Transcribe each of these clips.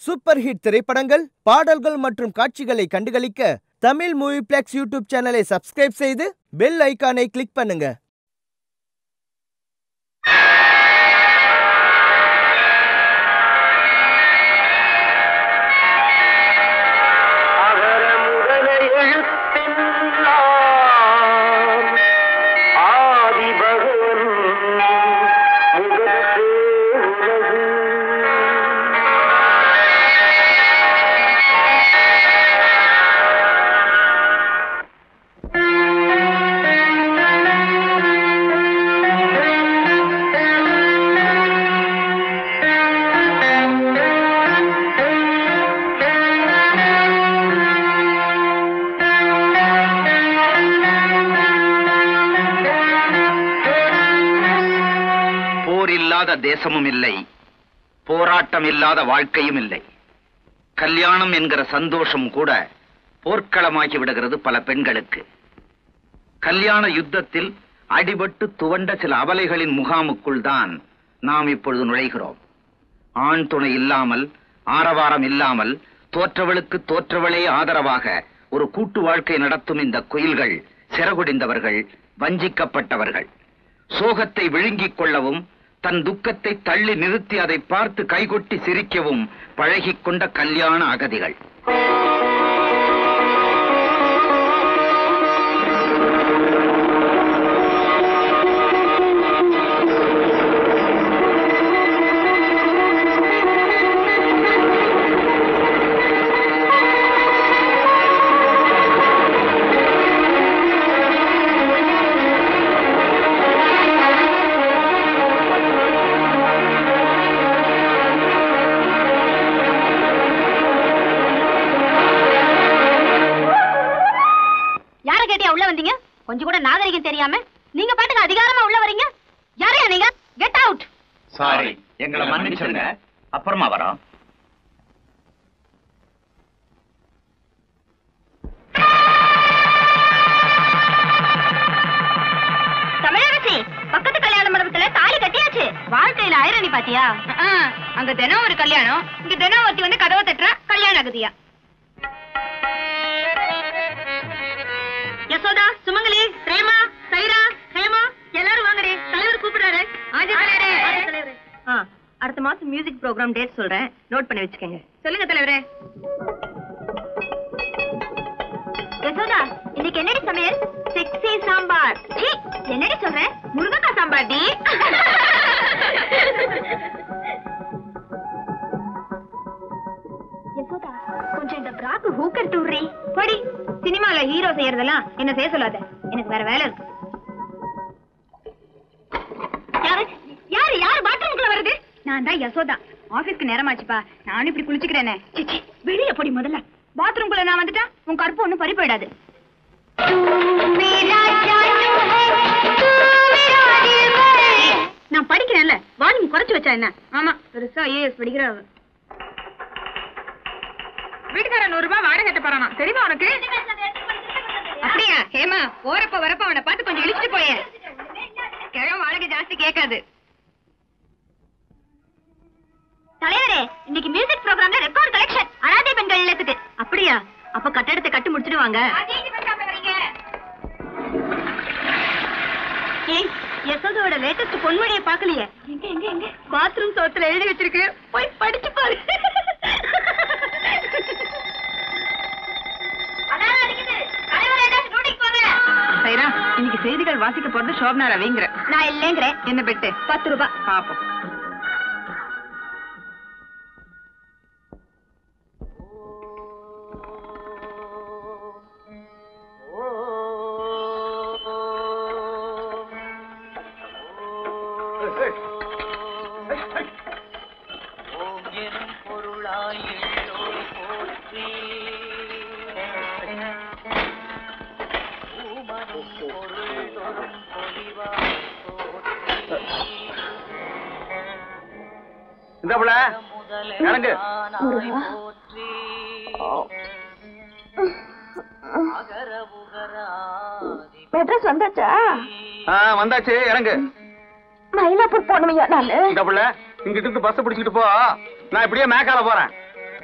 Super hit திரைப்படங்கள் பாடல்கள் மற்றும் காட்சிகளை கண்டுகளிக்க தமிழ் மூவி பிளெக்ஸ் யூடியூப் சேனலை சப்ஸ்கிரைப் செய்து பெல் ஐகானை கிளிக் பண்ணுங்க அகர முதல எழுத்தெல்லாம் ஆதி பகவன் முதற்றே உலகு போர் இல்லாத தேசமும் இல்லை போராட்டம் இல்லாத வாழ்க்கையும் இல்லை கல்யாணம் என்கிற சந்தோஷம் கூட போர்க்களமாகி விடுகிறது பல பெண்களுக்கு கல்யாண யுத்தத்தில் அடிபட்டு துவண்ட சில அபலைகளின் முகாமுக்குள் தான் நாம் இப்பொழுது நுழைகிறோம் ஆண் துணை இல்லாமல் ஆரவாரம் இல்லாமல் தோற்றவளுக்கு தோற்றவளே ஆதரவாக ஒரு கூட்டு வாழ்க்கை நடத்தும் இந்த குயில்கள் சிறகுடிந்தவர்கள் வஞ்சிக்கப்பட்டவர்கள் சோகத்தை விழுங்கிக் கொள்ளவும் தன் துக்கத்தை தள்ளி நிறுத்தி அதை பார்த்து கைகொட்டி சிரிக்கவும் பழகிக் கொண்ட கல்யாண அகதிகள் யார கேட்டியா உள்ள வந்தீங்க கொஞ்சம் கூட நாகரிகம் தெரியாம நீங்க பாட்டுக்கு அதிகாரமா உள்ள வரீங்க யாரையா நீங்க கெட் அவுட் சாரி எங்களை மன்னிச்சிருங்க அப்புறமா வரோம் தமிழரசி பக்கத்து கல்யாண மண்டபத்துல தாலி கட்டியாச்சு வாழ்க்கையில ஐரணி பாத்தியா அங்க தினம் ஒரு கல்யாணம் இங்க தினம் ஒருத்தி வந்து கதவை தட்டுறா கல்யாணம் ஆகுதியா யசோதா சுமங்கலி பிரேமா சைரா ஹேமா எல்லாரும் வாங்கடி தலைவர் கூப்பிடுறாரு ஆஜி தலைவரே ஆ அடுத்த மாசம் மியூசிக் ப்ரோக்ராம் டேட் சொல்றேன் நோட் பண்ணி வச்சுக்கோங்க சொல்லுங்க தலைவரே யசோதா இன்னைக்கு என்னடி சமையல் செக்ஸி சாம்பார் சீ, என்னடி சொல்ற முருங்கக்காய் சாம்பார் டி யசோதா கொஞ்சம் இந்த பிராக்கு ஹூக்கர் டூர்ரி படி சினிமால ஹீரோ செய்யறதெல்லாம் என்ன செய்ய சொல்லாத எனக்கு வேற வேலை இருக்கு யாரு யாரு யாரு பாத்ரூம்குள்ள வருது நான் தான் யசோதா ஆபீஸ்க்கு நேரமாச்சுப்பா நானும் இப்படி குளிச்சுக்கிறேனே சிச்சி வெளிய போடி முதல்ல பாத்ரூம்குள்ள நான் வந்துட்டா உன் கருப்பு ஒண்ணும் பறி போயிடாது நான் படிக்கிறேன்ல வால்யூம் குறைச்சு வச்சா என்ன ஆமா பெருசா ஐஏஎஸ் படிக்கிற அவ. வீட்டுக்காரன் நூறு ரூபாய் வாடகை கட்ட போறானா தெரியுமா உனக்கு அப்படியா ஹேமா போறப்ப வரப்ப அவனை பார்த்து கொஞ்சம் இழிச்சிட்டு போயேன் கிழம் வாடகை ஜாஸ்தி கேட்காது தலைவரே இன்னைக்கு மியூசிக் ப்ரோக்ராம்ல ரெக்கார்ட் கலெக்ஷன் அனாதை பெண்கள் இல்லத்துக்கு அப்படியா அப்ப கட்டடத்தை கட்டி முடிச்சிடுவாங்க ஏய் யசோதோட லேட்டஸ்ட் பொன்மொழியை பார்க்கலையே எங்க எங்க எங்க பாத்ரூம் சோத்துல எழுதி வச்சிருக்கு போய் படிச்சு பாரு சைரா இன்னைக்கு செய்திகள் வாசிக்க போறது சோபனா ரவிங்கிற நான் இல்லைங்கிறேன் என்ன பெட்டு பத்து ரூபாய் பாப்போம் ஓம் எனும் பொருளாய் எல்லோர் போற்றி ஊமனும் பொருள் தொரும் பொலிவாய் போற்றி இந்த புள்ள இறங்கு. முதலானாய் போற்றி அகர உகராதி மெட்ரஸ் வந்தாச்சா ஆ வந்தாச்சு இறங்கு மயிலாப்பூர் போகணுமையா நானு இந்த புள்ள இங்கிட்டு இருந்து பஸ் பிடிச்சிட்டு போ நான் இப்படியே மேக்கால போறேன்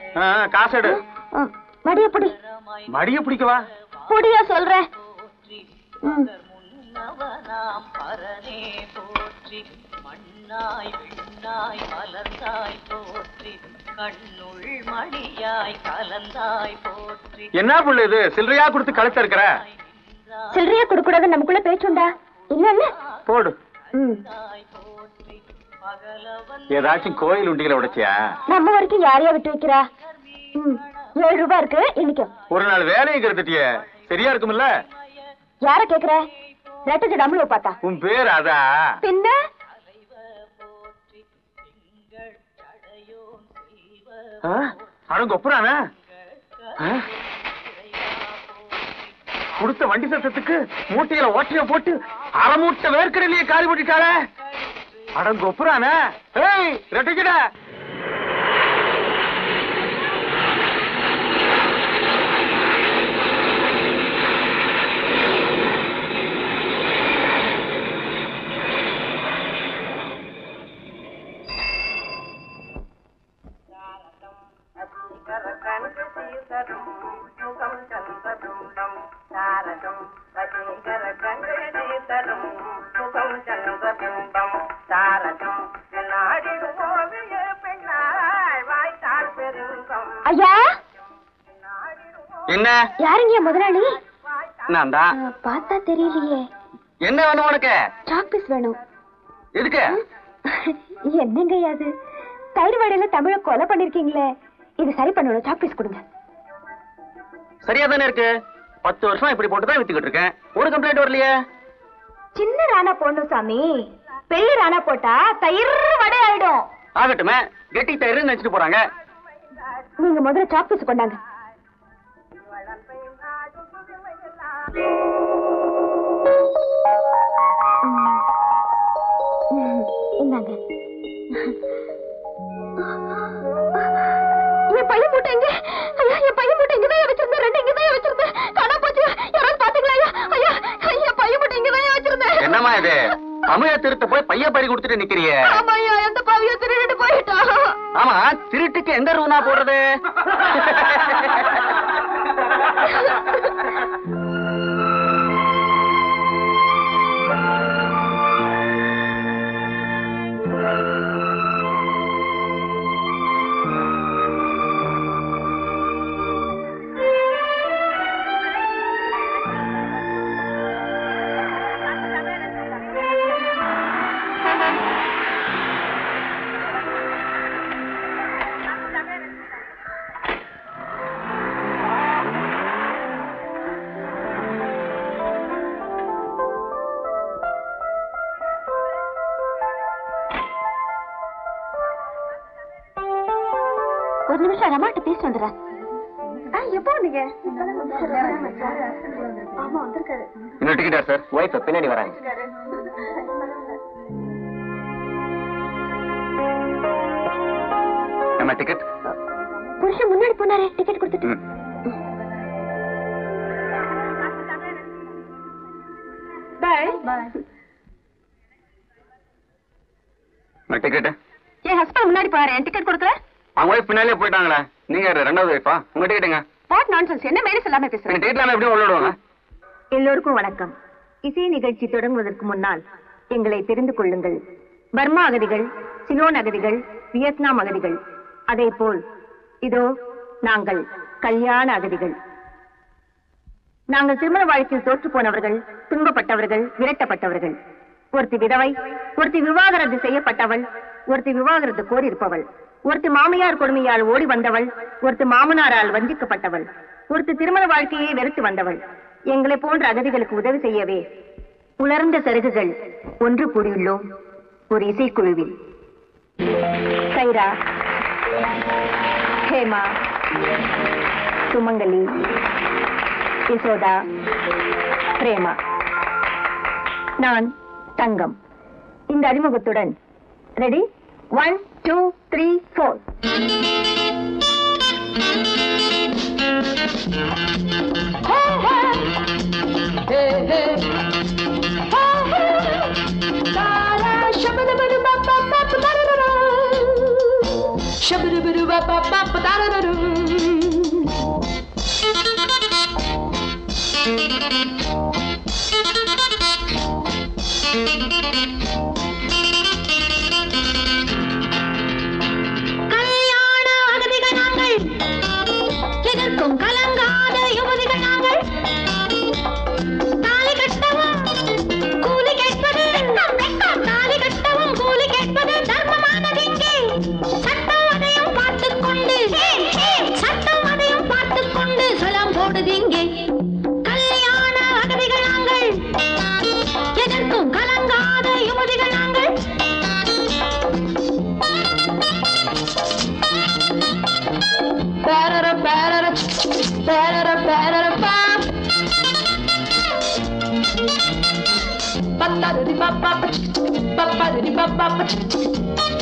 ஆ, காசு எடு மடிய புடி மடிய பிடிக்கவா புடியா சொல்றேன் ம். முன்னவனாம் பரனே போற்றி மண்ணாய் விண்ணாய் மலர்ந்தாய் போற்றி கண்ணுள் மணியாய் கலந்தாய் போற்றி என்ன புள்ள இது சில்லறையா கொடுத்து கழுத்த இருக்கிற சில்லறையா கொடுக்கூடாது நமக்குள்ள பேச்சுண்டா இல்ல இல்ல போடு ம். போற்றி பகலவன் ஏதாச்சும் கோயில் உண்டிகளை உடைச்சியா நம்ம வரைக்கும் யாரையா விட்டு வைக்கிறா ம். ஏழு ரூபாய் இருக்கு இன்னைக்கு ஒரு நாள் வேலையை கருத்துட்டிய சரியா இருக்கும்ல யார கேக்குற ரெட்டஜ டம்ளு பார்த்தா உன் பேர் அதா பின்ன போற்றி திங்கள் சடையோன் செல்வ ஆ? அடங்க ஒப்புறானே கொடுத்த வண்டி சத்தத்துக்கு மூட்டையில ஓட்டைய போட்டு அரை மூட்டை வேர்க்கடலையே காலி போட்டுட்டாளே அடங்க ஒப்புறானே ஏய் ரெட்டிக்கிட ஐயா என்ன யாருங்க முதலாளி நான் தான் ஆ, பார்த்தா தெரியலையே என்ன வேணும் உனக்கு சாக் பீஸ் வேணும் எதுக்கு என்னங்க அது தயிர் வடையில தமிழ கொலை பண்ணிருக்கீங்களே இது சரி பண்ணணும் சாக் பீஸ் கொடுங்க சரியா தானே இருக்கு பத்து வருஷம் இப்படி போட்டு தான் வித்துக்கிட்டு இருக்கேன் ஒரு கம்ப்ளைண்ட் வரலையே சின்ன ராணா போடணும் சாமி பெரிய ராணா போட்டா தயிர் வடை ஆயிடும் ஆகட்டுமே கெட்டி தயிர் நினைச்சிட்டு போறாங்க நீங்க முதல்ல சாக் பீஸ் கொண்டாங்க ம், இந்தாங்க என் பையன் மூட்டை எங்க ஐயா என் பையன் மூட்டை இங்கதான் வச்சிருந்தேன் ரெண்டு இங்கதான் வச்சிருந்தேன் காணா போச்சு யாராவது பாத்தீங்களா ஐயா ஐயா என் பையன் மூட்டை இங்கதான் வச்சிருந்தேன் என்னம்மா இது தமிழ திருத்த போய் பைய பறி கொடுத்துட்டு நிக்கிறியே ஆமா ஐயா எந்த பாவியோ திருடிட்டு போயிட்டான் ஆமா திருட்டுக்கு எந்த ரூனா போடுறது ஒரு நிமிஷம் ரமாட்ட பேசி வந்துடுறேன் ஆ, எப்போ வந்தீங்க ஆமா வந்திருக்காரு இன்னும் டிக்கெட்டா சார் ஒய்ஃப் பின்னாடி வராங்க நம்ம டிக்கெட் புருஷன் முன்னாடி போனாரே டிக்கெட் கொடுத்துட்டு பாய் டிக்கெட் என் ஹஸ்பண்ட் முன்னாடி போறாரு என் டிக்கெட் கொடுக்கல அவங்க ஒய்ஃப் பின்னாலே போயிட்டாங்களே நீங்க யாரு? ரெண்டாவது ஒய்ஃபா உங்க டிக்கெட்டுங்க வாட் நான்சென்ஸ் என்ன மேலே சொல்லாம பேசுறேன் எங்க டிக்கெட்லாம் எப்படி உள்ளிடுவாங்க எல்லோருக்கும் வணக்கம் இசை நிகழ்ச்சி தொடங்குவதற்கு முன்னால் எங்களை தெரிந்து கொள்ளுங்கள் பர்மா அகதிகள் சிலோன் அகதிகள் வியட்நாம் அகதிகள் அதேபோல் இதோ நாங்கள் கல்யாண அகதிகள் நாங்கள் திருமண வாழ்க்கையில் தோற்று போனவர்கள் துன்பப்பட்டவர்கள் விரட்டப்பட்டவர்கள் ஒருத்தி விதவை ஒருத்தி விவாகரத்து செய்யப்பட்டவள் ஒருத்தி விவாகரத்து கோரியிருப்பவள் ஒருத்தி மாமியார் கொடுமையால் ஓடி வந்தவள் ஒருத்தி மாமனாரால் வஞ்சிக்கப்பட்டவள் ஒருத்தி திருமண வாழ்க்கையை வெறுத்து வந்தவள் எங்களை போன்ற அகதிகளுக்கு உதவி செய்யவே உலர்ந்த சருகுகள் ஒன்று கூடியுள்ளோம் ஒரு இசைக்குழுவில் சைரா ஹேமா சுமங்கலி யசோதா பிரேமா நான் தங்கம் இந்த அறிமுகத்துடன் ready one two three four கல்யாண அகதிகள் நாங்கள் எதற்கும் கலங்காத யுவதிகள் நாங்கள் தாலி கட்டவும் கூலி கேட்பது தாலி கட்டவும் கூலி கேட்பது தர்மமானது இங்கே சட்டம் அதையும் பார்த்துக் கொண்டு சட்டம் அதையும் பார்த்துக் கொண்டு சலாம் போடுது இங்கே கல்யாண அகதிகள் நாங்கள் எதற்கும் கலங்காத யுவதிகள் நாங்கள் Ba-da-da, ba-da-da, ba-da-da, ba-da-da, ba. Ba-da-da-di-ba-ba-ba, ba-ba-da-di-ba-ba-ba.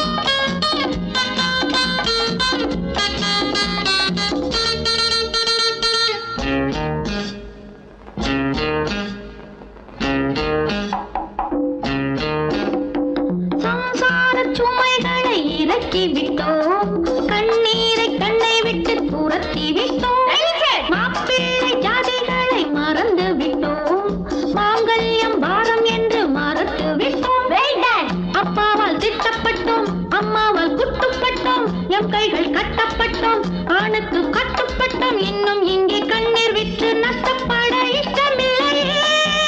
சம்சாரச் சுமைகளை இறக்கி விட்டோம் கண்ணீரை கண்ணை விட்டு துரத்தி விட்டோம் மாப்பிள்ளை ஜாதிகளை மறந்து விட்டோம் மாங்கல்யம் பாரம் என்று மறந்து விட்டோம் அப்பாவால் திட்டப்பட்டோம் அம்மாவால் குட்டுப்பட்டோம் எம் கைகள் கட்டப்பட்டோம் ஆணுக்கு கட்டுப்பட்டோம் இன்னும் இங்கே கண்ணீர் விட்டு நஷ்டப்பட இஷ்டமில்லை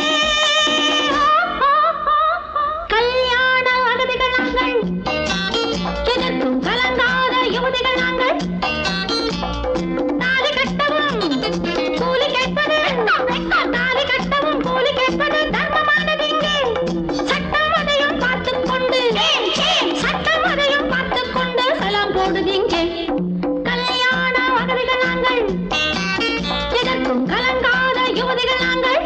கல்யாண அகதிகள் நாங்கள் எதற்கும் கலங்காத யுவதிகள் நாங்கள் தாலி கட்டவும் கூலி கேட்பது தாலி கட்டவும் கூலி கேட்பது தர்மமானது இங்கே சட்டம் அதையும் பார்த்துக் கொண்டு சட்டம் அதையும் பார்த்துக் கொண்டு சலாம் போடுது இங்கே கல்யாண அகதிகள் நாங்கள் எதற்கும் கலங்காத யுவதிகள் நாங்கள்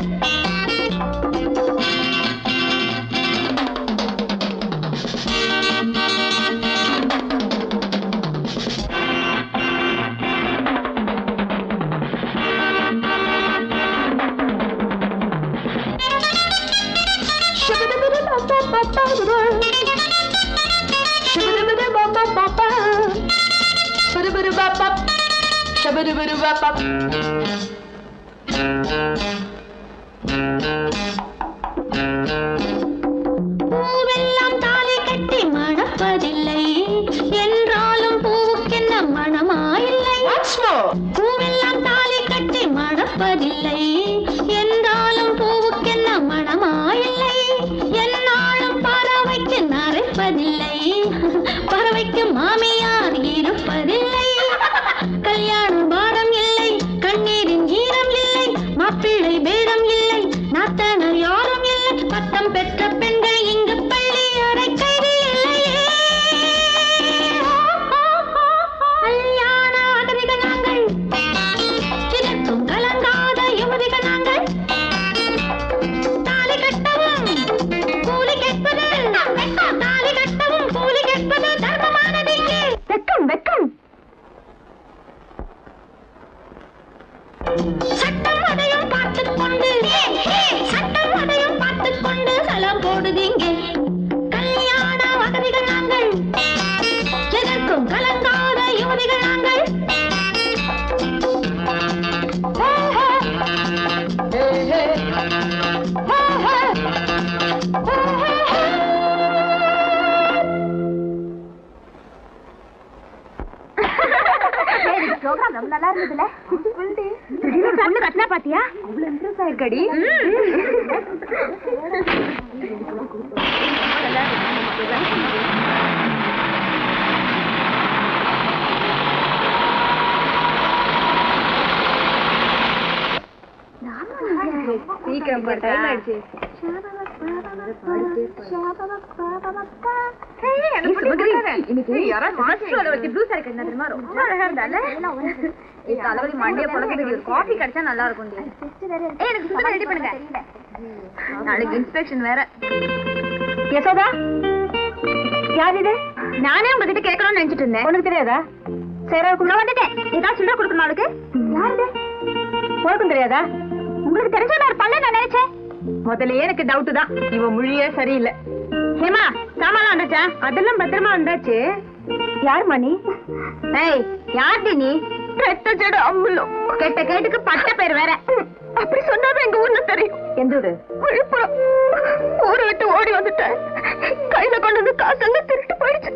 பூவெல்லாம் தாலி கட்டி மணப்பதில்லை என்றாலும் பூவுக்கென்ன மணமாயில்லை பூவெல்லாம் தாலி கட்டி மணப்பதில்லை என்றாலும் பூவுக்கென்ன மணமாயில்லை என்னாலும் பறவைக்கு நரைப்பதில்லை பறவைக்கு மாமியார் இருப்பதில்லை கல்யாண பாரம் இல்லை கண்ணீரின் ஈரம் இல்லை மாப்பிள்ளை பேடம் இல்லை நாத்தனர் யாரும் இல்லை பட்டம் பெற்ற பெண்கள் இங்கு பள்ளி அறை கைதி இல்லையே கல்யாண அகதிகள் நாங்கள் இதற்கும் கலங்காத யுவதிகள் நாங்கள் தாலி கட்டவும் கூலி கேட்பது தாலி கட்டவும் கூலி கேட்பது தர்மமானது இங்கே வெக்கம் வெக்கம் சட்டம் அதையும் பார்த்துக் கொண்டு சட்டம் அதையும் பார்த்துக் கொண்டு சலாம் போடுது இங்கே கல்யாண அகதிகள் நாங்கள் எதற்கும் கலங்காத யுவதிகள் நாங்கள் ப்ரோக்ராம் ரொம்ப நல்லா இருந்ததுல திடீர்னு பொண்ணு கட்டினா பாத்தியா அவ்வளவு இன்ட்ரெஸ்ட் ஆயிருக்கடி சீக்கிரம் டைம் ஆயிடுச்சு காஃபி கிடைச்சா நல்லா இருக்கும் எனக்கு சுத்தமா ரெடி பண்ணுங்க நாளைக்கு இன்ஸ்பெக்ஷன் வேற யசோதா யார் இது நானே உங்ககிட்ட கேட்கணும்னு நினைச்சிட்டு இருந்தேன் உனக்கு தெரியாதா சரி அதுக்குள்ள வந்துட்டேன் ஏதாவது சொல்ல கொடுக்கணும் அவளுக்கு யார் இது உனக்கும் தெரியாதா உங்களுக்கு தெரிஞ்ச நான் பண்ண நான் நினைச்சேன் முதல்லயே எனக்கு டவுட் தான் இவன் மொழியே சரியில்லை ஹேமா சாமான் வந்தாச்சா அதெல்லாம் பத்திரமா வந்தாச்சு யார் மணி ஏய் யார்டி நீ கெட்ட ஜட அம்முலோ கெட்ட கேட்டுக்கு பட்ட பேர் வேற அப்படி சொன்னாதான் எங்க ஊர்ல தெரியும் எந்த ஊரு விழுப்புரம் ஊரை விட்டு ஓடி வந்துட்டேன் கையில கொண்டு வந்து காசெல்லாம் திருட்டு போயிடுச்சு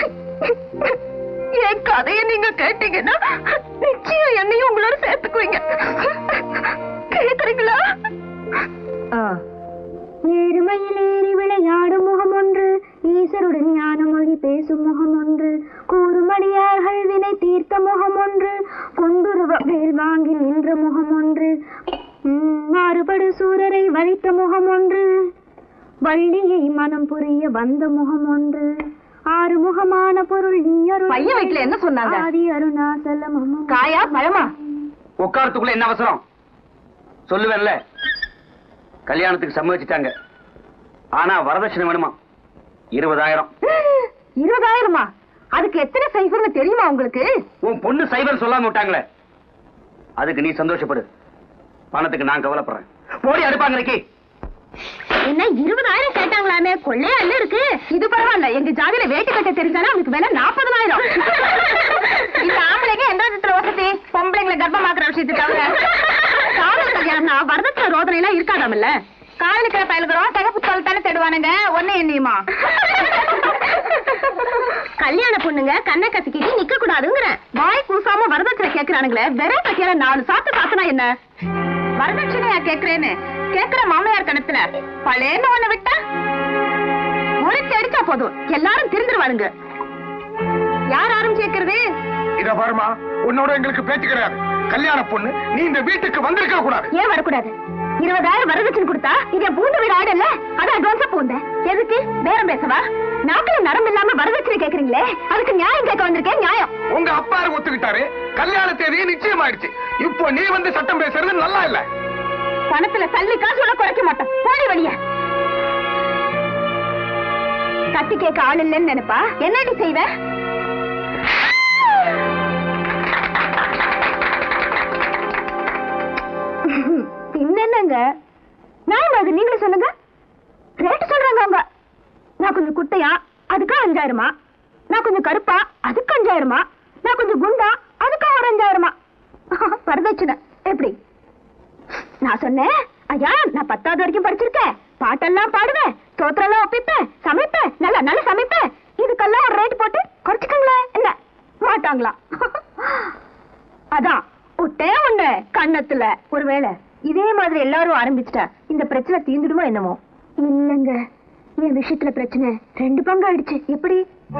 என் கதையை நீங்க கேட்டீங்கன்னா நிச்சயம் என்னையும் உங்களோட சேர்த்துக்குவீங்க கேக்குறீங்களா ஏறுமையில் ஏறி விளையாடும் முகம் ஒன்று ஈசருடன் ஞான மொழி பேசும் முகம் ஒன்று கூறுமடியார்கள் வினை தீர்த்த முகம் ஒன்று கொண்டுருவ வேல் வாங்கி நின்ற முகம் ஒன்று ம், மாறுபடு சூரரை வழித்த முகம் ஒன்று வள்ளியை மனம் புரிய வந்த முகம் ஒன்று ஆறுமுகமான பொருள் நீ அருள் பையன் வீட்டுல என்ன சொன்னாங்க? ஆதி அருணாசலம் காயா பழமா உட்காரத்துக்குள்ள என்ன அவசரம் சொல்லுவேன்ல கல்யாணத்துக்கு சம்மதிச்சிட்டாங்க ஆனா வரதட்சணை வேணுமா இருபதாயிரம் இருபதாயிரமா அதுக்கு எத்தனை சைஃபர்னு தெரியுமா உங்களுக்கு உன் பொண்ணு சைபர் சொல்லாம விட்டாங்களே அதுக்கு நீ சந்தோஷப்படு பணத்துக்கு நான் கவலைப்படுறேன் போடி அடுப்பாங்க என்ன இருபதாயிரம் கேட்டாங்களாமே கொள்ளையா இல்ல இருக்கு இது பரவாயில்ல எங்க ஜாதியில வேட்டு கட்ட தெரிஞ்சாலும் அவனுக்கு வேலை நாற்பதாயிரம் இந்த ஆம்பளைங்க எந்த விதத்துல வசதி பொம்பளைங்களை கர்ப்பமாக்குற விஷயத்தை தவிர காதல் கல்யாணம்னா வரதட்சணை ரோதனை எல்லாம் இருக்காதாமல்ல காதலிக்கிற பயலுக்கிறோம் தகப்பு தோல் தானே தேடுவானுங்க ஒன்னே எண்ணியுமா கல்யாண பொண்ணுங்க கண்ணை கத்திக்கிட்டு நிக்க கூடாதுங்கிற வாய் கூசாம வரதட்சணை கேக்குறானுங்களே வெற கட்டியால நாலு சாத்து சாத்துனா என்ன வரதட்சணையா கேக்குறேன்னு கேக்குற மாமையார் கணத்துல பழையன்னு ஒண்ணு விட்டா உழைச்சு அடிச்சா போதும் எல்லாரும் திருந்துருவாருங்க யார் ஆரம்பிச்சு கேக்குறது இத பாருமா உன்னோட எங்களுக்கு பேச்சு கிடையாது கல்யாண பொண்ணு நீ இந்த வீட்டுக்கு வந்திருக்க கூடாது ஏன் வரக்கூடாது இருபதாயிரம் வரதட்சணை கொடுத்தா இது என் பூந்த வீடு ஆடு இல்ல அதான் அட்வான்ஸா பூந்தேன் எதுக்கு பேரம் பேசவா நாக்குல நரம்பு இல்லாம வரதட்சணை கேக்குறீங்களே அதுக்கு நியாயம் கேட்க வந்திருக்கேன் நியாயம் உங்க அப்பாரு ஒத்துக்கிட்டாரு கல்யாண தேதி நிச்சயமாயிடுச்சு இப்போ நீ வந்து சட்டம் பேசுறது நல்லா இல்ல பணத்துல சல்லி காசு கூட குறைக்க மாட்டோம் போடி வழிய கத்தி கேட்க ஆள் இல்லைன்னு நினைப்பா என்னடி செய்வ என்னங்க நான் அது நீங்களே சொல்லுங்க ரேட்டு சொல்றாங்க அவங்க நான் கொஞ்சம் குட்டையா அதுக்கு அஞ்சாயிரமா நான் கொஞ்சம் கருப்பா அதுக்கு அஞ்சாயிரமா நான் கொஞ்சம் குண்டா அதுக்கு ஒரு அஞ்சாயிரமா வரதட்சணை எப்படி நான் சொன்னேன் ஐயா நான் பத்தாவது வரைக்கும் படிச்சிருக்கேன் பாட்டெல்லாம் பாடுவேன் தோத்திரெல்லாம் ஒப்பிப்பேன் சமைப்பேன் நல்லா நல்லா சமைப்பேன் இதுக்கெல்லாம் ஒரு ரேட் போட்டு குறைச்சிக்கங்களேன் என்ன மாட்டாங்களா அதான் விட்டே ஒண்ணு கண்ணத்துல ஒருவேளை இதே மாதிரி எல்லாரும் ஆரம்பிச்சிட்டா இந்த பிரச்சனை தீந்துடுமோ என்னமோ இல்லங்க என் விஷயத்துல பிரச்சனை ரெண்டு பங்கு ஆயிடுச்சு எப்படி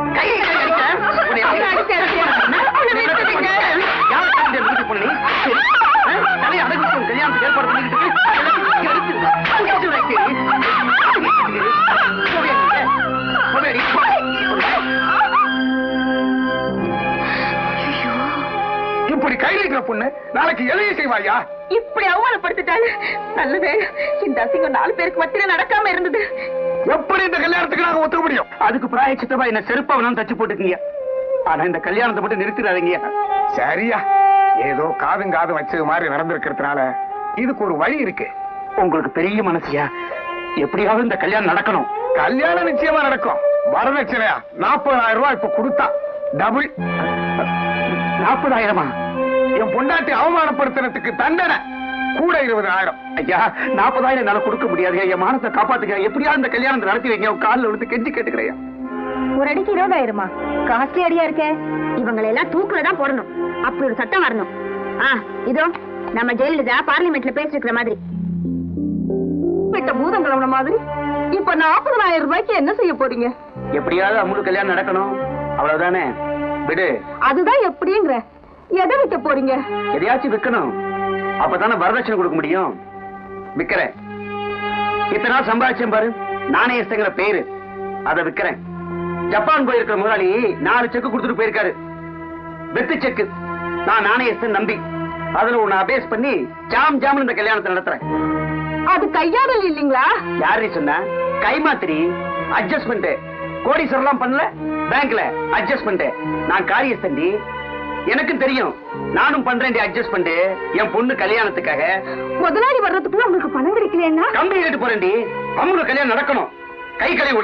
கல்யாணத்துக்கு ஏற்பாடு பண்ணிக்கிட்டு இப்படி கையில் இருக்கிற பொண்ணு நாளைக்கு எதையை செய்வாயா இப்படி அவமானப்படுத்திட்டாங்க நல்லது இந்த அசிங்கம் நாலு பேருக்கு மத்தியில நடக்காம இருந்தது எப்படி இந்த கல்யாணத்துக்கு நாங்க ஒத்துக்க முடியும் அதுக்கு பிராயச்சித்தமா என்ன செருப்பா வேணாலும் தச்சு போட்டுக்கீங்க ஆனா இந்த கல்யாணத்தை மட்டும் நிறுத்திடாதீங்க சரியா ஏதோ காதும் காதும் வச்சது மாதிரி நடந்திருக்கிறதுனால இதுக்கு ஒரு வழி இருக்கு உங்களுக்கு பெரிய மனசியா எப்படியாவது இந்த கல்யாணம் நடக்கணும் கல்யாணம் நிச்சயமா நடக்கும் வரதட்சணையா நாற்பதாயிரம் ரூபாய் இப்ப கொடுத்தா டபுள் நாற்பதாயிரமா என் பொண்டாட்டி அவமானப்படுத்தினதுக்கு தண்டனை கூட இருபதாயிரம் ஐயா நாற்பதாயிரம் என்னால கொடுக்க முடியாது என் மானத்தை காப்பாத்துக்க எப்படியாவது இந்த கல்யாணத்தை நடத்தி வைங்க உன் காலில் விழுந்து கெஞ்சி கேட்டுக்கிறேன் ஒரு அடிக்கு இருபதாயிரமா காஸ்ட்லி அடியா இருக்கே இவங்களை எல்லாம் தூக்குல தான் போடணும் அப்படி ஒரு சட்டம் வரணும் ஆ இதோ நம்ம ஜெயலலிதா பார்லிமெண்ட்ல பேசிருக்கிற மாதிரி பூதங்களவன மாதிரி இப்ப நாற்பதாயிரம் ரூபாய்க்கு என்ன செய்ய போறீங்க எப்படியாவது அமுது கல்யாணம் நடக்கணும் அவ்வளவுதானே விடு அதுதான் எப்படிங்கிற எதை விற்க போறீங்க எதையாச்சும் விற்கணும் அப்பதானே வரதட்சணை கொடுக்க முடியும் விக்கிறேன் இத்தனை நாள் சம்பாதிச்சேன் பாரு நாணயஸ்தங்கிற பேரு அதை விக்கிறேன் ஜப்பான் போயிருக்கிற முதலாளி நாலு செக்கு கொடுத்துட்டு போயிருக்காரு வெத்து செக்கு நான் நாணயஸ்தன் நம்பி அதுல ஒண்ணு அபேஸ் பண்ணி ஜாம் ஜாம் இந்த கல்யாணத்தை நடத்துறேன் அது கையாடல் இல்லீங்களா யாரு சொன்னா கைமாத்திரி அட்ஜஸ்ட்மெண்ட் கோடீஸ்வரர்லாம் பண்ணல பேங்க்ல அட்ஜஸ்ட்மெண்ட் நான் காரியஸ்தண்டி எனக்கும் தெரியும் நானும் பண்றேன் அட்ஜஸ்ட்மெண்ட் என் பொண்ணு கல்யாணத்துக்காக முதலாளி வர்றதுக்குள்ள உங்களுக்கு பணம் கிடைக்கலன்னா கம்பெனி கேட்டு போறேன்டி அவங்க கல்யாணம் நடக்கணும் கை கழுவி விடணும்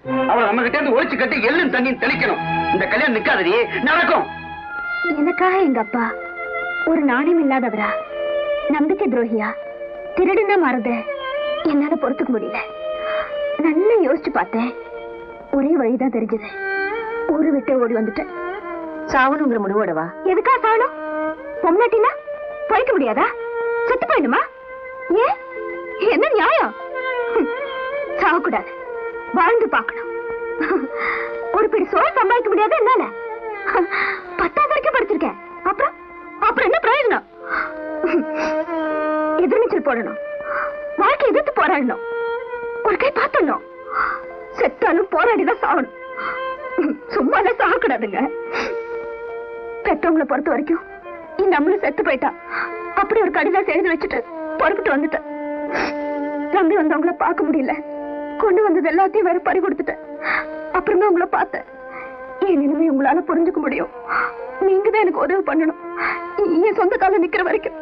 அவளை நம்ம கிட்ட இருந்து ஒழிச்சு கட்டி எள்ளும் தண்ணியும் தெளிக்கணும் இந்த கல்யாணம் நிக்காதடி நடக்கும் எனக்காக எங்க அப்பா ஒரு நாணயம் இல்லாதவரா நம்பிக்கை துரோகியா திருடுனா மாறுத என்னால பொறுத்துக்க முடியல நல்லா யோசிச்சு பார்த்தேன் ஒரே வழிதான் தெரிஞ்சது ஊரு விட்டு ஓடி வந்துட்டேன் சாவணுங்கிற முடிவோடவா எதுக்கா சாவணும் பொம்னாட்டினா பொழைக்க முடியாதா செத்து போயிடுமா ஏன் என்ன நியாயம் ஹம், சாவக்கூடாது வாழ்ந்து பார்க்கணும் ஒரு பிடி சோறு சம்பாதிக்க முடியாது என்னால பத்தாவது வரைக்கும் படிச்சிருக்கேன் அப்புறம் அப்புறம் என்ன பிரயோஜனம் எதிர்நீச்சல் போடணும் வாழ்க்கை எதிர்த்து போராடணும் ஒரு கை பார்த்துடணும் செத்தாலும் போராடிதான் சாகணும் சும்மாலாம் சாகக்கூடாதுங்க பெத்தவங்களை பொறுத்த வரைக்கும் இந்த அம்மளும் செத்து போயிட்டா அப்படி ஒரு கடிதம் எழுதி வச்சுட்டு பொறுப்பிட்டு வந்துட்டேன் தம்பி வந்தவங்கள பார்க்க முடியல கொண்டு வந்தது எல்லாத்தையும் வேற பறி கொடுத்துட்டேன் அப்புறமே உங்களை பார்த்தேன் என் நிலைமை உங்களால புரிஞ்சுக்க முடியும் நீங்க தான் எனக்கு உதவி பண்ணணும் என் சொந்த கால நிக்கிற வரைக்கும்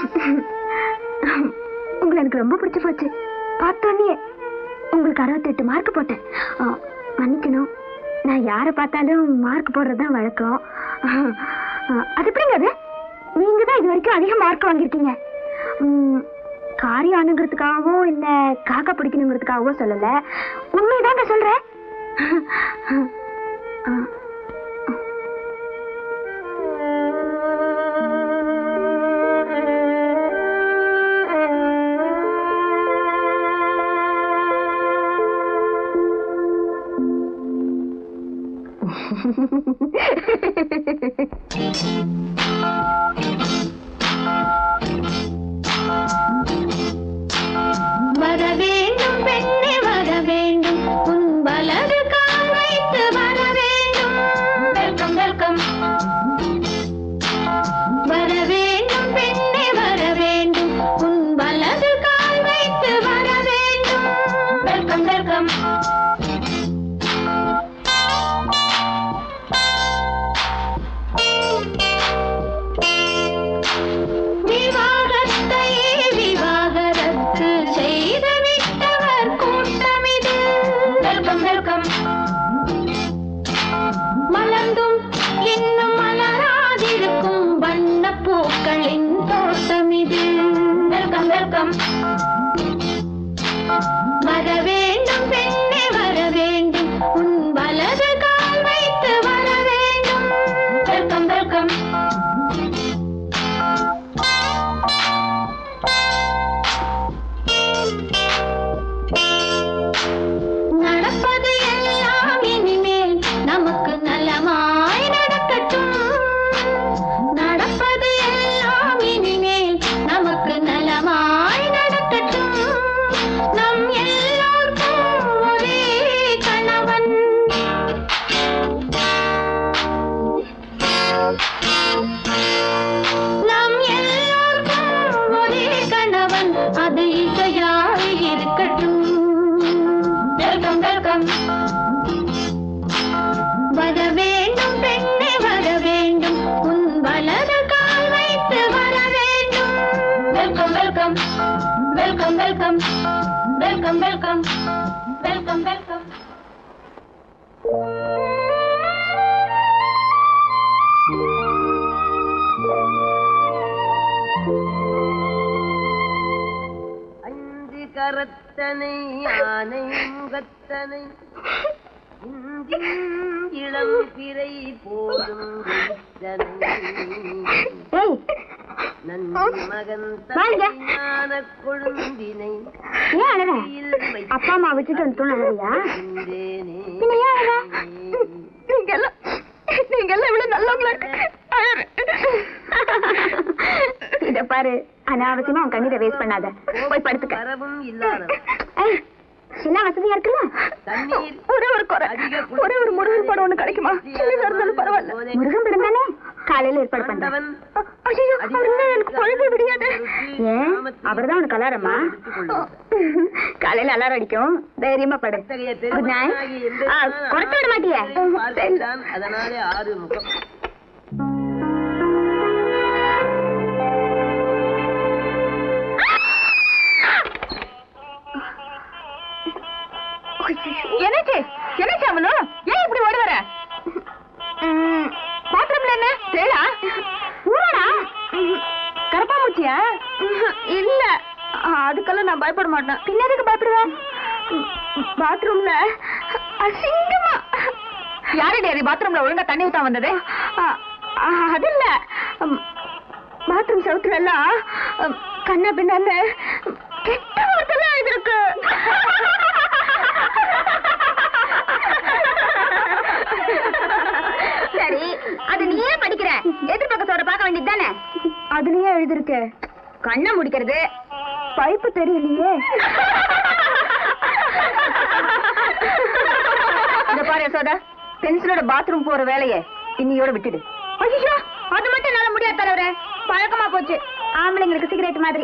உங்களை எனக்கு ரொம்ப பிடிச்சு போச்சு பார்த்தோன்னே உங்களுக்கு அறுபத்தெட்டு மார்க் போட்டேன் ஆ, மன்னிக்கணும் நான் யாரை பார்த்தாலும் மார்க் போடுறதுதான் வழக்கம் ஆ, அது எப்படிங்க அது நீங்க தான் இது வரைக்கும் அதிக மார்க் வாங்கியிருக்கீங்க ம், காரியம் ஆணுங்கிறதுக்காகவோ இல்ல காக்கா பிடிக்கணுங்கிறதுக்காகவோ சொல்லல உண்மைதாங்க சொல்றேன் ஆ. வர வேண்டும் பெண்ணே வர வேண்டும் உன் வலது கால் வைத்து வர வேண்டும் வெல்கம் வெல்கம் வர வேண்டும் பெண்ணே வர வேண்டும் உன் வலது கால் வைத்து வர வேண்டும் வெல்கம் வெல்கம் விவாகத்தையே விவாகரத்து செய்து விட்டவர் கூட்டமிது வெல்கம் வெல்கம் மலர்ந்தும் இன்னும் மலராதிருக்கும் வண்ண பூக்களின் தோட்டம் இது வெல்கம் வெல்கம் வர வேண்டும் பெண்ணே வர வேண்டும் உன் வலது கால் வைத்து வர வேண்டும் வெல்கம் வெல்கம் நடப்பது எல்லாம் இனிமேல் நமக்கு நலமாய் நடக்கட்டும் நடப்பது எல்லாம் இனிமேல் நமக்கு நலமாய் நடக்கட்டும் நம் எல்லோருக்கும் ஒரே கணவன் நம் எல்லோருக்கும் ஒரே கணவன் அது இசையாய் இருக்கட்டும் வெல்கம் வெல்கம் வர வேண்டும் பெண்ணே வர வேண்டும் உன் வலது கால் வைத்து வர வேண்டும் welcome welcome welcome welcome welcome welcome welcome welcome அஞ்சு கரத்தனை ஆனை முகத்தனை இந்தின் இளம் பிறை போலும் வெளிச்சனை ஏய் நன்றி மகன் வாங்க. ஞான கொழுந்தினை ஏன் அழற அப்பா அம்மா விட்டுட்டு வந்துட்டோம் அழறியா பின்ன ஏன் அழற நீங்க எல்லாம் நீங்க எல்லாம் இவ்வளவு நல்லவங்களா அழற இத பாரு அனாவசியமா உன் கண்ணீரை வேஸ்ட் பண்ணாத போய் படுத்துக்க வரவும் இல்லாதவன் ஏய், எல்லாம் வசதியா இருக்குல்ல தண்ணீர் ஒரே ஒரு குறை ஒரே ஒரு முருகன் படம் ஒண்ணு கிடைக்குமா சின்னதா இருந்தாலும் பரவாயில்ல முருகன் படம் தானே காலையில ஏற்பாடு பண்றேன் ஆண்டவன் ஐயோ அவருமே எனக்கு பொழுது விடியாது ஏன் அவர்தான் உனக்கு அலாரமா காலையில அலாரம் அடிக்கும் தைரியமா படு இத்தகைய குட் நைட் பெருமானாகிய எம்பெருமான் குறைத்து விட மாட்டியே பார்க்கின்றான், அதனாலே ஆறு முகம் என்னாச்சு நான் பயப்பட மாட்டேன் பின்ன எதுக்கு பயப்படுவேன் பாத்ரூம்ல அசிங்கமா யாரடி அது பாத்ரூம்ல ஒழுங்கா தண்ணி ஊத்தா வந்தது அது இல்ல பாத்ரூம் சவுத்துல எல்லாம் கண்ணா பின்னால கெட்ட வார்த்தைலாம் எழுதிருக்கு சரி அது நீ ஏன் படிக்கிற எதிர்பக்கத்தோட பார்க்க வேண்டியது தானே அதுலயே எழுதிருக்கு கண்ணை முடிக்கிறது பைப்பு தெரியலையே இந்த பாரு யசோதா பென்சிலோட பாத்ரூம் போற வேலையை இன்னியோட விட்டுடு ஐயோ அது மட்டும் என்னால முடியாது தலைவரே பழக்கமா போச்சு ஆம்பளைங்களுக்கு சிகரெட் மாதிரி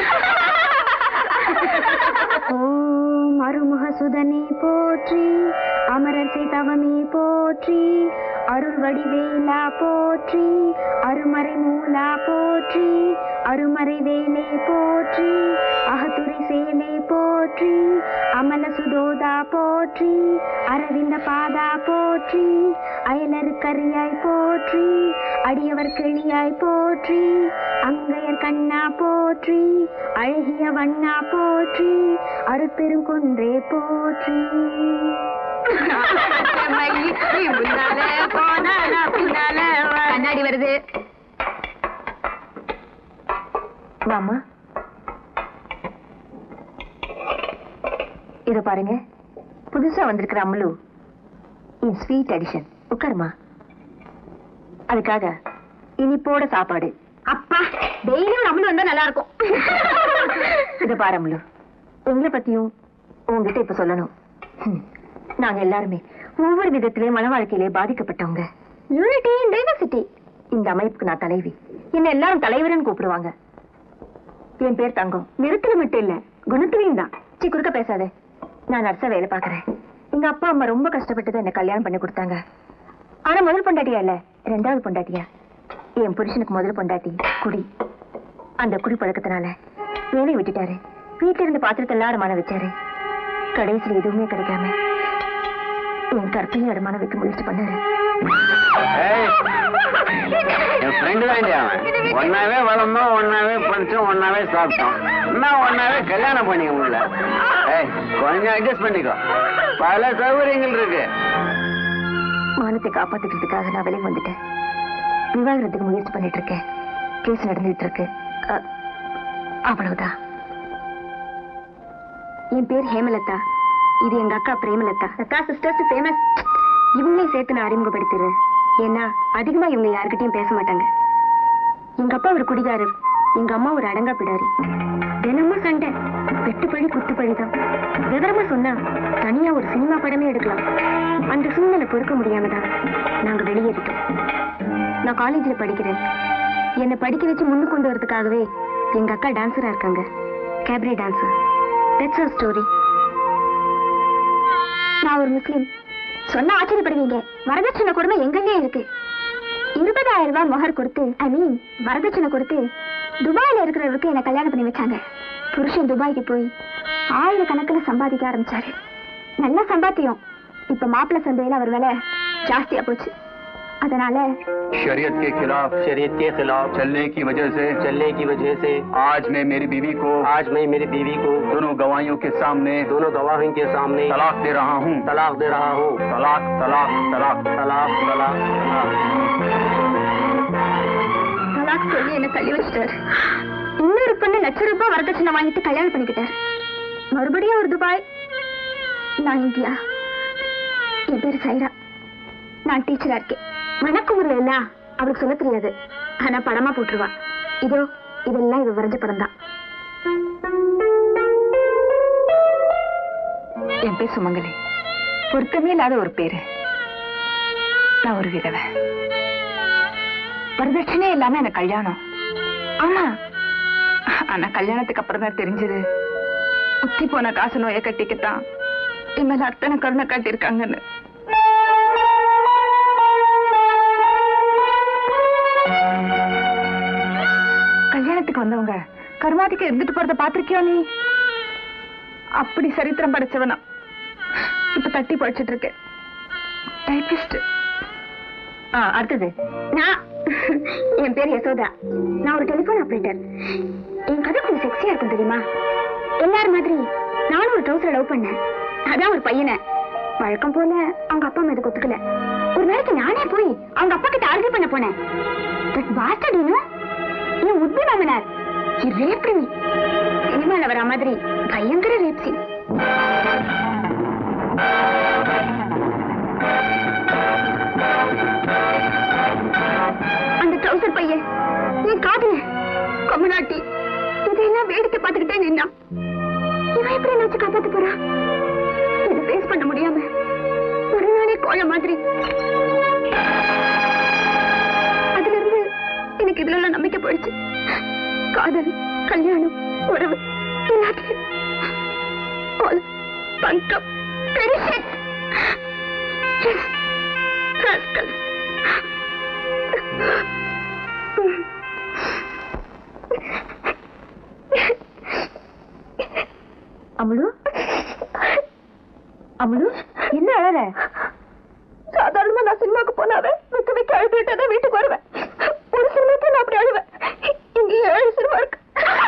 ஓம் அருமுக சுதனே போற்றி அமரர் செய்தவமே போற்றி அருள் வடிவேலா போற்றி அருமறை மூலா போற்றி அருமறை வேலே போற்றி அகத்துரை சேலே போற்றி அமல சுதோதா போற்றி அரவிந்த பாதா போற்றி அயலரு கரியாய் போற்றி அடியவர் கிளியாய் போற்றி அங்கையர் கண்ணா போற்றி அழகிய வண்ணா போற்றி அருப்பெரும் குன்றே போற்றி கண்ணாடி வருது மாமா இத பாருங்க புதுசா வந்திருக்கிற அம்மலு என் ஸ்வீட் அடிஷன் உட்காருமா அதுக்காக இனிப்போட சாப்பாடு அப்பா டெய்லியும் நம்மளும் வந்தா நல்லா இருக்கும் இத பாரு அம்மலு எங்களை பத்தியும் உங்ககிட்ட இப்ப சொல்லணும் ஹம், நாங்க எல்லாருமே ஒவ்வொரு விதத்திலே மன வாழ்க்கையிலே பாதிக்கப்பட்டவங்க யூனிட்டி டைவர்சிட்டி இந்த அமைப்புக்கு நான் தலைவி என்ன எல்லாரும் தலைவர்னு கூப்பிடுவாங்க என் பேர் தங்கம் நிறுத்தல மட்டும் இல்ல குணத்துலையும் தான் சி குறுக்க பேசாத நான் நர்ஸா வேலை பார்க்கறேன் எங்க அப்பா அம்மா ரொம்ப கஷ்டப்பட்டு தான் என்ன கல்யாணம் பண்ணி கொடுத்தாங்க ஆனா முதல் பொண்டாட்டியா இல்ல ரெண்டாவது பொண்டாட்டியா என் புருஷனுக்கு முதல் பொண்டாட்டி குடி அந்த குடி பழக்கத்தினால வேலையை விட்டுட்டாரு வீட்டுல இருந்து பாத்திரத்தை எல்லாம் அடமானம் வச்சாரு கடைசியில் எதுவுமே கிடைக்காம என் கற்பையும் அடமானம் வைக்க முயற்சி பண்ணாரு என் ஃப்ரெண்டு தான் அவன் ஒன்னாவே வளர்ந்தோம் ஒன்னாவே படிச்சோம் ஒன்னாவே சாப்பிட்டோம் இன்னும் ஒன்னாவே கல்யாணம் பண்ணிக்க முடியல ஏய் கொஞ்சம் அட்ஜஸ்ட் பண்ணிக்கோ பல சௌகரியங்கள் இருக்கு மானத்தை காப்பாத்திக்கிறதுக்காக நான் வெளியே வந்துட்டேன் விவாகரத்துக்கு முயற்சி பண்ணிட்டு இருக்கேன் கேஸ் நடந்துட்டு இருக்கு அ- அவ்வளவுதான் என் பேர் ஹேமலதா இது எங்க அக்கா பிரேமலதா அக்கா சிஸ்டர்ஸ் ஃபேமஸ் இவங்களையும் சேர்த்து நான் அறிமுகப்படுத்திடுறேன் ஏன்னா அதிகமா இவங்க யாருக்கிட்டையும் பேச மாட்டாங்க எங்க அப்பா ஒரு குடிகாரர் எங்க அம்மா ஒரு அடங்கா பிடாரி தினமும் சண்டை வெட்டுப்பழி குத்துப்பழி தான் விவரமா சொன்னா தனியா ஒரு சினிமா படமே எடுக்கலாம் அந்த சூழ்நிலை பொறுக்க முடியாம தான் நாங்க வெளியேறிட்டோம் நான் காலேஜ்ல படிக்கிறேன் என்னை படிக்க வச்சு முன்னு கொண்டு வரதுக்காகவே எங்க அக்கா டான்ஸரா இருக்காங்க கேப்ரே டான்ஸர் தட்ஸ் அவர் ஸ்டோரி நான் ஒரு முஸ்லீம் சொன்னா ஆச்சரியப்படுவீங்க வரதட்சணை கொடுமை எங்கெங்கே இருக்கு இருபதாயிரம் ரூபாய் மொஹர் கொடுத்து ஐ மீன் வரதட்சணை கொடுத்து துபாயில இருக்கிறவருக்கு என்ன கல்யாணம் பண்ணி வச்சாங்க புருஷன் துபாய்க்கு போய் ஆயிரக்கணக்கில் சம்பாதிக்க ஆரம்பிச்சாரு நல்ல சம்பாத்தியம் இப்ப மாப்பிள்ளை சந்தையில அவர் விலை ஜாஸ்தியா போச்சு அதனால शरीयत के खिलाफ शरीयत के खिलाफ चलने की वजह से चलने की वजह से आज मैं मेरी बीवी को आज मैं मेरी बीवी को दोनों गवाहियों के सामने दोनों गवाहियों के सामने तलाक दे रहा हूँ तलाक दे रहा हूँ तलाक तलाक तलाक तलाक तलाक தலாக் சொல்லி என்ன தள்ளி வச்சிட்டாரு இன்னொரு பொண்ணு லட்ச ரூபாய் வரதட்சணை வாங்கிட்டு கல்யாணம் பண்ணிக்கிட்டாரு மறுபடியும் ஒரு துபாய் நான் இந்தியா என் பேர் சைரா நான் டீச்சரா இருக்கேன் வணக்கம் ஒரு எல்லாம் அவளுக்கு சொல்ல தெரியாது ஆனா படமா போட்டுருவா இதோ இதெல்லாம் இவ வரைஞ்ச படம் தான் என் பேர் சுமங்கலி பொருத்தமே இல்லாத ஒரு பேரு நான் ஒரு விதவை வரதட்சணையே இல்லாம எனக்கு கல்யாணம் ஆமா ஆனா கல்யாணத்துக்கு அப்புறம் தான் தெரிஞ்சது உத்தி போன காசு நோயை கட்டிக்கத்தான் என் மேல அத்தனை கருணை காட்டியிருக்காங்கன்னு கல்யாணத்துக்கு வந்தவங்க கருமாதிக்கு இருந்துட்டு போறத பாத்திருக்கியோ நீ அப்படி சரித்திரம் படைச்சவனா இப்ப தட்டி படிச்சிட்டு இருக்கேன் டைபிஸ்ட் ஆ, அடுத்தது நான் என் பேர் யசோதா நான் ஒரு டெலிபோன் ஆபரேட்டர் என் கதை கொஞ்சம் செக்ஸியா இருக்கும் தெரியுமா எல்லாரும் மாதிரி நானும் ஒரு ட்ரௌசரை லவ் பண்ணேன் அதான் ஒரு பையனை வழக்கம் போல அவங்க அப்பா அம்மா இதுக்கு ஒத்துக்கல ஒரு நாளைக்கு நானே போய் அவங்க அப்பா கிட்ட ஆர்கியூ பண்ண போனேன் தட் bastard, you know? என் உட்பி மாமனார் ரேப் மீ சினிமால வர மாதிரி பயங்கர ரேப் சீன் அந்த ட்ரௌசர் பையன் என் காதுல கொமநாட்டி இதையெல்லாம் வேடிக்கை பார்த்துக்கிட்டே நின்னான் இவன் எப்படி என்ன வச்சு காப்பாத்த போறா இதை ஃபேஸ் பண்ண முடியாம ஒரு நாளே கோழ மாதிரி அதுல இருந்து எனக்கு இதுல எல்லாம் நம்பிக்கை போயிடுச்சு காதல் கல்யாணம் உறவு எல்லாத்தையும் all பங்கம் பெரிய rascal. அமுலு அமுலு என்ன அழற சாதாரணமா நான் சினிமாக்கு போனாவே விட்டு விட்டு அழுதுட்டு தான் வீட்டுக்கு வருவேன் ஒரு சினிமாக்கு நான் அப்படி அழுவேன் இங்க ஏழு சினிமா இருக்கு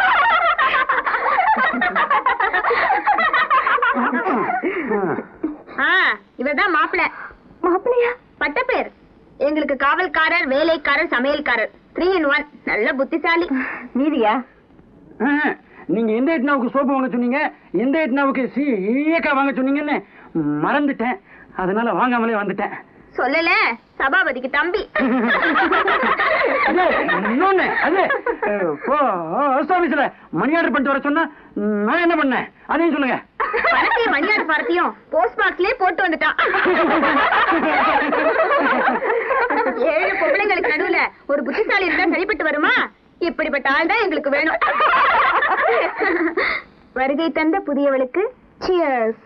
இவர்தான் மாப்பிள்ள மாப்பிள்ளையா பட்ட பேர் எங்களுக்கு காவல்காரர் வேலைக்காரர் சமையல்காரர் த்ரீ இன் ஒன் நல்ல புத்திசாலி நீதியா நீங்க எந்த எட்னாவுக்கு சோப்பு வாங்க சொன்னீங்க எந்த எட்னாவுக்கு சீக்கா வாங்க சொன்னீங்கன்னு மறந்துட்டேன் அதனால வாங்காமலே வந்துட்டேன் சொல்லல சபாபதிக்கு தம்பி அது, இன்னொன்னு அது போஸ்ட் ஆபீஸ்ல மணி ஆர்டர் பண்ணிட்டு வர சொன்னா நான் என்ன பண்ணேன் அதையும் சொல்லுங்க பணத்தையும் மணியாடு பணத்தையும் போஸ்ட் பாக்ஸ்லயே போட்டு வந்துட்டான் ஏழு பொம்பளைங்களுக்கு நடுவுல ஒரு புத்திசாலி இருந்தா சரிப்பட்டு வருமா இப்படிப்பட்ட ஆள் தான் எங்களுக்கு வேணும் வருகை தந்த புதியவளுக்கு சியர்ஸ்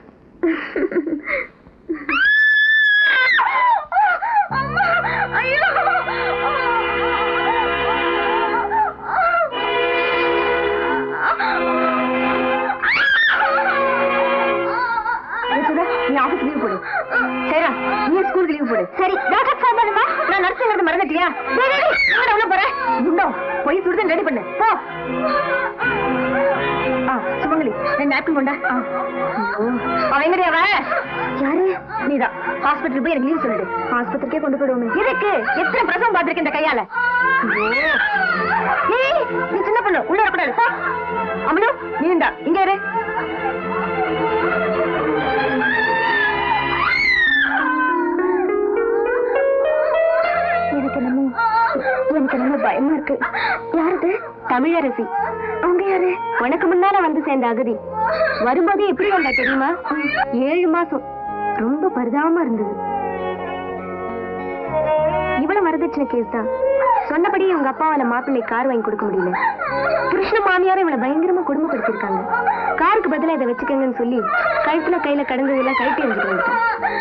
நீ ஆபீஸ் லீவ் போடு சரிடா நீ ஸ்கூலுக்கு லீவ் போடு சரி டாக்டர் ஃபோன் பண்ணுமா நான் நர்ஸுங்கிறது மறந்துட்டியா டேய், டேய், டேய், எங்கடா உள்ள போற குண்டோ போய் சுடுதல் ரெடி பண்ணு போ ஆ சுமங்கலி ரெண்டு நாப்கின் கொண்டா ஆ. ஐயோ, அவன் எங்கடி அவன் யாரு நீதான் ஹாஸ்பிட்டல் போய் எனக்கு லீவ் சொல்லிடு ஆஸ்பத்திரிக்கே கொண்டு போயிடுவோமே இருக்கு எத்தனை பிரசவம் பார்த்திருக்கேன் இந்த கையால ஐயோ. ஏய், நீ சின்ன பொண்ணு உள்ள வரக்கூடாது போ. அம்மனு நீ இந்தா இங்க இரு எனக்கு என்னமோ எனக்கு என்னமோ பயமா இருக்கு யாருது தமிழரசி அவங்க யாரு உனக்கு முன்னால வந்து சேர்ந்த அகதி வரும்போதே எப்படி வந்தா தெரியுமா ஏழு மாசம் ரொம்ப பரிதாபமா இருந்தது இவ்வளவு வரதட்சணை கேஸ் தான் சொன்னபடி உங்க அப்பாவால மாப்பிள்ளை கார் வாங்கி கொடுக்க முடியல புருஷன மாமியாரும் இவளை பயங்கரமா கொடுமைப்படுத்திருக்காங்க காருக்கு பதிலா இதை வச்சுக்கங்கன்னு சொல்லி கழுத்துல கையில கடந்ததெல்லாம் கழட்டி எறிஞ்சிட்டு வந்துட்டான்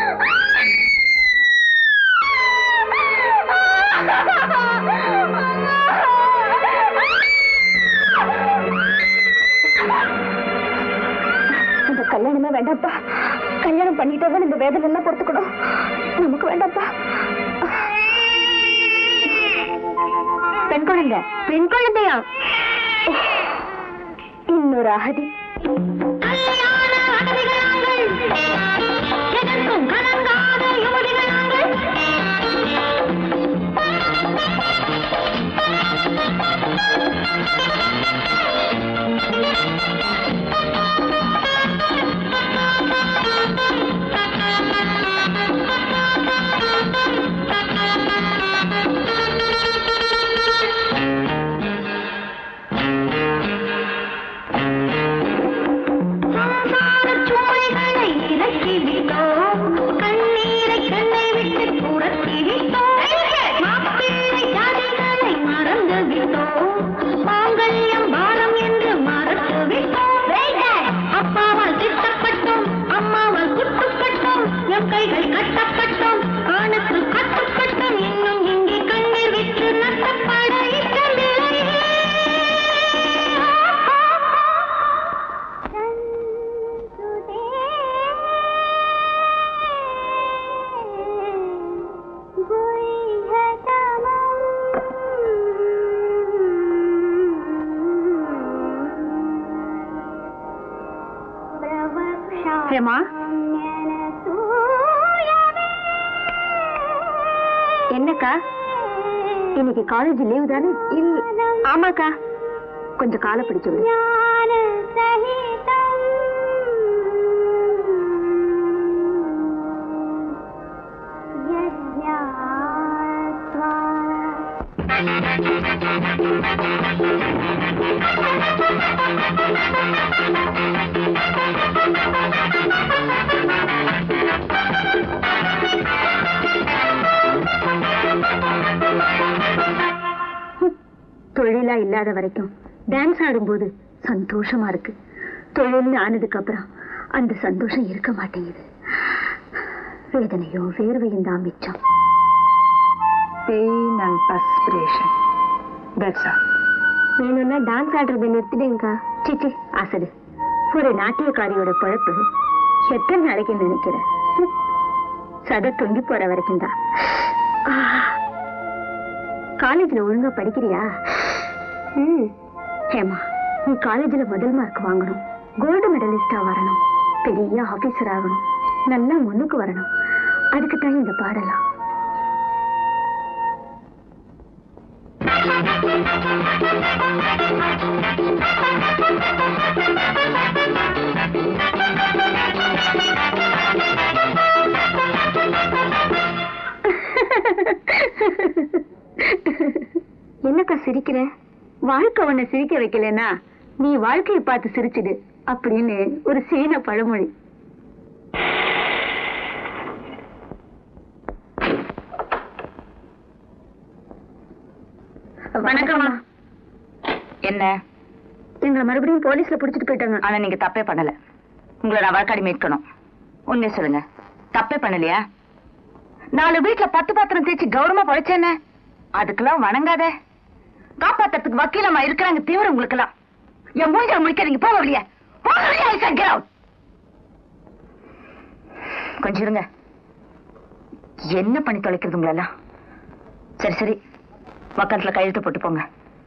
இந்த கல்யாணமே வேண்டாம்ப்பா கல்யாணம் பண்ணிட்டே தான் இந்த வேதனை எல்லாம் பொறுத்துக்கணும் நமக்கு வேண்டாம்ப்பா பெண் குழந்தை பெண் குழந்தையா இன்னொரு அகதி சூளைகளை இறக்கி விட்டோம் கண் ஹேமா என்னக்கா இன்னைக்கு காலேஜ் லீவு தானே இல் ஆமாக்கா கொஞ்சம் காலை பிடிச்சு விடு தொழிலா இல்லாத வரைக்கும் டான்ஸ் ஆடும்போது சந்தோஷமா இருக்கு தொழில்னு ஆனதுக்கு அப்புறம் அந்த சந்தோஷம் இருக்க மாட்டேங்குது வேதனையும் வேர்வையும் தான் மிச்சம் pain and frustration that's all வேணும்னா டான்ஸ் ஆடுறதை நிறுத்திடுங்கக்கா சிச்சி அசடு ஒரு நாட்டியக்காரியோட பொழப்பு எத்தனை நாளைக்கு நினைக்கிறேன் ஹம். சதை தொங்கி போற வரைக்கும் தான் காலேஜ்ல ஒழுங்கா படிக்கிறியா ம் ஹேமா நீ காலேஜ்ல முதல் மார்க் வாங்கணும் கோல்டு மெடலிஸ்டா வரணும் பெரிய ஆபீசர் ஆகணும் நல்லா முன்னுக்கு வரணும் அதுக்கு தான் இந்த பாடலாம் என்னக்கா சிரிக்கிற வாழ்க்கை உன்னை சிரிக்க வைக்கலனா நீ வாழ்க்கையை பார்த்து சிரிச்சிடு அப்படின்னு ஒரு சீன பழமொழி வணக்கம்மா என்ன எங்களை மறுபடியும் போலீஸ்ல புடிச்சிட்டு போயிட்டாங்க ஆனா நீங்க தப்பே பண்ணல உங்களை நான் வழக்காடி மீட்கணும் உண்மையை சொல்லுங்க தப்பே பண்ணலையா நாலு வீட்டுல பத்து பாத்திரம் தேய்ச்சி கௌரவமா பழைச்சேன்னு அதுக்கெல்லாம் வணங்காத காப்பாத்துறதுக்கு வக்கீலமா இருக்கிறாங்க தீவிரம் உங்களுக்கெல்லாம் என் மூஞ்ச முடிக்காதீங்க போக வெளியே போக வெளியே I said get out. கொஞ்சம் இருங்க என்ன பண்ணி தொலைக்கிறது உங்களெல்லாம் சரி சரி வக்கத்துல கையெழுத்து போட்டு போங்க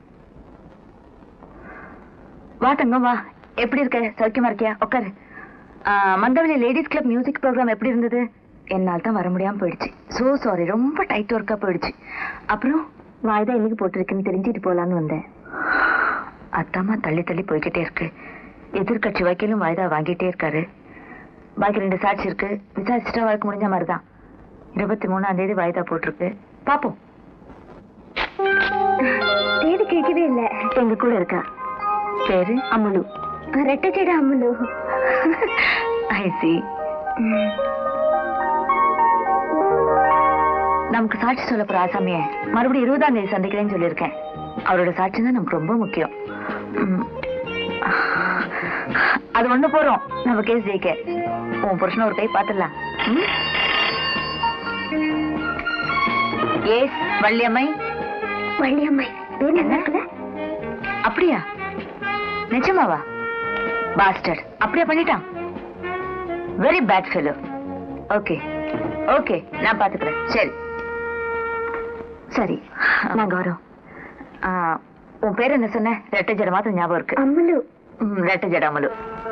வா தங்கம் வா எப்படி இருக்க சௌக்கியமா இருக்கியா உட்காரு ஆ, Mandaveli ladies club music program எப்படி இருந்தது என்னால் தான் வர முடியாம போயிடுச்சு சோ சாரி ரொம்ப டைட் ஒர்க்கா போயிடுச்சு அப்புறம் வாய்தா என்னைக்கு போட்டிருக்குன்னு தெரிஞ்சுட்டு போலான்னு வந்தேன் அத்தாமா தள்ளி தள்ளி போய்கிட்டே இருக்கு எதிர்கட்சி வக்கீலும் வாய்தா வாங்கிட்டே இருக்காரு பாக்கி ரெண்டு சாட்சி இருக்கு விசாரிச்சுட்டா வழக்கு முடிஞ்ச மாதிரி தான் இருபத்தி மூணாம் தேதி வாய்தா போட்டிருக்கு பாப்போம் தேதி கேட்கவே இல்ல எங்க கூட இருக்கா பேரு அம்முலு ரெட்டை செடி அம்முலு ஐ சி நமக்கு சாட்சி சொல்ல போற ஆசாமிய மறுபடியும் இருபதாம் தேதி சந்திக்கிறேன்னு சொல்லியிருக்கேன் அவரோட சாட்சி தான் நமக்கு ரொம்ப முக்கியம் ம். அது ஒண்ணு போறோம் நம்ம கேஸ் ஜெயிக்க உன் புருஷன ஒரு கை பாத்துடலாம் ஏஸ் வள்ளியம்மை வள்ளியம்மை பேர் நல்லா இருக்குல்ல அப்படியா நிஜமாவா பாஸ்டர் அப்படியே பண்ணிட்டான் very bad fellow okay okay நான் பாத்துக்கிறேன் சரி சரி நாங்க வரோம் ஆ, உன் பேர் என்ன சொன்ன ரெட்டை ஜட மாத்திரம் ஞாபகம் இருக்கு அம்முலு ம், ரெட்டை ஜடாமலு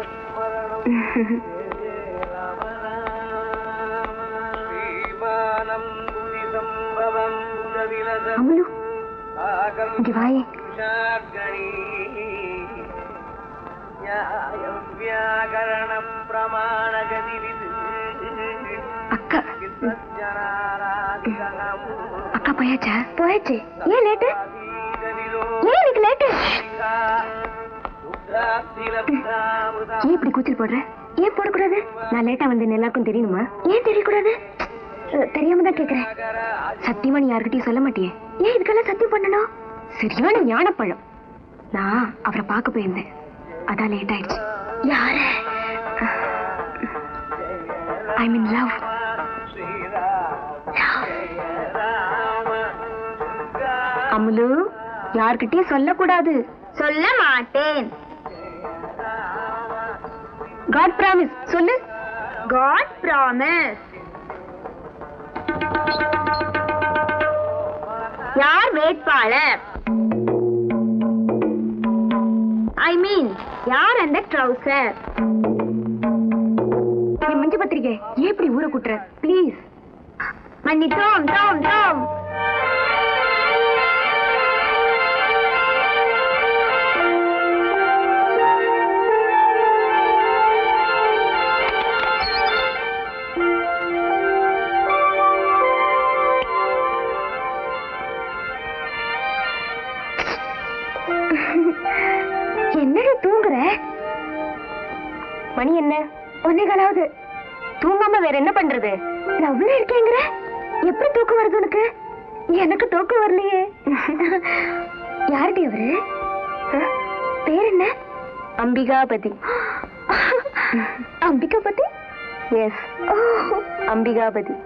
அம்முலு இங்க வாயே அக்கா அக்கா போயாச்சா போயாச்சு ஏன் லேட்டு ஏன் எனக்கு லேட்டு ஏன் இப்படி கூச்சல் போடுற ஏன் போடக்கூடாது நான் லேட்டா வந்தேன் எல்லாருக்கும் தெரியணுமா ஏன் தெரியக்கூடாது அஹ், தெரியாம தான் கேக்குறேன் சத்தியமா நீ யார்கிட்டயும் சொல்ல மாட்டியே ஏன் இதுக்கெல்லாம் சத்தியம் பண்ணணும் சரியான ஞானப்பழம் நான் அவரை பார்க்க போயிருந்தேன் அதான் லேட் ஆயிடுச்சு யார ஐ மீன் லவ் அமுலு யார்கிட்டயும் சொல்லக்கூடாது சொல்ல மாட்டேன் காட் பிராமிஸ் சொல்லு காட் பிராமிஸ் யார் வேட்பாளர் ஐ மீன் யார் அந்த ட்ரௌசர் ஏமாத்துறீங்க ஏன் இப்படி ஊரை கூட்டுற ப்ளீஸ் மன்னி டோம் டோம் டோம் என்னடி தூங்குற மணி என்ன ஒன்னேகாலாவது தூங்காம வேற என்ன பண்றது லவ்ல இருக்கேங்கிற எப்படி தூக்கம் வருது உனக்கு எனக்கு தூக்கம் வரலையே யாருடி அவரு அஹ், பேர் என்ன அம்பிகாபதி அம்பிகாபதி எஸ் அம்பிகாபதி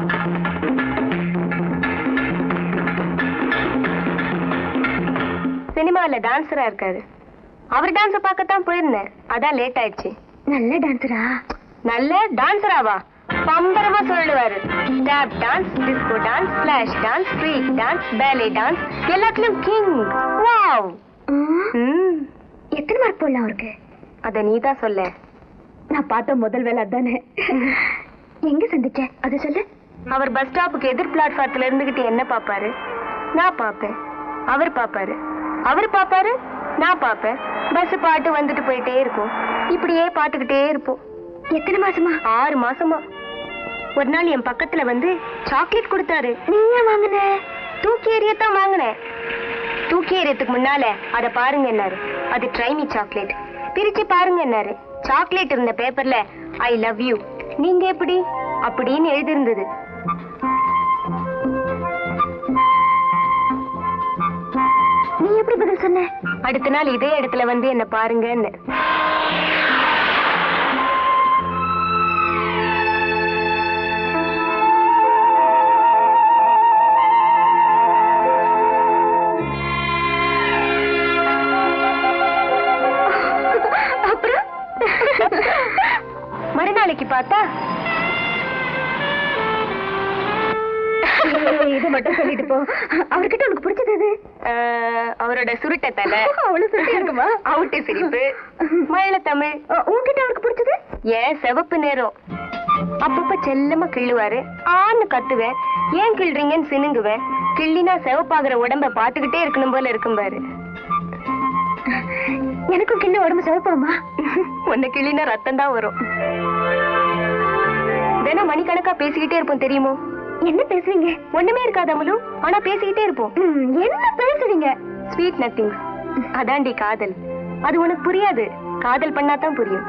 சினிமால டான்சரா இருக்காரு அவர் டான்ஸ் பார்க்கத்தான் போயிருந்தேன் அதான் லேட் ஆயிடுச்சு நல்ல டான்சரா நல்ல டான்சராவா பம்பரமா சொல்லுவாரு tap dance disco dance flash dance street dance ballet dance எல்லாத்துலயும் கிங் வாவ் எத்தனை மார்க் போடலாம் அவருக்கு அத நீ தான் சொல்ல நான் பார்த்த முதல் வேலை அதானே எங்க சந்திச்ச அது சொல்லு அவர் பஸ் ஸ்டாப்புக்கு எதிர் பிளாட்ஃபாரத்துல இருந்துகிட்டு என்ன பாப்பாரு நான் பாப்பேன் அவர் பாப்பாரு அவர் பாப்பாரு நான் பாப்பேன் பஸ் பாட்டு வந்துட்டு போயிட்டே இருக்கும் இப்படியே பாத்துக்கிட்டே இருப்போம் எத்தனை மாசமா ஆறு மாசமா ஒரு நாள் என் பக்கத்துல வந்து சாக்லேட் கொடுத்தாரு நீ ஏன் வாங்கின தூக்கி எறியத்தான் வாங்கினேன் தூக்கி எறியத்துக்கு முன்னால அத பாருங்க என்னாரு அது ட்ரைமி சாக்லேட் பிரிச்சு பாருங்க என்னாரு சாக்லேட் இருந்த பேப்பர்ல ஐ லவ் யூ நீங்க எப்படி அப்படின்னு எழுதியிருந்தது நீ எப்படி பதில் சொன்ன அடுத்த நாள் இதே இடத்துல வந்து என்ன பாருங்கன்னு அப்புறம் மறுநாளைக்கு பார்த்தா இது மட்டும் சொல்லிட்டு போ அவர்கிட்ட உனக்கு பிடிச்சது எது அவரோட சுருட்ட தலை அவ்வளவு சுருட்ட இருக்குமா அவுட்டு சிரிப்பு மயில தமிழ் உன்கிட்ட அவருக்கு பிடிச்சது ஏன் சிவப்பு நேரம் அப்பப்ப செல்லமா கிள்ளுவாரு ஆன்னு கத்துவேன் ஏன் கிள்றீங்கன்னு சினுங்குவேன் கிள்ளினா சிவப்பாகிற உடம்ப பாத்துக்கிட்டே இருக்கணும் போல இருக்கும் பாரு எனக்கும் கிண்ண உடம்பு சிவப்பாமா உன்னை கிள்ளினா ரத்தம் தான் வரும் தினம் மணிக்கணக்கா பேசிக்கிட்டே இருப்போம் தெரியுமோ என்ன பேசுவீங்க ஒண்ணுமே இருக்காது அமலு ஆனா பேசிக்கிட்டே இருப்போம் என்ன பேசுவீங்க ஸ்வீட் நத்திங் அதாண்டி காதல் அது உனக்கு புரியாது காதல் பண்ணாதான் புரியும்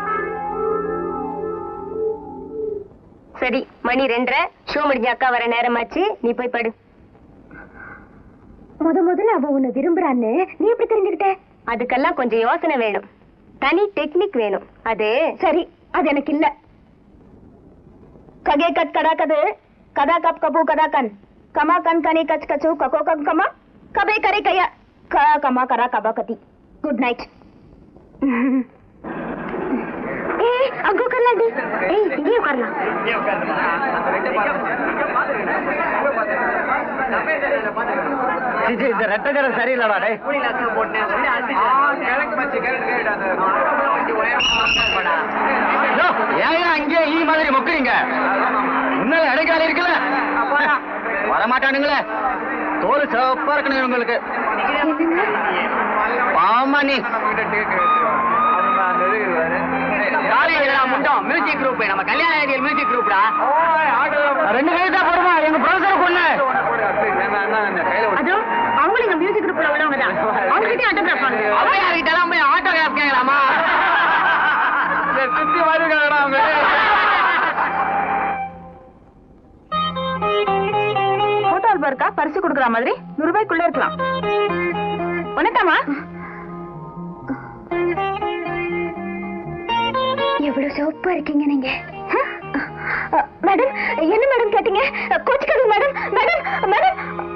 சரி மணி ரெண்டரை ஷோ முடிஞ்ச அக்கா வர நேரமாச்சு நீ போய் படு முத முதல்ல அவ உன்னை விரும்புறான்னு நீ எப்படி தெரிஞ்சுக்கிட்ட அதுக்கெல்லாம் கொஞ்சம் யோசனை வேணும் தனி டெக்னிக் வேணும் அது சரி அது எனக்கு இல்ல ககே கத் கடா கது கதா கப் கபு கதா கன் கமா கன் கனி கச் கச்சு ககோ கப் கமா கபே கரே கயா க கமா கரா கபா கதி குட் நைட் ஏய் அங்கோ உட்காரலாம்டி ஏய் இங்கே உட்காரலாம் இந்த ரெட்டகரம் சரியில்லடா டே ஏன் அங்கே ஈ மாதிரி மொக்குறீங்க முன்னால இடைக்கால இருக்குல்ல வரமாட்டானுங்களே தோல் சிவப்பா இருக்கணும் உங்களுக்கு பாமா நீ முண்டம் மியூசிக் குரூப் நம்ம கல்யாண ஏரியல் மியூசிக் குரூப்டா ரெண்டு கை தான் போடுமா எங்க ப்ரொஃபசர் பொண்ணு அதுவும் அவங்களும் எங்க மியூசிக் குரூப்ல உள்ளவங்க தான் அவங்க கிட்டே ஆட்டோகிராஃப் வாங்க அவையார்கிட்டலாம் போய் ஆட்டோகிராஃப் கேட்கலாமா சுத்தி வருகிறாடா போட்டோ ஆல்பம் இருக்கா பரிசு கொடுக்குற மாதிரி நூறு ரூபாய்க்குள்ள இருக்கலாம் உனக்காமா எவ்வளவு சிவப்பா இருக்கீங்க நீங்க மேடம் என்ன மேடம் கேட்டீங்க கோச்சுக்காது மேடம் மேடம் மேடம்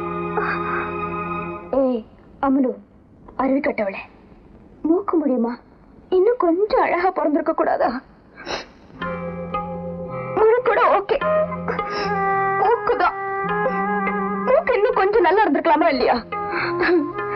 ஏய் அமலு அருவி கட்டவளே மூக்கு முடியுமா இன்னும் கொஞ்சம் அழகா பிறந்திருக்க கூடாதா முழு கூட ஓகே மூக்குதான் மூக்கு இன்னும் கொஞ்சம் நல்லா இருந்திருக்கலாமா இல்லையா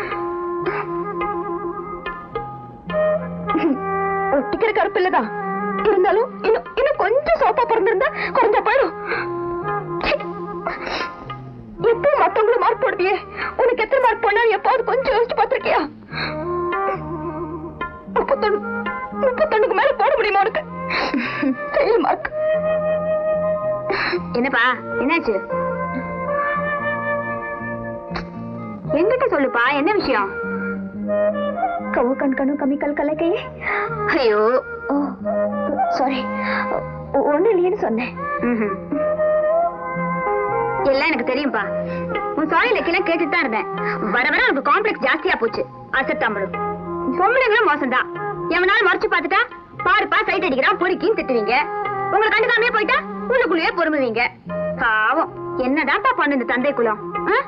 ஒட்டிக்கிற கருப்பு இல்லதான் இருந்தாலும் இன்னும் இன்னும் கொஞ்சம் சோப்பா பிறந்திருந்தா குறைஞ்சா போயிடும் ச்சீ. எப்போ மத்தவங்களும் மார்க் போடுவியே உனக்கு எத்தனை மார்க் போனாலும் எப்பாவது கொஞ்சம் யோசிச்சு பார்த்திருக்கியா முப்பத்தொன்னு முப்பத்தொன்னுக்கு மேல போட முடியுமா உனக்கு ஃபெயில் மார்க் என்னப்பா என்னாச்சு என்கிட்ட சொல்லுப்பா என்ன விஷயம் கவு கண் கணு கமிக்கல் கலக்கையே ஐயோ ஓ சாரி ஒண்ணு இல்லையேன்னு சொன்னேன் ம்ஹும். எல்லாம் எனக்கு தெரியும்பா உன் சாரி லெக்கெல்லாம் கேட்டுட்டு தான் இருந்தேன் வர வர உனக்கு காம்ப்ளெக்ஸ் ஜாஸ்தியா போச்சு அசத்தாம்பளும் பொம்பளைங்களும் மோசம்தான் எவனாலும் மறைச்சு பார்த்துட்டா பாருப்பா சைட் அடிக்கிறான் பொறுக்கின்னு திட்டுவீங்க உங்களை கண்டுக்காமே போயிட்டா உள்ளுக்குள்ளேயே பொறுமுவீங்க பாவம் என்னதான்ப்பா பண்ணு இந்த தந்தை குலம் ஆ?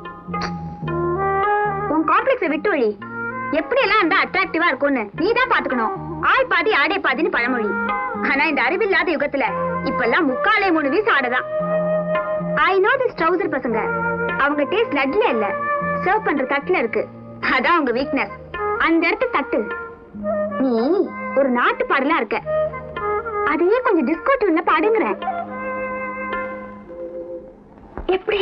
உன் காம்ப்ளெக்ஸை விட்டு வழி எப்படி எல்லாம் இருந்தா அட்ராக்டிவா இருக்கும்னு நீ தான் பாத்துக்கணும் ஆள் பாதி ஆடை பாதின்னு பழமொழி ஆனா இந்த அறிவில்லாத யுகத்துல இப்பெல்லாம் முக்காலே மூணு வீசு ஆடதான் ஐ நோ திஸ் ட்ரௌசர் பசங்க அவங்க டேஸ்ட் லட்ல இல்ல சர்வ் பண்ற தட்டுல இருக்கு அதான் உங்க வீக்னஸ் அந்த இடத்து தட்டு நீ ஒரு நாட்டு பாடலா இருக்க அதையே கொஞ்சம் டிஸ்கோ டியூன்ல பாடுங்கிறேன் எப்படி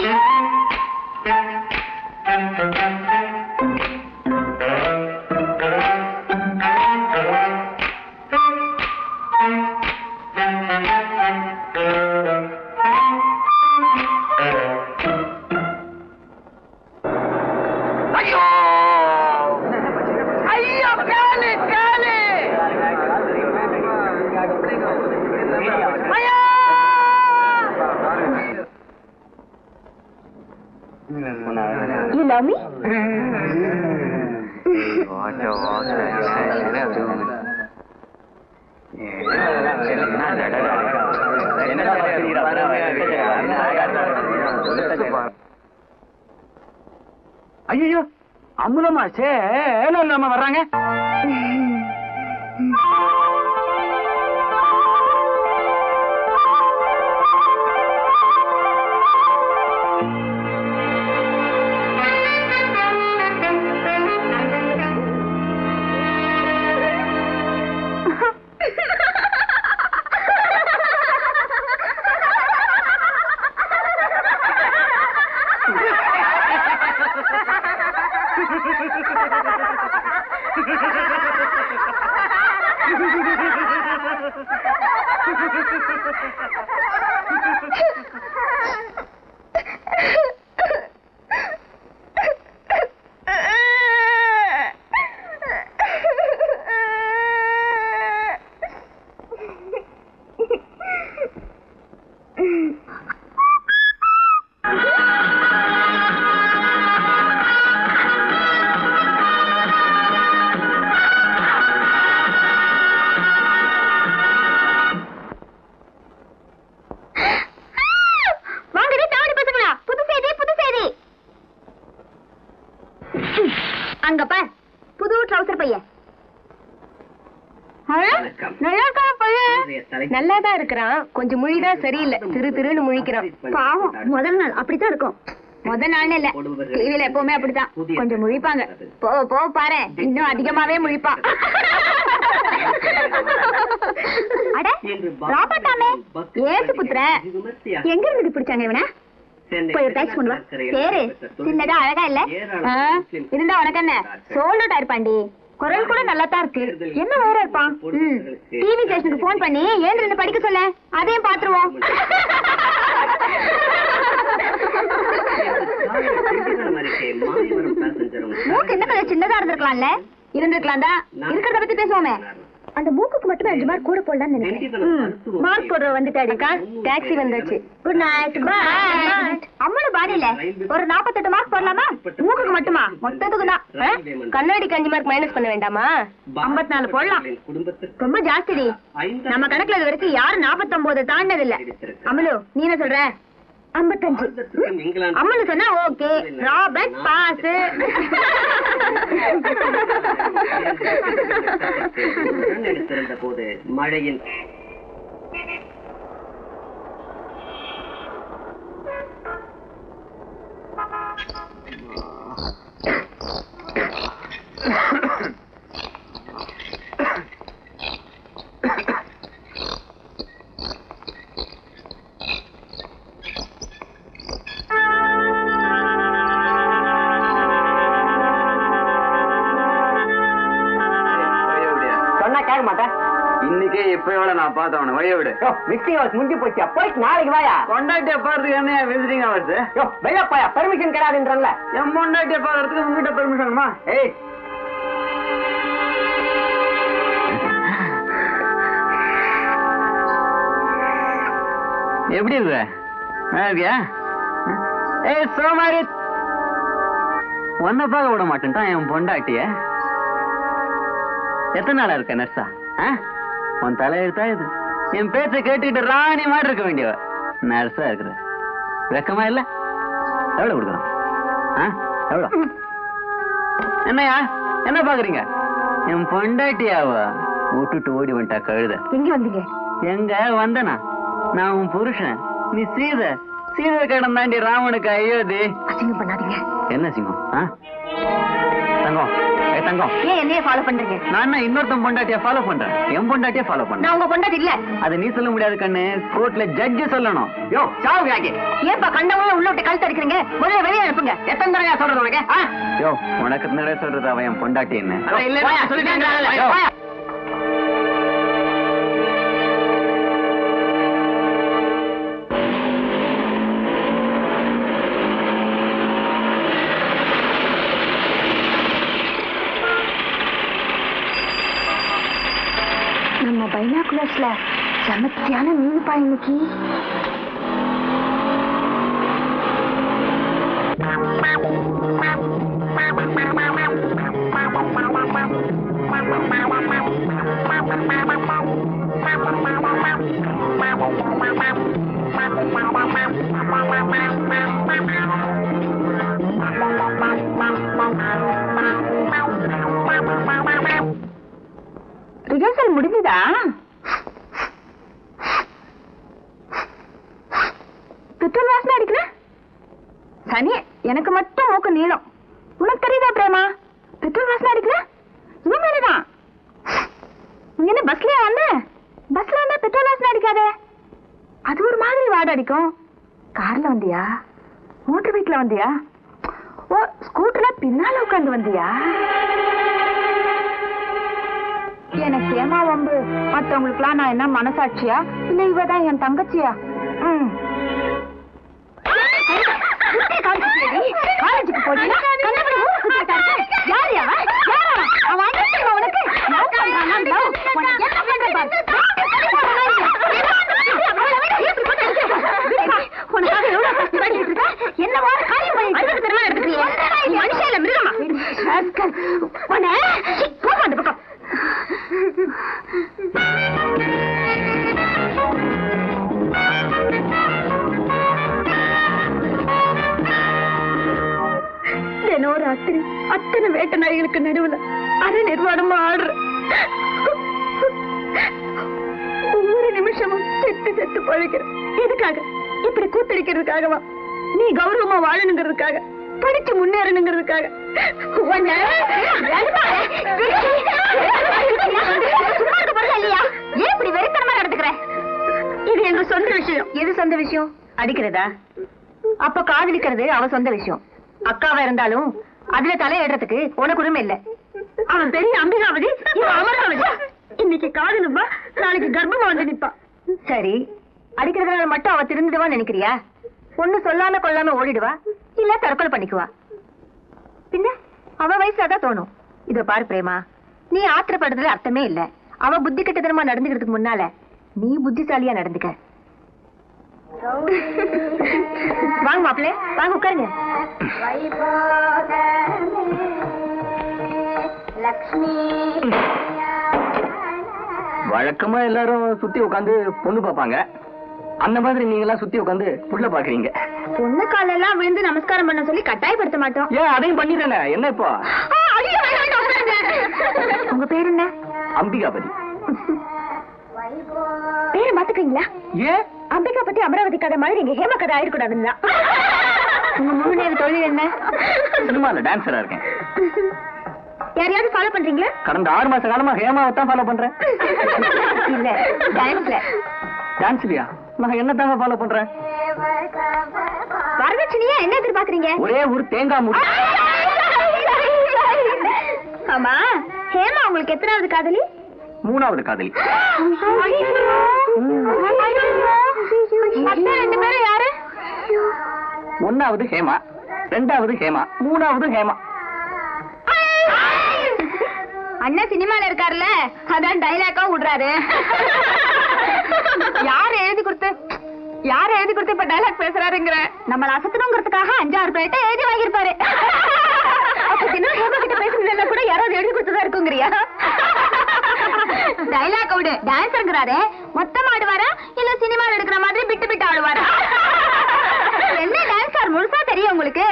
ஐயோ ஐயோ காலு காலு ஐயா யூ லவ் மீ ஐயோ அமுதமா சேலம் இல்லாம வர்றாங்க வாங்கடி தாவடி பசங்களா புது செய்தி புது செய்தி அங்க பார் புது ட்ரௌசர் பையன் ஆ? நல்லா இருக்கா பையன் நல்லாதான் இருக்கிறான் கொஞ்சம் மொழிதான் சரியில்லை திரு திருன்னு முழிக்கிறான் பாவம் முதல் நாள் அப்படித்தான் இருக்கும் முதல் நாள்னு இல்ல டிவில எப்பவுமே அப்படித்தான் கொஞ்சம் முழிப்பாங்க போ போ பாரு இன்னும் அதிகமாவே முழிப்பான் அட ராபர்ட்டாமே ஏசு புத்திர எங்க இருந்து பிடிச்சாங்க இவனை போய் ஒரு டாக்ஸ் கொண்டு வா பேரு சின்னதா அழகா இல்ல ஆ, இருந்தா உனக்கு என்ன சோல்டா இருப்பாண்டி குரல் கூட நல்லா தான் இருக்கு என்ன வேற இருப்பான் ம் டிவி ஸ்டேஷனுக்கு போன் பண்ணி ஏன் ரெண்டு படிக்க சொல்ல அதையும் பாத்துருவோம் மூக்கு என்ன கொஞ்சம் சின்னதா இருந்திருக்கலாம்ல இருந்திருக்கலாம் தான் இருக்கிறத பத்தி பேசுவோமே அந்த மூக்குக்கு மட்டுமே அஞ்சு மார்க் கூட போடலாம்னு நினைக்கிறேன் மார்க் போடுற வந்துட்டாடிக்கா டாக்ஸி வந்துச்சு குட் நைட் குட் அம்மனு பாடியில ஒரு நாற்பத்தெட்டு மார்க் போடலாமா மூக்குக்கு மட்டுமா மொத்தத்துக்கு தான் ஆ? கண்ணாடிக்கு அஞ்சு மார்க் மைனஸ் பண்ண வேண்டாமா ஐம்பத்தி நாலு போடலாம் ரொம்ப ஜாஸ்திடி நம்ம கணக்குல இது வரைக்கும் யாரும் நாற்பத்தொன்பது தாண்டது இல்ல அமலு நீ என்ன சொல்ற ஐம்பத்தஞ்சு அம்மனு சொன்னா ஓகே ராபர்ட் பாஸ் எடுத்திருந்த போது மழையின் பார்க்க மாட்டேன் இன்னைக்கே இப்பயோட நான் பார்த்தவன வழிய விடு விசிட்டிங் ஹவர்ஸ் முடிஞ்சு போச்சு போயிட்டு நாளைக்கு வாயா கொண்டாட்டிய பாக்குறதுக்கு என்ன விசிட்டிங் அவர்ஸ் யோ வெள்ளப்பாயா பெர்மிஷன் கிடையாதுன்றல என் பொண்டாட்டிய பாக்குறதுக்கு உங்ககிட்ட பெர்மிஷன்மா ஏய் எப்படி இருக்க நல்லா இருக்கியா ஏய் சோமாரி உன்னை பார்க்க விட மாட்டேன்ட்டான் என் பொண்டாட்டிய எத்தனை நாளா இருக்க நர்ஸா ஆ? உன் தலையெழுத்தா இது என் பேச்ச கேட்டுட்டு ராணி மாதிரி இருக்க வேண்டியவ நர்ஸா இருக்கிற வெக்கமா இல்ல எவ்வளவு கொடுக்குறோம் ஆ? எவ்வளவு என்னையா என்ன பாக்குறீங்க என் பொண்டாட்டியாவ விட்டுட்டு ஓடி வந்துட்டா கழுத எங்க வந்தீங்க எங்க வந்தனா நான் உன் புருஷன் நீ சீத சீத கடன் தாண்டி ராமனுக்கு அயோத்தி அசிங்கம் பண்ணாதீங்க என்ன சிங்கம் ஆ? தங்கம் ஏ தங்கம் ஏன் என்னைய ஃபாலோ பண்றீங்க நான் என்ன இன்னொருத்தன் பொண்டாட்டிய ஃபாலோ பண்றேன் என் பொண்டாட்டிய ஃபாலோ பண்றேன் நான் உங்க பொண்டாட்டி இல்ல அது நீ சொல்ல முடியாது கண்ணு கோர்ட்ல ஜட்ஜ் சொல்லணும் யோ சாவு யாக்கி ஏன்பா கண்டவங்க உள்ள விட்டு கழுத்து அடிக்கிறீங்க முதல்ல வெளியே அனுப்புங்க எத்தனை தடவையா சொல்றது உனக்கு ஆ? யோ உனக்கு நிறைய சொல்றது அவன் என் பொண்டாட்டி என்ன போயா, சொல்லிட்டேன் யோ. போயா. நம்ம பைனாகுலர்ஸ்ல சமத்தியான மீன் பா இன்னைக்கு ரிஹர்சல் முடிஞ்சுதா பெட்ரோல் வாசனை அடிக்கல சனி எனக்கு மட்டும் மூக்கு நீளம் உனக்கு தெரியுதா பிரேமா பெட்ரோல் வாசனை அடிக்கல இவன் மேலதான் நீ என்ன பஸ்லயா வந்த பஸ்ல வந்தா பெட்ரோல் வாசனை அடிக்காதே அது ஒரு மாதிரி வாட அடிக்கும் கார்ல வந்தியா மோட்டர் பைக்ல வந்தியா ஓ ஸ்கூட்டர்ல பின்னால உட்கார்ந்து வந்தியா எனக்கு ஏமா வம்பு மத்தவங்களுக்குலாம் நான் என்ன மனசாட்சியா இல்ல இவ தான் என் தங்கச்சியா ம். காலேஜுக்கு போறீங்களா கண்ணாடி ஊரு சுத்திட்டா இருக்க யார் அவன் யார் அவன் அவன் அண்ணன் உனக்கு லவ் பண்றானா லவ் உனக்கு என்ன பண்ற பாரு உனக்காக எவ்வளவு கஷ்டப்பட்டு இருக்க என்னவோ காரியம் பண்ணிட்டு தெரியுமா எடுத்துக்கிறியே மனுஷன் இல்ல மிருகமா உன்னை சீ, போமா அந்த பக்கம் தினம் ராத்திரி அத்தனை வேட்ட நாய்களுக்கு நடுவுல அரை நிர்வாணமா ஆடுற ஒவ்வொரு நிமிஷமும் செத்து செத்து பழகிற எதுக்காக இப்படி கூத்தடிக்கிறதுக்காகவா நீ கௌரவமா வாழணுங்கிறதுக்காக படிச்சு முன்னேறணுங்கிறதுக்காக உன்னை சும்மா இருக்க போறதா இல்லையா ஏன் இப்படி வெறித்தனமா நடந்துக்கிற இது எங்க சொந்த விஷயம் எது சொந்த விஷயம் அடிக்கிறதா அப்ப காதலிக்கிறது அவ சொந்த விஷயம் அக்காவா இருந்தாலும் அதுல தலையிடுறதுக்கு உனக்கு உரிமை இல்ல அவன் பெரிய அம்பிகாவதி இவன் அமராவதி இன்னைக்கு காதலுமா நாளைக்கு கர்ப்பமா வந்து நிப்பா சரி அடிக்கிறதுனால மட்டும் அவ திருந்துடுவான்னு நினைக்கிறியா ஒண்ணு சொல்லாம கொள்ளாம ஓடிடுவா இல்ல தற்கொலை பண்ணிக்குவா பின்ன அவ வயசு அதான் தோணும் இதோ பாரு பிரேமா நீ ஆத்திரப்படுறதுல அர்த்தமே இல்ல அவ புத்தி கெட்டதனமா நடந்துக்கிறதுக்கு முன்னால நீ புத்திசாலியா நடந்துக்க வாங்க மாப்பிள்ளை வாங்க உட்காருங்க வழக்கமா எல்லாரும் சுத்தி உட்காந்து பொண்ணு பாப்பாங்க அந்த மாதிரி நீங்க எல்லாம் சுத்தி உட்காந்து புள்ள பாக்குறீங்க பொண்ணு காலெல்லாம் விழுந்து நமஸ்காரம் பண்ண சொல்லி கட்டாயப்படுத்த மாட்டோம் ஏன் அதையும் பண்ணிட்டேனே என்ன இப்போ ஆ, ஐயோ, வேண்டாம், உட்காருங்க. உங்க பேர் என்ன அம்பிகாபதி பேரை மாத்துக்கீங்களா ஏன் அம்பிகா பத்தி அமராவதி கதை மாதிரி இங்க ஹேம கதை ஆயிடக்கூடாதுங்களா உங்க முழு நேர தொழில் என்ன சினிமால டான்ஸரா இருக்கேன் யாரையாவது ஃபாலோ பண்றீங்களா கடந்த ஆறு மாச காலமா ஹேமாவை தான் ஃபாலோ பண்றேன் இல்ல டான்ஸ்ல டான்ஸ்லயா நான் என்ன தாங்க ஃபாலோ பண்றேன் வரதட்சணையா என்ன எதிர்பார்க்கறீங்க ஒரே ஒரு தேங்காய் மூடி ஆமா ஹேமா உங்களுக்கு எத்தனாவது காதலி மூணாவது காதலி மத்த ரெண்டு பேரும் யாரு ஒன்னாவது ஹேமா ரெண்டாவது ஹேமா மூணாவது ஹேமா அண்ணன் சினிமால இருக்காருல்ல அதான் டைலாக்கா விடுறாரு யார் எழுதி கொடுத்து யார் எழுதி கொடுத்து இப்ப டைலாக் பேசுறாருங்கிற நம்மள அசத்தணுங்கிறதுக்காக அஞ்சாறு பேர்ட்ட எழுதி வாங்கியிருப்பாரு அப்ப சின்ன ஹேமா கிட்ட பேசுனதுல கூட யாராவது எழுதி கொடுத்ததா இருக்குங்கிறியா டைலாக் விடு டான்ஸருங்கிறாரு மொத்தமா ஆடுவாரா இல்ல சினிமால எடுக்கிற மாதிரி பிட்டு பிட்டு ஆடுவாரா என்ன டான்ஸர் முழுசா தெரியும் உங்களுக்கு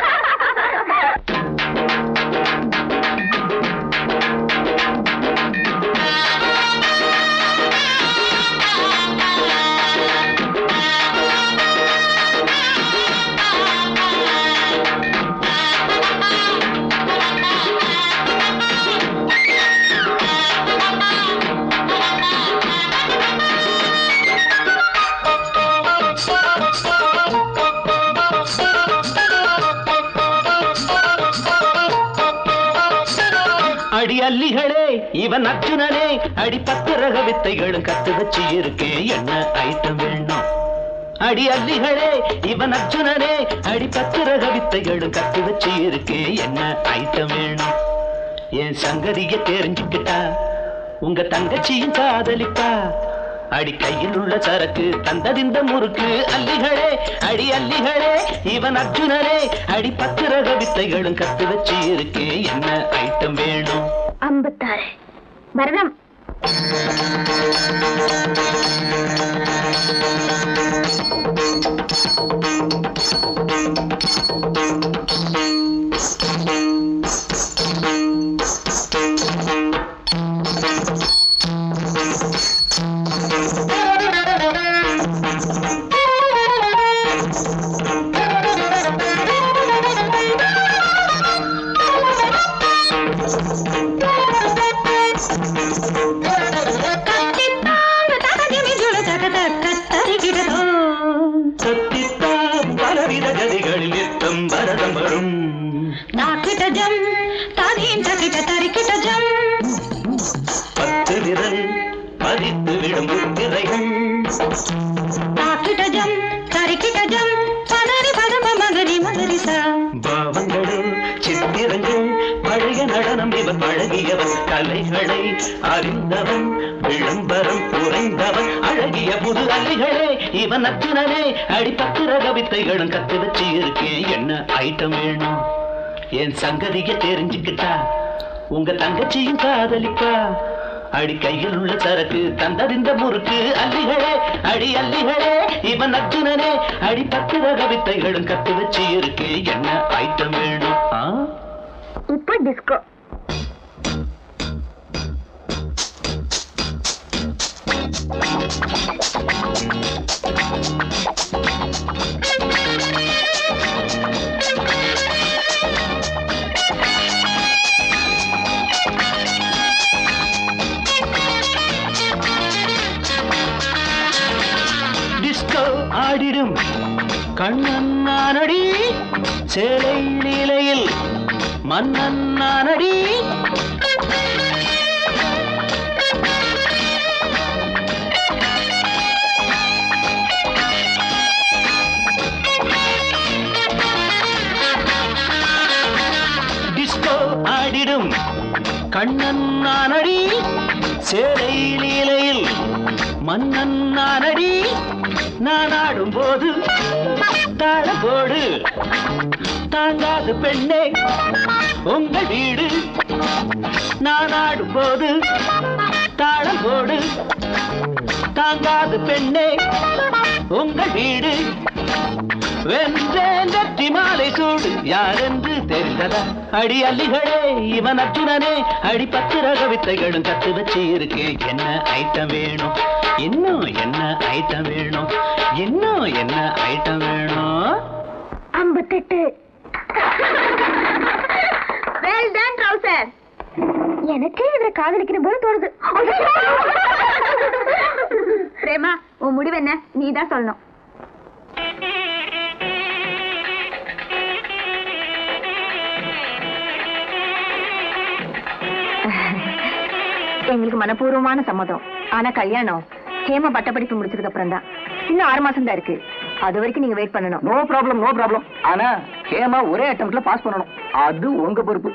அடி அல்லிகளே இவன் அர்ஜுனனே அடி பத்து ரக வித்தைகளும் கத்து வச்சு இருக்கேன் என்ன ஐட்டம் வேணும் அடி அல்லிகளே இவன் அர்ஜுனனே அடி பத்து ரக வித்தைகளும் கத்து வச்சு இருக்கேன் என்ன ஐட்டம் வேணும் என் சங்கதிய தெரிஞ்சுக்கிட்டா உங்க தங்கச்சியும் காதலிப்பா அடி கையில் உள்ள சரக்கு தந்ததிந்த முறுக்கு அல்லிகளே அடி அல்லிகளே இவன் அர்ஜுனனே அடி பத்து ரக வித்தைகளும் கத்து வச்சு இருக்கேன் என்ன ஐட்டம் வேணும் ஐம்பத்தாறு பரதம் சத்தித்தா பலவித கதிகளில் நித்தம் பரதம் வரும் பத்து விரல் பதித்து விடும் முத்திரைகள் பாவங்களும் சித்திரங்கள் பழைய நடனம் இவன் பழகியவன் கலைகளை அறிந்தவன் விளம்பரம் குறைந்தவன் அழகிய புது அலைகளே இவன் அச்சுனனே அடிப்பத்து ரக வித்தைகளும் கத்து வச்சு இருக்கேன் என்ன ஐட்டம் வேணும் என் சங்கதிய தெரிஞ்சுக்கிட்டா உங்க தங்கச்சியும் காதலிப்பா அடி கையில் உள்ள சரக்கு தந்தறிந்த முறுக்கு அல்லிகளே அடி அல்லிகளே இவன் அர்ஜுனனே அடி பத்து ரக வித்தைகளும் கத்து வச்சு இருக்கு என்ன ஐட்டம் வேணும் ஆ இப்போ டிஸ்கோ டிஸ்கோ ஆடிடும் கண்ணன் நானடி சேலை நிலையில் மன்னன் நானடி டிஸ்கோ ஆடிடும் கண்ணன் நானடி சேலை லீலையில் மன்னன் நானடி நான் ஆடும் போது தாழ போடு தாங்காது பெண்ணே உங்கள் வீடு நான் ஆடும் போது தாளம் போடு தாங்காது பெண்ணே உங்கள் வீடு வென்றேன் வெற்றி மாலை சூடு யாரென்று தெரிந்ததா அடி அல்லிகளே இவன் அர்ஜுனனே அடி பத்து ரக வித்தைகளும் கத்து வச்சு இருக்கு என்ன ஐட்டம் வேணும் இன்னும் என்ன ஐட்டம் வேணும் இன்னும் என்ன ஐட்டம் வேணும் ஐம்பத்தெட்டு வெல் டன் ட்ரௌசர் எனக்கே இவரை காதலிக்கிற போல தோணுது பிரேமா உன் முடிவு என்ன நீ தான் சொல்லணும் எங்களுக்கு மனப்பூர்வமான சம்மதம் ஆனா கல்யாணம் ஹேமா பட்டப்படிப்பு முடிச்சதுக்கு அப்புறம் தான் இன்னும் ஆறு மாசம் தான் இருக்கு அது வரைக்கும் நீங்க வெயிட் பண்ணணும் நோ ப்ராப்ளம் நோ ப்ராப்ளம் ஆனா ஹேமா ஒரே அட்டம்ப்ட்ல பாஸ் பண்ணணும் அது உங்க பொறுப்பு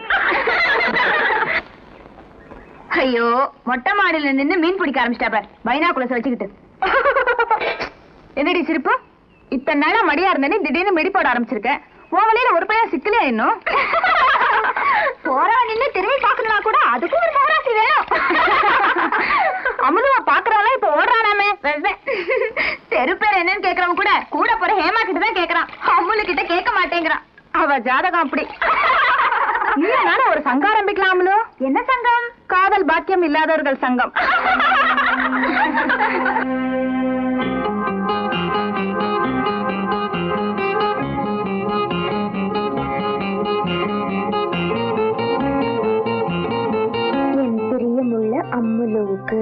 ஐயோ மொட்டை மாடியில நின்னு மீன் பிடிக்க ஆரம்பிச்சிட்டா பார் பைனாக்குலஸ் வச்சுக்கிட்டு என்னடி சிரிப்பு இத்தனை நாளா மடியா இருந்தேனே திடீர்னு மிடி போட ஆரம்பிச்சிருக்கேன் உன் வழியில ஒரு பையன் சிக்கலையா இன்னும் போறவன் நின்னு திரும்பி பாக்கணும்னா கூட அதுக்கும் ஒரு மகராசி வேணும் அமுலுவா பாக்குறாளா இப்ப ஓடுறானாமே தெரு பேர் என்னன்னு கேக்குறவன் கூட கூட போற ஹேமா கிட்ட தான் கேக்குறான் அமுலு கிட்ட கேட்க மாட்டேங்கிறான் அவ ஜாதகம் அப்படி நீ நானும் ஒரு சங்கம் ஆரம்பிக்கலாம்லோ என்ன சங்கம் காதல் பாக்கியம் இல்லாதவர்கள் சங்கம் என் பிரியமுள்ள அம்முலுவுக்கு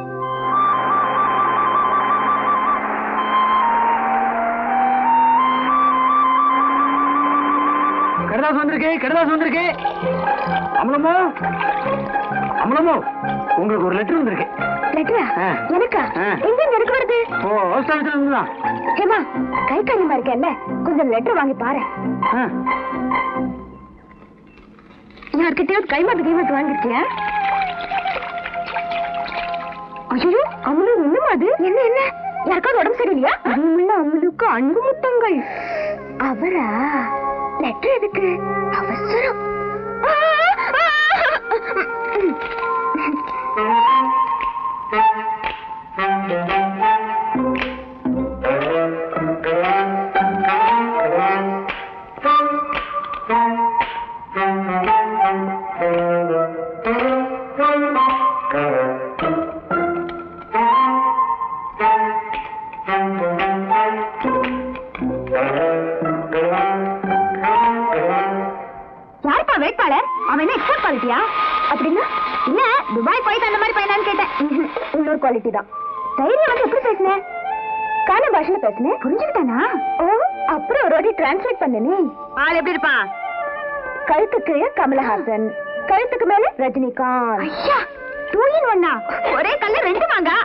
கடதாஸ் வந்திருக்கு கடதாஸ் வந்திருக்கு அமலமோ அமலமோ உங்களுக்கு ஒரு லெட்டர் வந்திருக்கு லெட்டரா ஆ. எனக்கா ஆ. எங்க இருந்து எனக்கு வருது ஓ போஸ்ட் ஆஃபீஸ்ல இருந்து தான் ஹேமா கை காரியமா இருக்கேல்ல கொஞ்சம் லெட்டர் வாங்கி பாரு ஆ. யார்கிட்டயாவது கைமாத்து கைமாத்து வாங்கிருக்கியா ஐயோ அமுலு இன்னும் அது என்ன என்ன யாருக்காவது உடம்பு சரியில்லையா அன்புள்ள அமுலுக்கு அன்பு முத்தங்கள் அவரா லெட்டர் எதுக்கு அவசரம் ஆ, ஆ, யாருப்பா வேட்பாளர் அவன் என்ன எக்ஸ்ட்ரா குவாலிட்டியா அப்படின்னா இல்ல துபாய் போயிட்டு அந்த மாதிரி பையனான்னு கேட்டேன் ம்ஹும். இன்னொரு குவாலிட்டி தான் தைரியம் வந்து எப்படி பேசுனேன் கான பாஷையில பேசுனேன் புரிஞ்சுக்கிட்டானா ஓ அப்புறம் ஒரு வாட்டி டிரான்ஸ்லேட் பண்ணனே ஆள் எப்படி இருப்பான் கழுத்து கீழே கமலஹாசன் கழுத்துக்கு மேல ரஜினிகாந்த் ஐயா டூ இன் ஒன்னா ஒரே கல்ல ரெண்டு வாங்க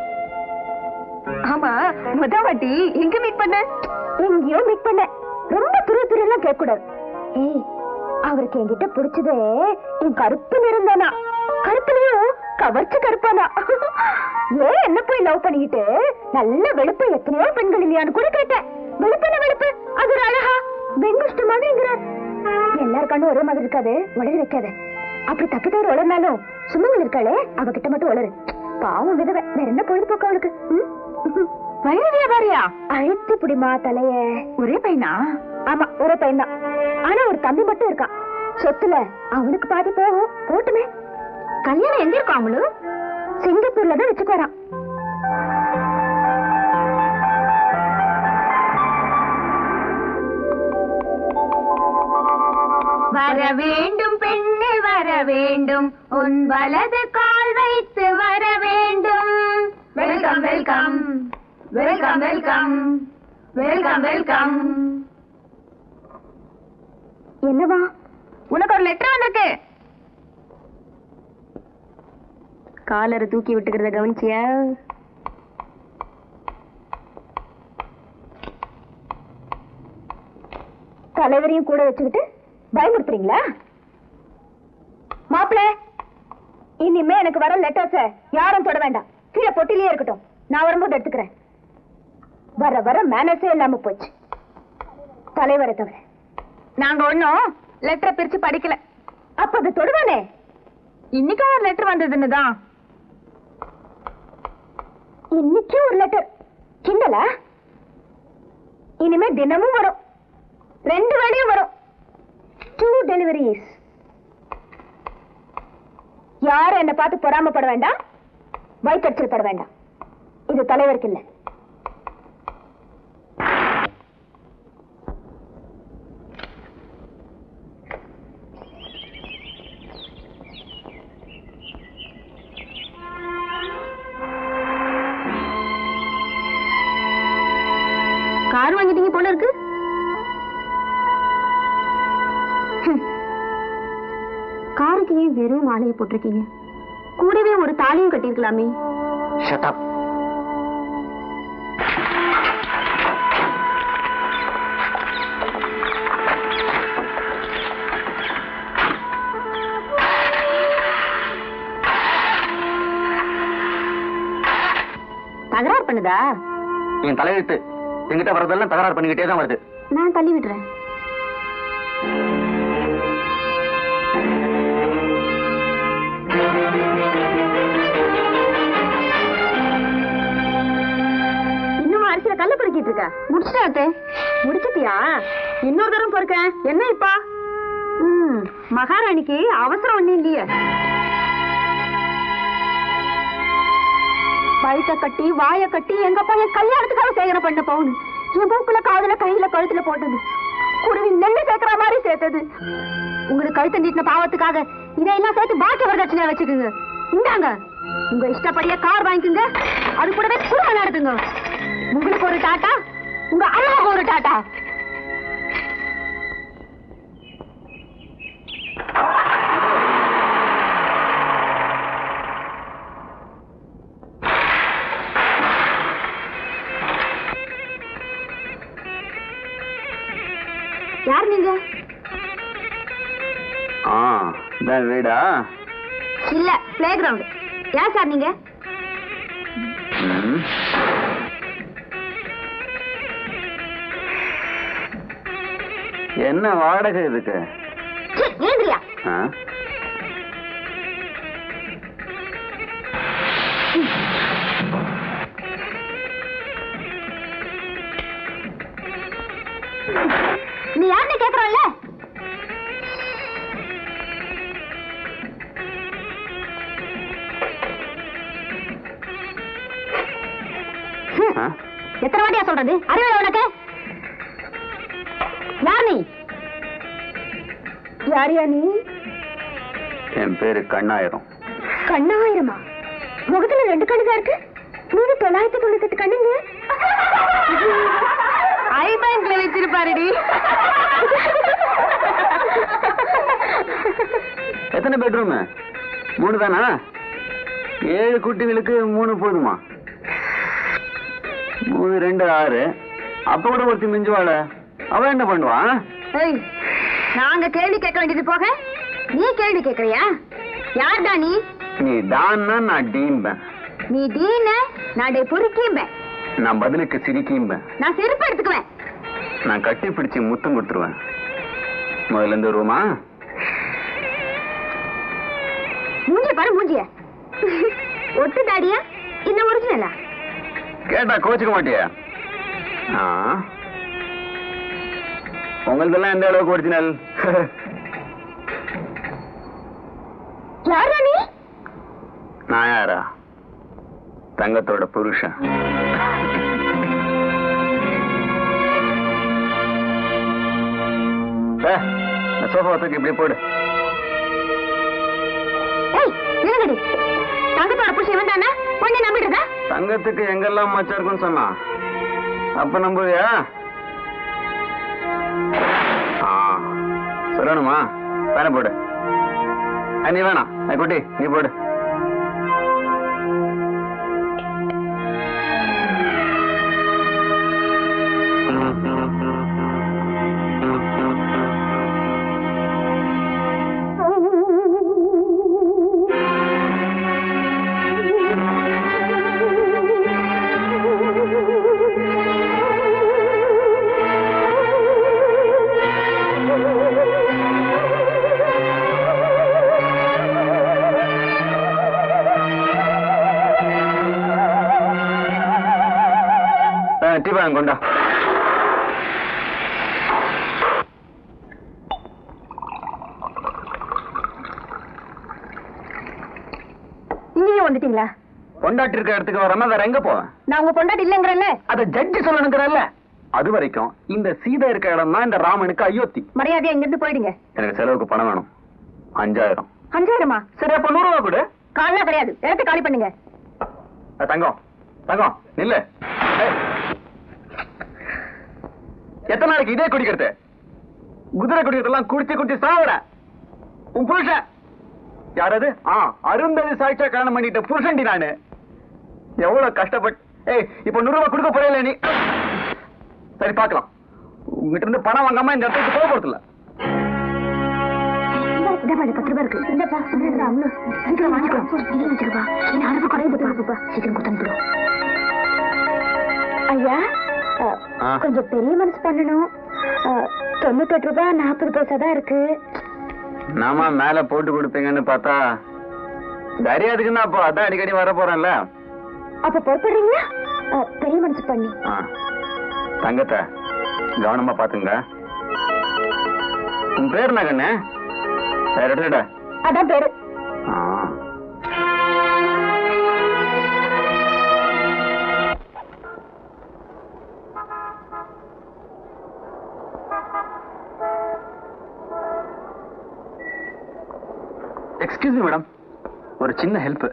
ஆமா முத வாட்டி எங்க மீட் பண்ண எங்கேயோ மீட் பண்ண ரொம்ப துரு துரு எல்லாம் கேட்க கூடாது ஏய் அவருக்கு என்கிட்ட பிடிச்சதே என் கருப்பு நிறம் தானா கருப்புலயும் கவர்ச்சி கருப்பானா ஏன் என்ன போய் லவ் பண்ணிக்கிட்டு நல்ல வெளுப்பு எத்தனையோ பெண்கள் இல்லையான்னு கூட கேட்டேன் வெளுப்பான வெளுப்பு அது ஒரு அழகா வெங்குஷ்ட மாதிரிங்கிறார் எல்லார் கண்ணும் ஒரே மாதிரி இருக்காது உளறி வைக்காத அப்படி தப்பி தவிர உளர்னாலும் சுமங்கல் இருக்காளே அவகிட்ட மட்டும் உளறு பாவம் விதவை வேற என்ன பொழுதுபோக்கு அவளுக்கு ம்? வைர வியாபாரியா அழுத்தி புடிமா தலைய ஒரே பையனா ஆமா ஒரே பையன் தான் ஆனா ஒரு தம்பி மட்டும் இருக்கான் சொத்துல அவனுக்கு பாதி போகும் போட்டுமே கல்யாணம் எங்க இருக்கும் அவளு சிங்கப்பூர்ல தான் வச்சுக்கு வரான் வர வேண்டும் பெண்ணே வர வேண்டும் உன் வலது கால் வைத்து வர வேண்டும் welcome welcome welcome welcome welcome welcome என்னவா உனக்கு ஒரு லெட்டர் வந்திருக்கு காலரை தூக்கி விட்டுக்கிறத கவனிச்சியா தலைவரையும் கூட வச்சுக்கிட்டு பயமுறுத்துறீங்களா மாப்பிள இனிமே எனக்கு வர லெட்டர்ஸ யாரும் தொட வேண்டாம் கீழே பொட்டிலேயே இருக்கட்டும் நான் வரும்போது எடுத்துக்கிறேன் வர வர மேனஸே இல்லாம போச்சு தலைவரை தவிர நாங்க ஒன்னும் லெட்டரை பிரிச்சு படிக்கல அப்ப அது தொடுவானே இன்னைக்கும் ஒரு லெட்டர் வந்ததுன்னு தான் இன்னைக்கு ஒரு லெட்டர் கிண்டலா இனிமே தினமும் வரும் ரெண்டு வேளையும் வரும் டூ டெலிவரிஸ் யாரும் என்ன பார்த்து பொறாமப்பட வேண்டாம் வயிற்றுச்சல் பட வேண்டாம் இது தலைவருக்கு இல்லை கார் வாங்கிட்டீங்க போல இருக்கு ஹம். காருக்கு ஏன் வெறும் மாலையை போட்டிருக்கீங்க கூடவே ஒரு தாலியும் கட்டியிருக்கலாமே ஷட் தகராறு பண்ணுதா என் தலையெழுத்து என்கிட்ட வரதெல்லாம் தகராறு பண்ணிக்கிட்டே தான் வருது நான் தள்ளி விடுறேன் இன்னும் அரிசியில கல்லு பொறுக்கிட்டு இருக்க முடிச்சிட்டாத்தே முடிச்சிட்டியா இன்னொரு தரம் பொறுக்கேன் என்ன இப்பா ம் மகாராணிக்கு அவசரம் ஒண்ணும் இல்லையே வயிற்ற கட்டி வாய கட்டி எங்க பையன் கல்யாணத்துக்காக சேகரம் பண்ண போகுது என் மூக்குல காதுல கையில கழுத்துல போட்டது குருவி நெல்லு சேர்க்கிற மாதிரி சேர்த்தது உங்களுக்கு கழுத்து நீட்டின பாவத்துக்காக இதையெல்லாம் சேர்த்து பாக்கி வரதட்சணையா வச்சுக்கோங்க இந்தாங்க உங்க இஷ்டப்படியே கார் வாங்கிக்கோங்க அது கூடவே குடும்பம் நடத்துங்க உங்களுக்கு ஒரு டாட்டா உங்க அம்மாவுக்கு ஒரு டாட்டா யார் நீங்க ஆ இதான் வீடா இல்ல பிளே கிரவுண்ட் யார் சார் நீங்க ம். என்ன வாடகை இதுக்கு ச்சீ, ஏந்திரியா ஆ? நீ யாருன்னு கேக்குறோம்ல ஆ? எத்தனை வாட்டியா சொல்றது அறிவியல் உனக்கு யார் நீ யாரியா நீ என் பேரு கண்ணாயிரம் கண்ணாயிரமா முகத்துல ரெண்டு கண்ணுதான் இருக்கு மீது தொள்ளாயிரத்தி தொண்ணூத்தி கண்ணுங்க ஐ பேங்க்ல வச்சிருப்பாருடி எத்தனை பெட்ரூம் மூணு தானா ஏழு குட்டிகளுக்கு மூணு போதுமா மூணு ரெண்டு ஆறு அப்ப கூட ஒருத்தி மிஞ்சுவாள அவ என்ன பண்ணுவா ஏய், நாங்க கேள்வி கேட்க வேண்டியது போக நீ கேள்வி கேக்குறியா யார்டா நீ நீ தான்னா நான் டீம்பேன் நீ டீன நான் பொறுக்கிம்பேன் நான் பதிலுக்கு சிரிக்கிம்பேன் நான் செருப்பு எடுத்துக்குவேன் நான் கட்டி பிடிச்சு முத்தம் கொடுத்துருவேன் முதல்ல இருந்து வருவோமா மூஞ்சிய பாரு மூஞ்சிய ஒட்டு தாடியா இந்த ஒரிஜினலா கேட்டா கோச்சுக்க மாட்டியா ஆ உங்களதெல்லாம் எந்த அளவுக்கு ஒரிஜினல் யாரா நீ நான் யாரா தங்கத்தோட புருஷன் ஏ, இந்த சோஃபா தூக்கி இப்படி போடு ஏய் நிலங்கடி தங்கத்தோட புருஷன் இவன் தானே பொண்ணு நம்பிடுதா தங்கத்துக்கு எங்கெல்லாம் மச்சம் இருக்குன்னு சொன்னா அப்ப நம்புவியா ஆ, சொல்லணுமா தானே போடு ஆ, நீ வேணாம் ஆ, குட்டி நீ போடு ஆ, டீ வாங்க கொண்டா இங்கேயும் வந்துட்டீங்களா கொண்டாட்டி இருக்க இடத்துக்கு வராம வேற எங்க போவேன் நான் உங்க பொண்டாட்டி இல்லைங்கிறல்ல அத ஜட்ஜி சொல்லணுங்கிறல்ல அது வரைக்கும் இந்த சீதை இருக்க இடம் தான் இந்த ராமனுக்கு அயோத்தி மரியாதையா இங்கிருந்து போயிடுங்க எனக்கு செலவுக்கு பணம் வேணும் அஞ்சாயிரம் அஞ்சாயிரமா சரி அப்ப நூறு ரூபா கொடு காலைல கிடையாது இடத்த காலி பண்ணுங்க அஹ், தங்கம் தங்கம் நில்லு ஏய். எத்தனை நாளைக்கு இதே குடிக்கிறது குதிரை குடிக்கிறதெல்லாம் குடிச்சு குடிச்சு சாவட உன் புருஷன் யாரது ஆ அருந்ததி சாட்சியா கல்யாணம் பண்ணிட்ட புருஷன்டி நானு எவ்வளவு கஷ்டப்பட்டு ஏய் இப்போ நூறு ரூபாய் கொடுக்க போறே நீ சரி பார்க்கலாம் உங்ககிட்ட இருந்து பணம் வாங்காம இந்த இடத்துக்கு போக போறது இல்ல இந்தப்பா இந்த பத்து ரூபாய் இருக்கு இந்தப்பா இந்த அவ்வளோ சீக்கிரம் வாங்கிக்கோ இது வச்சிருப்பா இந்த அரசு குறையுது பாப்பா சீக்கிரம் கொடுத்து ஐயா அஹ், ஆ. கொஞ்சம் பெரிய மனசு பண்ணணும் அஹ், தொண்ணூத்தெட்டு ரூபாய் நாற்பது பைசா தான் இருக்கு நாம மேல போட்டு கொடுப்பீங்கன்னு பார்த்தா சரி அதுக்குன்னா அப்போ அதான் அடிக்கடி வர போறேன்ல அப்ப பொறுப்படுறீங்களா அஹ், பெரிய மனசு பண்ணி ஆ. தங்கத்தை கவனமா பாத்துங்க உன் பேர் என்ன கண்ணு வேற இடத்துல அதான் பேரு எக்ஸ்கியூஸ் மீ மேடம் ஒரு சின்ன ஹெல்ப்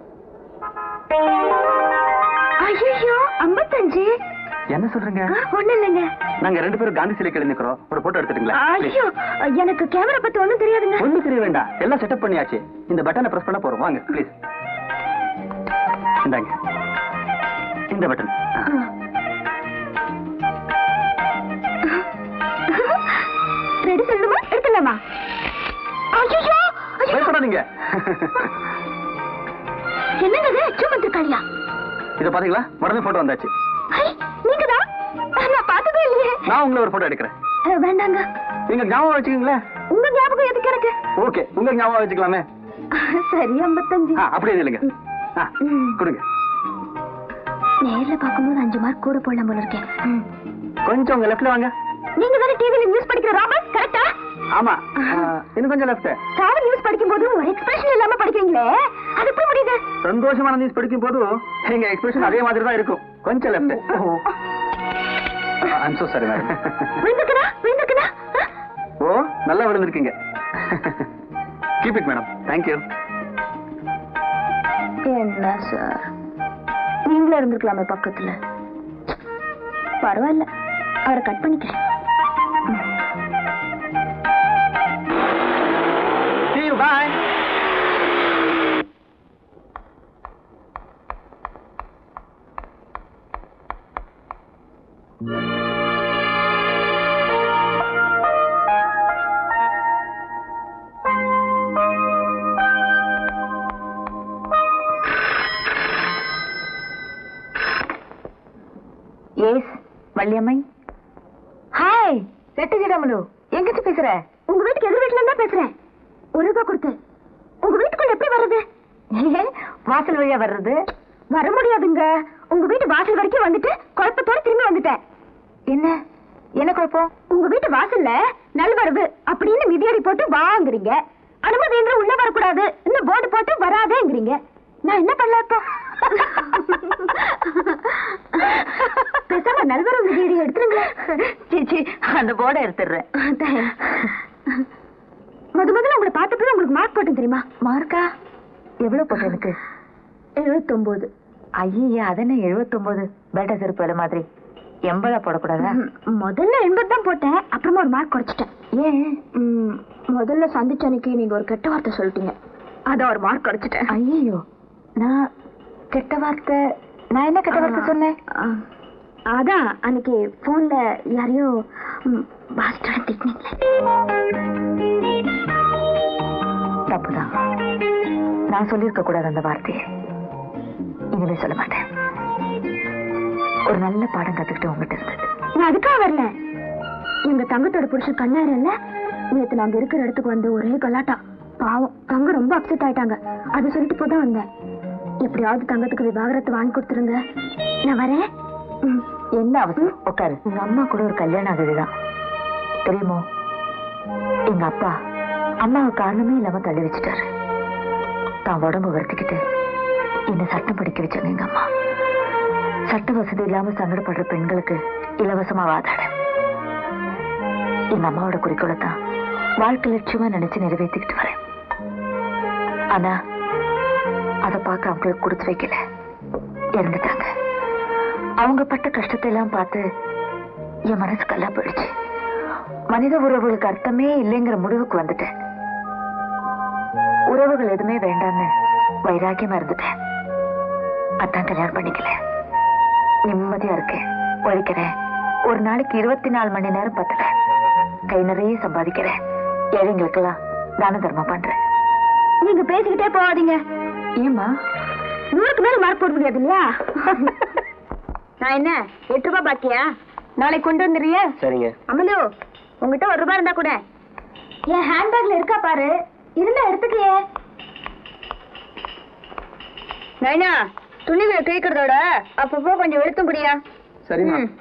ஐயோ ஐம்பத்தஞ்சு என்ன சொல்றீங்க ஒண்ணு இல்லைங்க நாங்க ரெண்டு பேரும் காந்தி சிலை கிளம்பி நிக்கிறோம் ஒரு போட்டோ எடுத்துட்டீங்களா ஐயோ எனக்கு கேமரா பத்தி ஒண்ணும் தெரியாதுங்க ஒண்ணு தெரிய வேண்டாம் எல்லாம் செட்டப் பண்ணியாச்சு இந்த பட்டனை பிரஸ் பண்ண போறோம் வாங்க ப்ளீஸ் இந்தாங்க இந்த பட்டன் ரெடி சொல்லணுமா எடுத்துலாமா ஐயோ பயப்படாதீங்க என்னங்க இது சும்மா இருக்காளியா இத பாத்தீங்களா உடனே போட்டோ வந்தாச்சு நீங்க தான் நான் பார்த்ததே இல்லையே நான் உங்களை ஒரு போட்டோ எடுக்கிறேன் அஹ், வேண்டாங்க நீங்க ஞாபகம் வச்சுக்கீங்களே உங்க ஞாபகம் எதுக்கு எனக்கு ஓகே உங்க ஞாபகம் வச்சுக்கலாமே சரி ஐம்பத்தஞ்சு ஆ, அப்படியே இல்லைங்க ஆ, கொடுங்க நேர்ல பார்க்கும்போது அஞ்சு மார்க் கூட போடலாம் போல இருக்கேன் ம். கொஞ்சம் உங்க லெஃப்ட்ல வாங்க நீங்க தானே டிவில நியூஸ் படிக்கிற ராபர்ட் கரெக்டா ஆமா ஆ, இன்னும் கொஞ்சம் லெஃப்ட் சாவ நியூஸ் படிக்கும் போது ஒரு எக்ஸ்பிரஷன் இல்லாம படிக்கிறீங்களே அது எப்படி முடியுது சந்தோஷமான நியூஸ் படிக்கும் போது எங்க எக்ஸ்பிரஷன் அதே மாதிரி தான் இருக்கும் கொஞ்சம் left I'm so sorry madam விழுந்துருக்குதா விழுந்துருக்குதா ஓ நல்லா விழுந்திருக்கீங்க கீப் இட் மேடம் தேங்க்யூ என்ன சார் நீங்களும் இருந்திருக்கலாமே பக்கத்துல பரவாயில்ல அவரை கட் பண்ணிக்கிறேன் See you, bye. Yes Valliammai hi ரெட்டு ஜிடமலு எங்கிட்டு பேசுற உங்க வீட்டுக்கு எதிர் வீட்டுல இருந்தா பேசுறேன் ஒரு ரூபாய் கொடுத்து உங்க வீட்டுக்குள்ள எப்படி வர்றது ஏன் வாசல் வழியா வர்றது வர முடியாதுங்க உங்க வீட்டு வாசல் வரைக்கும் வந்துட்டு குழப்பத்தோட திரும்பி வந்துட்டேன் என்ன என்ன குழப்பம் உங்க வீட்டு வாசல்ல நல்வரவு அப்படின்னு மிதியடி போட்டு வாங்குறீங்க அனுமதி என்று உள்ள வரக்கூடாது இன்னும் போர்டு போட்டு வராதேங்கிறீங்க நான் என்ன பண்ணல இப்போ பேசாம நல்வரவு மிதியடி எடுத்துருங்க சீச்சி அந்த போர்டை எடுத்துடுறேன் முத முதல்ல உங்களை பார்த்தப்பவே உங்களுக்கு மார்க் போட்டேன் தெரியுமா மார்க்கா எவ்வளவு போட்ட எனக்கு எழுபத்தொன்பது ஐயா அதென்ன எழுபத்தொன்பது பேட்டா செருப்பு வேலை மாதிரி எண்பதா போடக்கூடாதா முதல்ல எண்பது தான் போட்டேன் அப்புறமா ஒரு மார்க் குறைச்சிட்டேன் ஏன் ம், முதல்ல சந்திச்ச அன்னைக்கு நீங்க ஒரு கெட்ட வார்த்தை சொல்லிட்டீங்க அதான் ஒரு மார்க் குறைச்சிட்டேன் ஐயோ நான் கெட்ட வார்த்தை நான் என்ன கெட்ட வார்த்தை சொன்னேன் ஆ, அதான் அன்னைக்கு போன்ல யாரையோ ம், பாஸ்டோட திட்டினீங்களே தப்புதான் நான் சொல்லியிருக்க கூடாது அந்த வார்த்தையை இனிமே சொல்ல மாட்டேன் ஒரு நல்ல பாடம் கத்துக்கிட்டு உங்ககிட்ட இருந்தது நான் அதுக்காக வரல எங்க தங்கத்தோட புருஷன் கண்ணாரு இல்ல நேத்து நாங்க இருக்கிற இடத்துக்கு வந்து ஒரே கலாட்டா பாவம் தங்க ரொம்ப அப்செட் ஆயிட்டாங்க அது சொல்லிட்டு போதான் வந்தேன் எப்படியாவது தங்கத்துக்கு விவாகரத்து வாங்கி கொடுத்துருங்க நான் வரேன் ம். என்ன அவசரம் உட்காரு உங்க அம்மா கூட ஒரு கல்யாணம் ஆகுதுதான் தெரியுமோ எங்க அப்பா அம்மாவை காரணமே இல்லாம தள்ளி வச்சுட்டாரு தான் உடம்பு வருத்திக்கிட்டு என்ன சட்டம் படிக்க வச்சாங்க எங்க அம்மா சட்ட வசதி இல்லாம சங்கடப்படுற பெண்களுக்கு இலவசமா வாதாட எங்க அம்மாவோட குறிக்கோளை தான் வாழ்க்கை லட்சியமா நினைச்சு நிறைவேற்றிக்கிட்டு வரேன் ஆனா அதை பார்க்க அவங்களுக்கு கொடுத்து வைக்கல இறந்துட்டாங்க அவங்க பட்ட கஷ்டத்தை எல்லாம் பார்த்து என் மனசு கல்லா போயிடுச்சு மனித உறவுகளுக்கு அர்த்தமே இல்லைங்கிற முடிவுக்கு வந்துட்டேன் உறவுகள் எதுவுமே வேண்டாம்னு வைராக்கியமா இருந்துட்டேன் அதான் கல்யாணம் பண்ணிக்கல நிம்மதியா இருக்கேன் உழைக்கிறேன் ஒரு நாளைக்கு இருபத்தி நாலு மணி நேரம் பத்தல கை நிறைய சம்பாதிக்கிறேன் ஏழைங்களுக்கெல்லாம் தான தர்மம் பண்றேன் நீங்க பேசிக்கிட்டே போகாதீங்க ஏமா நூறுக்கு மேல மார்க் போட முடியாது இல்லையா நான் என்ன எட்டு ரூபாய் பாக்கியா நாளைக்கு கொண்டு வந்துடுறியா சரிங்க அமலு உங்ககிட்ட ஒரு ரூபாய் இருந்தா கூட என் ஹேண்ட்பேக்ல இருக்கா பாரு இருந்தா எடுத்துக்கலையே நைனா துணிகளை கிழிக்கிறதோட அப்பப்போ கொஞ்சம் வெளுத்தும் குடியா சரிம்மா ம்.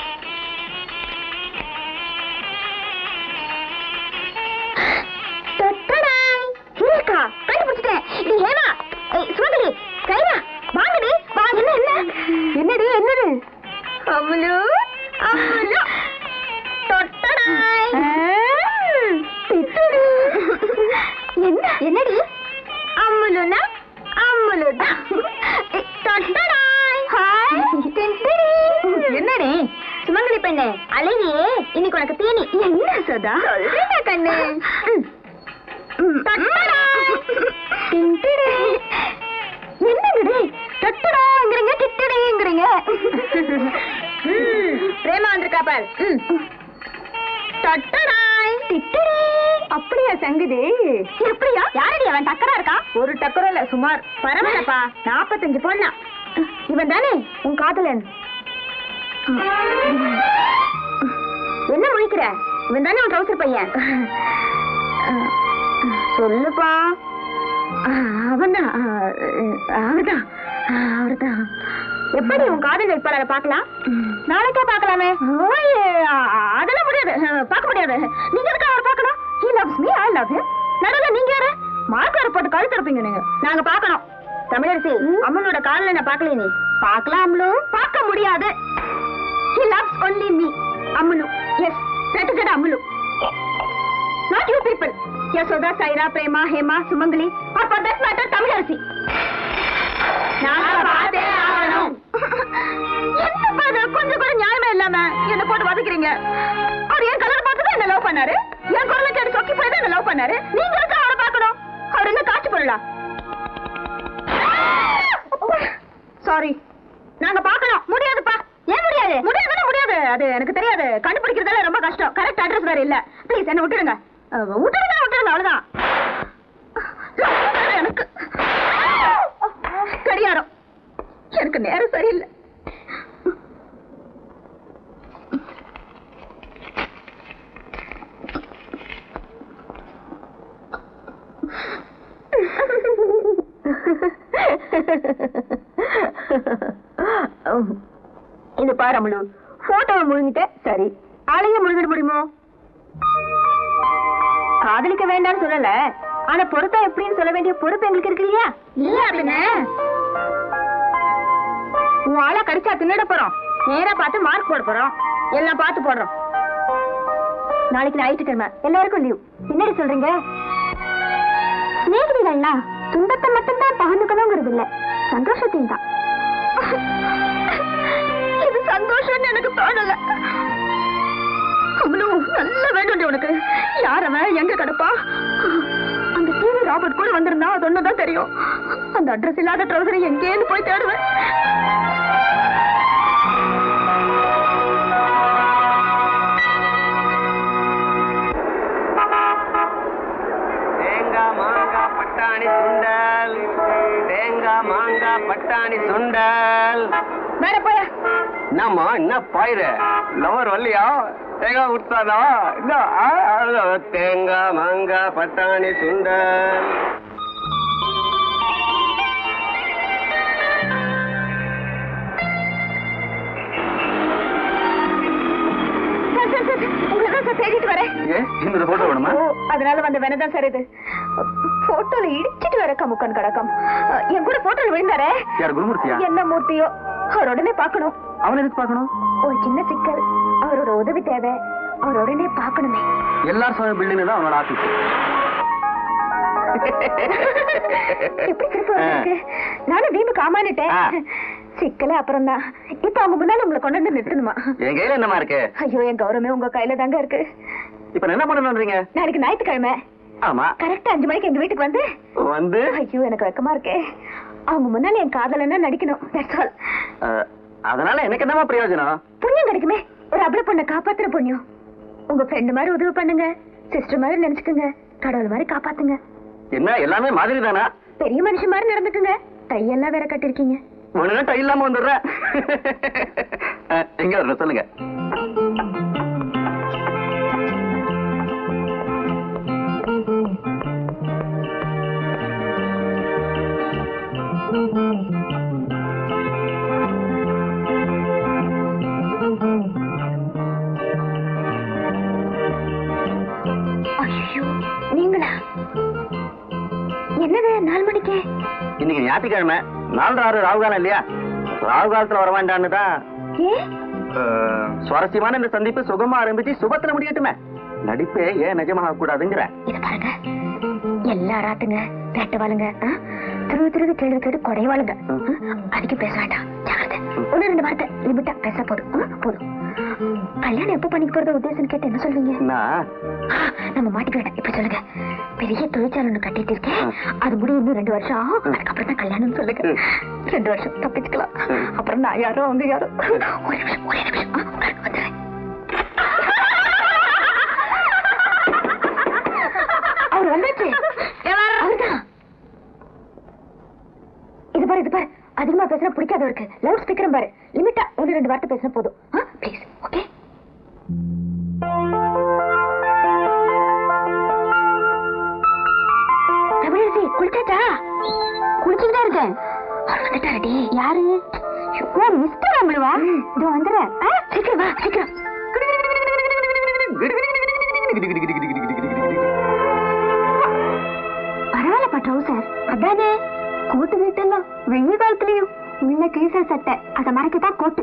டட்டடாய். ஹீரேக்கா, கண்டுபிடிச்சிட்டேன். இது ஹேமா. ஏய், சுமங்கலி, கைரா, வாங்கடி, வா, என்ன, என்ன? என்னடி, என்னது? அம்முலு, அம்முலு. டட்டடாய். திட்டுடி. என்ன என்னடி அம்முலுனா அம்முலுதான் ஏய், டட்டடாய். ஹாய், திட்டுடி. என்னடி சுமங்கலி பெண்ணே அழகியே இன்னைக்கு உனக்கு தீனி என்ன சதா சொல்லுங்க கண்ணு என்னங்கடி தட்டுடாங்கிறீங்க திட்டுடேங்கிறீங்க பிரேமா வந்திருக்கா பார் தட்டடாய் திட்டுடே அப்படியா சங்குது எப்படியா யாரடி அவன் டக்கரா இருக்கா ஒரு டக்கரும் இல்ல சுமார் பரவாயில்லப்பா நாப்பத்தஞ்சு பொண்ணா இவன் தானே உன் காதலன் என்ன முழிக்கிற இவன் தானே உன் ட்ரௌசர் பையன் சொல்லுப்பா அவன்தான் அவர்தான் அவர்தான் எப்படி உன் காதல் வேட்பாளரை பார்க்கலாம் நாளைக்கே பார்க்கலாமே ஓய், அ- அதெல்லாம் முடியாது அஹ், பார்க்க முடியாது நீங்க எதுக்கு அவர் பார்க்கணும் he loves me i love him நடுவில் நீங்க யாரு மார்க் வர போட்டு கழுத்து இருப்பீங்க நீங்க நாங்க பார்க்கணும் தமிழரசி அம்மனோட காதலை நான் பார்க்கல நீ பார்க்கலாம்லோ பார்க்க முடியாது he loves only me அம்மனு எஸ் ரெட்டஜட அம்மனு not you people Yashoda Saira Prema Hema Sumangali are for that matter Tamilarasi நாங்க பார்த்தே ஆகணும் என்னப்பா இது கொஞ்சம் கூட நியாயமே இல்லாம என்ன போட்டு வதக்கிறீங்க அவர் என் கலர் பார்த்து தான் என்ன லவ் பண்ணாரு என் குரலை கேட்டு சொக்கி போய் தான் என்ன லவ் பண்ணாரு நீங்க எதுக்கு அவரை பார்க்கணும் அவர் என்ன காட்சி பொருளா சாரி நாங்க பார்க்கணும் முடியாதுப்பா ஏன் முடியாது முடியாதுன்னா முடியாது அது எனக்கு தெரியாது கண்டுபிடிக்கிறதால ரொம்ப கஷ்டம் கரெக்ட் அட்ரஸ் வேற இல்ல ப்ளீஸ் என்ன விட்டுடுங்க அஹ், விட்டுடுங்க விட்டுடுங்க அவ்வளவுதான் எனக்கு கடியாரம் எனக்கு நேரம் சரியில்லை இது பாரு அமுலு போட்டோவை முழுங்கிட்ட சரி ஆளையே முழுங்கிட முடியுமோ காதலிக்க வேண்டாம்னு சொல்லல ஆனா பொருத்தம் எப்படின்னு சொல்ல வேண்டிய பொறுப்பு எங்களுக்கு இருக்கு இல்லையா இல்ல பின்ன உன் ஆளா கடிச்சா தின்னுட போறோம் நேரா பார்த்து மார்க் போட போறோம் எல்லாம் பார்த்து போடுறோம் நாளைக்கு ஞாயிற்றுக்கிழமை எல்லாருக்கும் லீவ் என்னடி சொல்றீங்க சிநேகிதிகள்னா துன்பத்தை மட்டும்தான் பகிர்ந்துக்கணுங்கிறது இல்ல சந்தோஷத்தையும் தான் இது சந்தோஷம்னு எனக்கு தோணல அவ்வளோ நல்ல வேணும் உனக்கு யார் அவன் எங்க கிடப்பா அந்த டிவி ராபர்ட் கூட வந்திருந்தா அது ஒண்ணுதான் தெரியும் அந்த அட்ரஸ் இல்லாத ட்ரௌசரை எங்கேன்னு போய் தேடுவேன் தேங்காய் மாங்காய் பட்டாணி சுண்டல் தேங்காய் மாங்காய் பட்டாணி சுண்டல் வேற போயா என்னம்மா என்ன பாயிர லவர் வரலையா தேங்காய் விட்டாதா என்ன ஆ, அவ்வளவுதான். தேங்காய் மாங்காய் பட்டாணி சுண்டல் சார் சார் சார் உங்களை தான் சார் தேடிட்டு வரேன் ஏ இந்த போட்டோ வேணுமா ஓ, அதனால வந்த வேணதான் சார் இது போட்டோல இடிச்சிட்டு வர கமுக்கன் கடக்கம் என் கூட போட்டோல விழுந்தாரே யார் குருமூர்த்தியா என்ன மூர்த்தியோ அவர் உடனே பார்க்கணும் அவன் எதுக்கு பார்க்கணும் ஒரு சின்ன சிக்கல் அவரோட உதவி தேவை அவர் உடனே பார்க்கணுமே எல்லார் சமய பில்டிங் தான் அவனோட ஆபீஸ் எப்படி சிரிப்பு இருக்கு நானும் வீம்பு காமானிட்டேன் ஆ. சிக்கல அப்புறம் தான் இப்ப அவங்க முன்னால உங்களை கொண்டு வந்து நிறுத்தணுமா என் கையில என்னமா இருக்கு ஐயோ என் கௌரவமே உங்க கையில தாங்க இருக்கு இப்ப நான் என்ன பண்ணணும்ன்றீங்க நாளைக்கு ஞாயிற்றுக்கிழமை ஆமா கரெக்டா அஞ்சு மணிக்கு எங்க வீட்டுக்கு வந்து வந்து ஐயோ எனக்கு வெக்கமா இருக்கே அவங்க முன்னால என் காதலன்னா நடிக்கணும் that's all. அஹ், அதனால எனக்கு என்னமா பிரயோஜனம் புண்ணியம் கிடைக்குமே ஒரு அபல பொண்ணை காப்பாத்துற புண்ணியம் உங்க ஃப்ரெண்டு மாதிரி உதவி பண்ணுங்க சிஸ்டர் மாதிரி நினைச்சுக்குங்க கடவுள் மாதிரி காப்பாத்துங்க என்ன எல்லாமே மாதிரி தானா பெரிய மனுஷன் மாதிரி நடந்துக்குங்க கையெல்லாம் வேற கட்டிருக்கீங்க ஒண்ணு டை இல்லாம வந்துடுறேன் அஹ், எங்க வரணும் சொல்லுங்க ஐயோ நீங்களா என்னது நாலு மணிக்கே இன்னைக்கு ஞாயிற்றுக்கிழமை நாலு ஆறு ராகு காலம் இல்லையா ராகு காலத்துல வர வேண்டான்னு தான் ஏ அஹ், சுவாரஸ்யமான இந்த சந்திப்பு சுகமா ஆரம்பிச்சு சுபத்துல முடியட்டுமே நடிப்பே ஏன் நிஜமாக கூடாதுங்கிற இது பாருங்க எல்லா ராத்துங்க வேட்டவாளுங்க ஆ? திருவி திருவி கேள்வி கேட்டு குறைவாளுங்க அதிகம் பேச வேண்டாம் ஜாகிரதை ஒண்ணு ரெண்டு வார்த்தை லிமிட்டா பேச போதும் ஆ, போதும் கல்யாணம் எப்ப பண்ணிக்க போறது உத்தேசம் கேட்டு என்ன சொல்வீங்க நான் ஆ, நம்ம மாட்டிக்க வேண்டாம் இப்ப சொல்லுங்க பெரிய தொழிற்சாலை ஒண்ணு கட்டிட்டு இருக்கேன் அது முடியும் இன்னும் ரெண்டு வருஷம் ஆகும் அதுக்கப்புறம் தான் கல்யாணம் சொல்லுங்க ரெண்டு வருஷம் தப்பிச்சுக்கலாம் அப்புறம் நான் யாரோ அவங்க யாரோ ஒரு நிமிஷம் ஒரே நிமிஷம் ஆ, உட்காருங்க, வந்துடுறேன். அவர் வந்தாச்சு அவர்தான். இது பாரு இது பாரு அதிகமா பேசுனா பிடிக்காத இருக்கு லவுட் ஸ்பீக்கரும் பாரு லிமிட்டா ஒன்று ரெண்டு வார்த்தை பேசினா போதும் ப்ளீஸ் ஓகே தமிழரசி குளிச்சாச்சா குளிச்சுட்டு தான் இருக்கேன் அவர் வந்துட்டாரடி யாரு ஓ மிஸ்டர் அம்பளுவா இதோ வந்துடுறேன் ஆ, சீக்கிரம் வா சீக்கிரம் பரவாயில்லப்பா ட்ரௌசர் அதானே கோட்டு வீட்டெல்லாம் வெயில் காலத்துலயும் உள்ள கேசர் சட்டை அதை மறைக்கத்தான் கோட்டு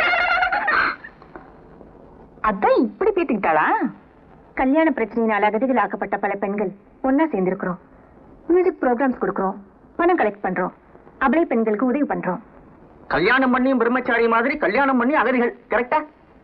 அதான் இப்படி பேத்துக்கிட்டாளா கல்யாண பிரச்சனையினால் அகதிகளாக்கப்பட்ட பல பெண்கள் ஒன்னா சேர்ந்திருக்கிறோம் மியூசிக் ப்ரோக்ராம்ஸ் கொடுக்கறோம் பணம் கலெக்ட் பண்றோம் அபலை பெண்களுக்கு உதவி பண்றோம் கல்யாணம் பண்ணியும் பிரம்மச்சாரி மாதிரி கல்யாணம் பண்ணி அகதிகள் கரெக்டா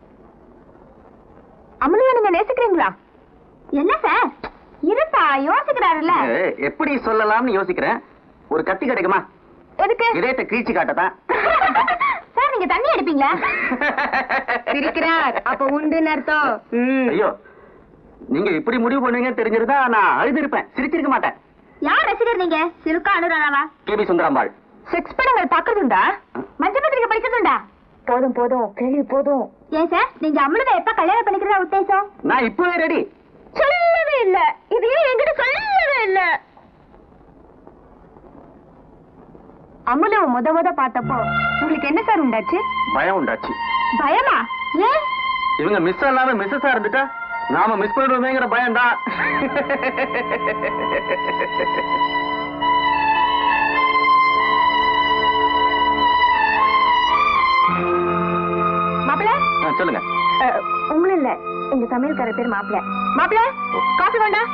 அமலியா நீங்க நேசிக்கிறீங்களா என்ன சார் இருப்பா யோசிக்கிறாருல்ல ஏய், எப்படி சொல்லலாம்னு யோசிக்கிறேன் ஒரு கத்தி கிடைக்குமா எதுக்கு இதயத்தை கீழ்ச்சி காட்டத்தான் சார் நீங்க தண்ணி அடிப்பீங்களா சிரிக்கிறார் அப்ப உண்டுன்னு அர்த்தம் ஐயோ நீங்க இப்படி முடிவு பண்ணுவீங்கன்னு தெரிஞ்சிருந்தா நான் அழுதிருப்பேன் சிரிச்சிருக்க மாட்டேன் யார் ரசிகர் நீங்க சிலுக்கா அனுராதாவா கேபி சுந்தராம்பாள் செக்ஸ் படங்கள் பாக்குறதுண்டா மஞ்ச பத்திரிக்கை படிக்கிறதுண்டா போதும் போதும் கேள்வி போதும் ஏன் சார் நீங்க அம்மளவை எப்ப கல்யாணம் பண்ணிக்கிறதா உத்தேசம் நான் இப்பவே ரெடி சொல்லவே இல்ல இதையே என்கிட்ட சொல்லவே இல்ல அமுலவ முத முத பார்த்தப்போ உங்களுக்கு என்ன சார் உண்டாச்சு பயம் உண்டாச்சு பயமா ஏன் இவங்க மிஸ் இல்லாம மிஸ்ஸஸா இருந்துட்டா நாம மிஸ் பண்ணிடுவோமேங்கிற பயம் தான் மாப்பிள்ள சொல்லுங்க உங்களும் இல்ல எங்க சமையல்கார பேர் மாப்பிள்ள மாப்பிள்ள காஃபி வேண்டாம்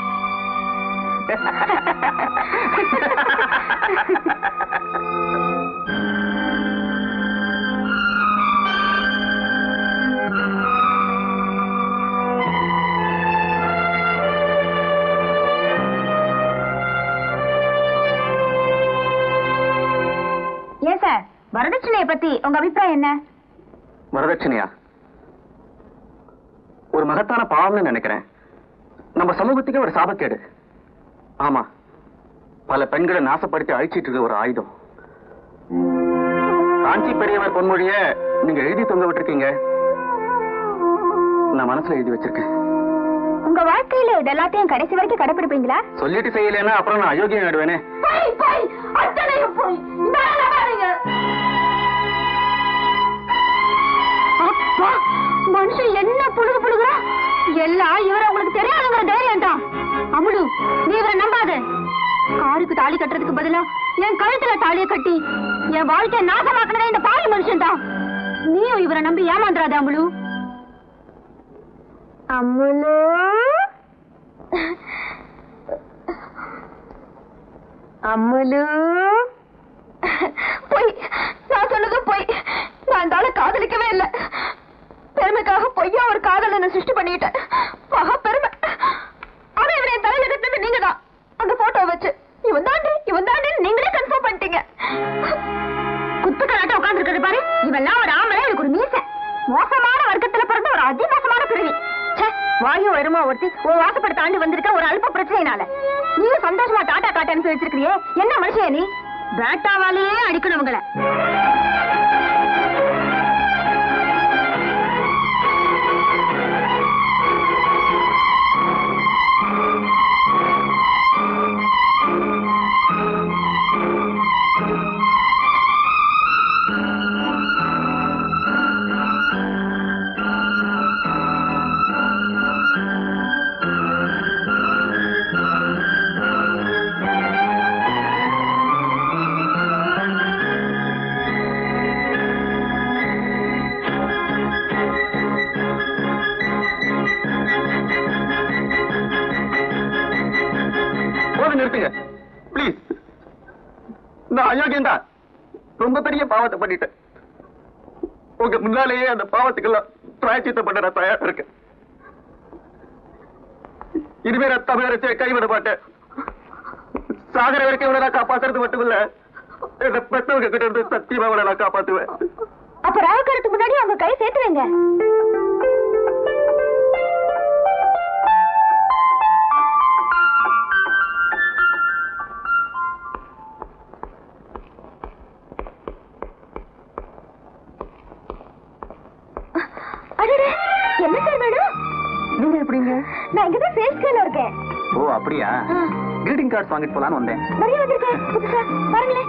ஏன் சார் வரதட்சணையை பத்தி உங்க அபிப்பிராயம் என்ன வரதட்சணையா ஒரு மகத்தான பாவம்னு நினைக்கிறேன் நம்ம சமூகத்துக்கே ஒரு சாபக்கேடு ஆமா பல பெண்களை நாசப்படுத்தி அழிச்சிட்டு இருக்க ஒரு ஆயுதம் காஞ்சி பெரியவர் பொன்மொழிய நீங்க எழுதி தொங்க விட்டுருக்கீங்க நான் மனசுல எழுதி வச்சிருக்கேன் உங்க வாழ்க்கையில இது எல்லாத்தையும் கடைசி வரைக்கும் கடைபிடிப்பீங்களா சொல்லிட்டு செய்யலைன்னா அப்புறம் நான் அயோக்கியம் ஆயிடுவேனே போய் போய் அத்தனையும் போய் அப்பா மனுஷன் என்ன புழுகு புழுகுறா எல்லாம் இவரை உங்களுக்கு தெரியாதுங்கிற தைரியம் தான் அமுலு நீ இவரை நம்பாத காருக்கு தாலி கட்டுறதுக்கு பதிலா என் கழுத்துல தாலியை கட்டி என் வாழ்க்கைய நாசமாக்குனதே இந்த பாவி மனுஷன் தான் நீயும் இவரை நம்பி ஏமாந்துறாத அமுலு அமுலு அம்முலு போய் நான் சொன்னது போய் நான் அந்த ஆளை காதலிக்கவே இல்லை பெருமைக்காக பொய்யா ஒரு காதலனை சிருஷ்டி பண்ணிட்டேன் மகா பெருமை ஆனா இவனை என் தலையில கட்டினது நீங்க தான் ஏமாத்தி உன் வாசப்பட தாண்டி வந்திருக்க ஒரு அல்ப பிரச்சனைனால நீயும் சந்தோஷமா டாட்டா காட்ட அனுப்பி வச்சிருக்கிறியே என்ன மனுஷன் நீ பேட்டாவாலேயே அடிக்கணும் உங்களை போதும் நிறுத்துங்க ப்ளீஸ் நான் அயோக்கியம் தான் ரொம்ப பெரிய பாவத்தை பண்ணிட்டேன் உங்க முன்னாலேயே அந்த பாவத்துக்கெல்லாம் பிராய்ச்சித்தம் பண்ண நான் தயாரா இருக்கேன் இனிமே நான் தமிழரசை கைவிட மாட்டேன் சாகர வரைக்கும் இவனை நான் காப்பாத்துறது மட்டும் இல்ல என்ன பெற்றவங்க கிட்ட இருந்து சத்தியமா அவளை நான் காப்பாத்துவேன் அப்ப ராவுக்காரத்துக்கு முன்னாடி அவங்க கை சேர்த்து வைங்க அடடே, என்ன சார் வேணும் நீங்க எப்படிங்க நான் இங்கதான் சேல்ஸ் கேல இருக்கேன் ஓ அப்படியா ஆ, கிரீட்டிங் கார்ட்ஸ் வாங்கிட்டு போலான்னு வந்தேன் நிறைய வந்திருக்கேன் புதுசா பாருங்களேன்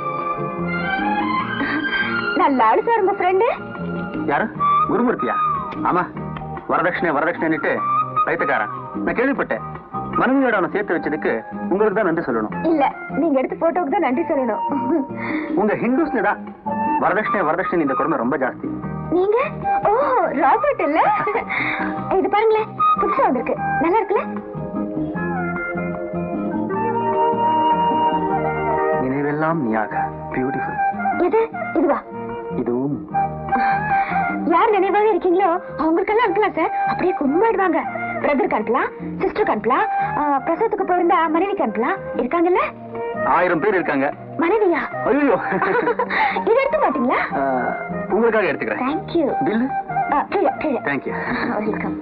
நல்ல ஆளு சார் உங்க ஃப்ரெண்டு யாரு குருமூர்த்தியா ஆமா வரதட்சணை வரதட்சணைன்னுட்டு ரைத்துக்காரன் நான் கேள்விப்பட்டேன் மனைவியோட அவனை சேர்த்து வச்சதுக்கு உங்களுக்கு தான் நன்றி சொல்லணும் இல்ல நீங்க எடுத்த போட்டோக்கு தான் நன்றி சொல்லணும் உங்க ஹிந்துஸ்ல தான் வரதட்சணை வரதட்சணை இந்த கொடுமை ரொம்ப ஜாஸ்தி நீங்க ஓ ராபர்ட் இல்ல இது பாருங்களேன் புதுசா வந்திருக்கு நல்லா இருக்குல்ல நினைவெல்லாம் நீயாக பியூட்டிஃபுல் எது இதுவா இதுவும் யார் நினைவாக இருக்கீங்களோ அவங்களுக்கெல்லாம் அனுப்பலாம் சார் அப்படியே கும்பிடுவாங்க பிரதருக்கு அனுப்பலாம் சிஸ்டருக்கு அனுப்பலாம் ஆ, பிரசவத்துக்கு போயிருந்தா மனைவிக்கு அனுப்பலாம் இருக்காங்கல்ல ஆயிரம் பேர் இருக்காங்க மனைவியா ஐயோ இது எடுக்க மாட்டீங்களா உங்களுக்காக எடுத்துக்கிறேன் தேங்க்யூ பில்லு கீழே கீழே தேங்க்யூ வெல்கம்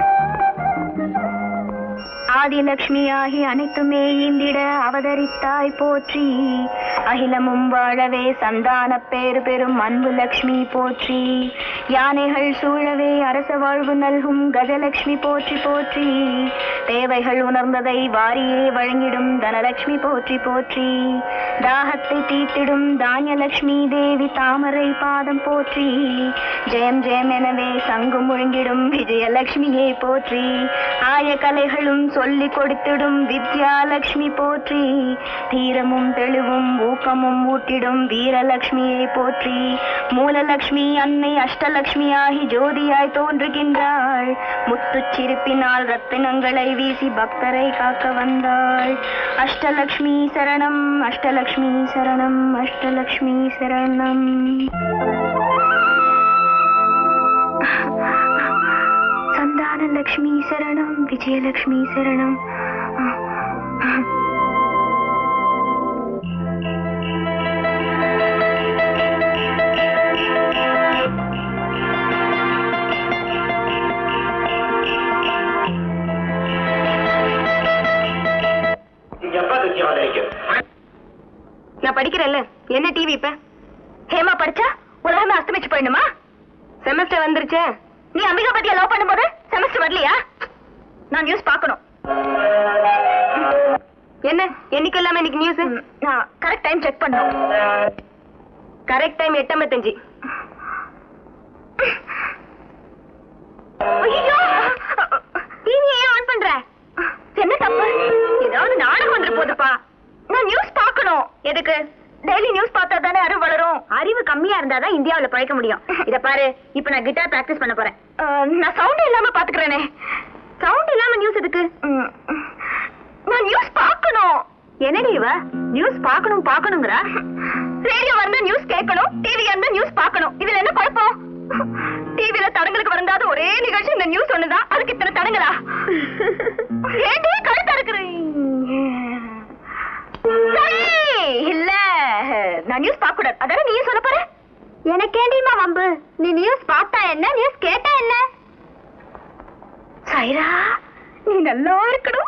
ஆதிலட்சுமியாகி அனைத்துமே ஈந்திட அவதரித்தாய் போற்றி அகிலமும் வாழவே சந்தான பேரு பெரும் அன்பு லக்ஷ்மி போற்றி யானைகள் சூழவே அரச வாழ்வு நல்கும் கஜலட்சுமி போற்றி போற்றி தேவைகள் உணர்ந்ததை வாரியே வழங்கிடும் தனலட்சுமி போற்றி போற்றி தாகத்தை தீர்த்திடும் தானியலட்சுமி தேவி தாமரை பாதம் போற்றி ஜெயம் ஜெயம் எனவே சங்கு முழங்கிடும் விஜயலட்சுமியை போற்றி ஆய கலைகளும் சொல்லிக் கொடுத்திடும் வித்யாலட்சுமி போற்றி தீரமும் தெளிவும் ஊக்கமும் ஊட்டிடும் வீரலட்சுமியை போற்றி மூலலட்சுமி அன்னை அஷ்டலட்சுமியாகி ஜோதியாய் தோன்றுகின்றாள் முத்துச் சிரிப்பினால் ரத்தினங்களை வீசி பக்தரை காக்க வந்தாள் அஷ்டலக்ஷ்மி சரணம் அஷ்டலக்ஷ்மி சரணம் அஷ்டலக்ஷ்மி சரணம் சந்தான லக்ஷ்மி சரணம் விஜயலக்ஷ்மி சரணம் நான் படிக்கிறேன்ல என்ன டிவி இப்ப ஹேமா படிச்சா உலகமே அஸ்தமிச்சு போயிடுமா செமஸ்டர் வந்துருச்சே நீ அம்பிகா பத்தியா லவ் பண்ணும்போது செமஸ்டர் வரலையா நான் நியூஸ் பார்க்கணும் என்ன என்னைக்கு இல்லாம இன்னைக்கு நியூஸ் நான் கரெக்ட் டைம் செக் பண்ணணும் கரெக்ட் டைம் எட்டு ஐம்பத்தஞ்சு ஐயோ டிவி ஏன் ஆன் பண்ற என்ன தப்பு ஏதாவது நாடகம் வந்துட்டு போகுதுப்பா நான் நியூஸ் பார்க்கணும் எதுக்கு டெய்லி நியூஸ் பார்த்தா தானே அறிவு வளரும் அறிவு கம்மியா இருந்தா தான் இந்தியாவுல பழைக்க முடியும் இத பாரு இப்ப நான் கிட்டார் பிராக்டிஸ் பண்ண போறேன் அஹ், நான் சவுண்ட் இல்லாம பாத்துக்கிறேனே சவுண்ட் இல்லாம நியூஸ் எதுக்கு ம், நான் நியூஸ் பார்க்கணும் என்னடி இவ நியூஸ் பார்க்கணும் பார்க்கணுங்கிற ரேடியோ வந்தா நியூஸ் கேட்கணும் டிவி வந்தா நியூஸ் பார்க்கணும் இதுல என்ன குழப்பம் டிவில தடங்களுக்கு வருந்தாத ஒரே நிகழ்ச்சி இந்த நியூஸ் ஒண்ணுதான் அதுக்கு இத்தனை தடங்களா ஏண்டி கழுத்தா இருக்கிறேன் சரி, இல்ல நான் நியூஸ் பார்க்க கூடாது அதானே நீயே சொல்ல போற எனக்கேண்டிமா வம்பு நீ நியூஸ் பார்த்தா என்ன நியூஸ் கேட்டா என்ன சைரா நீ நல்லா இருக்கணும்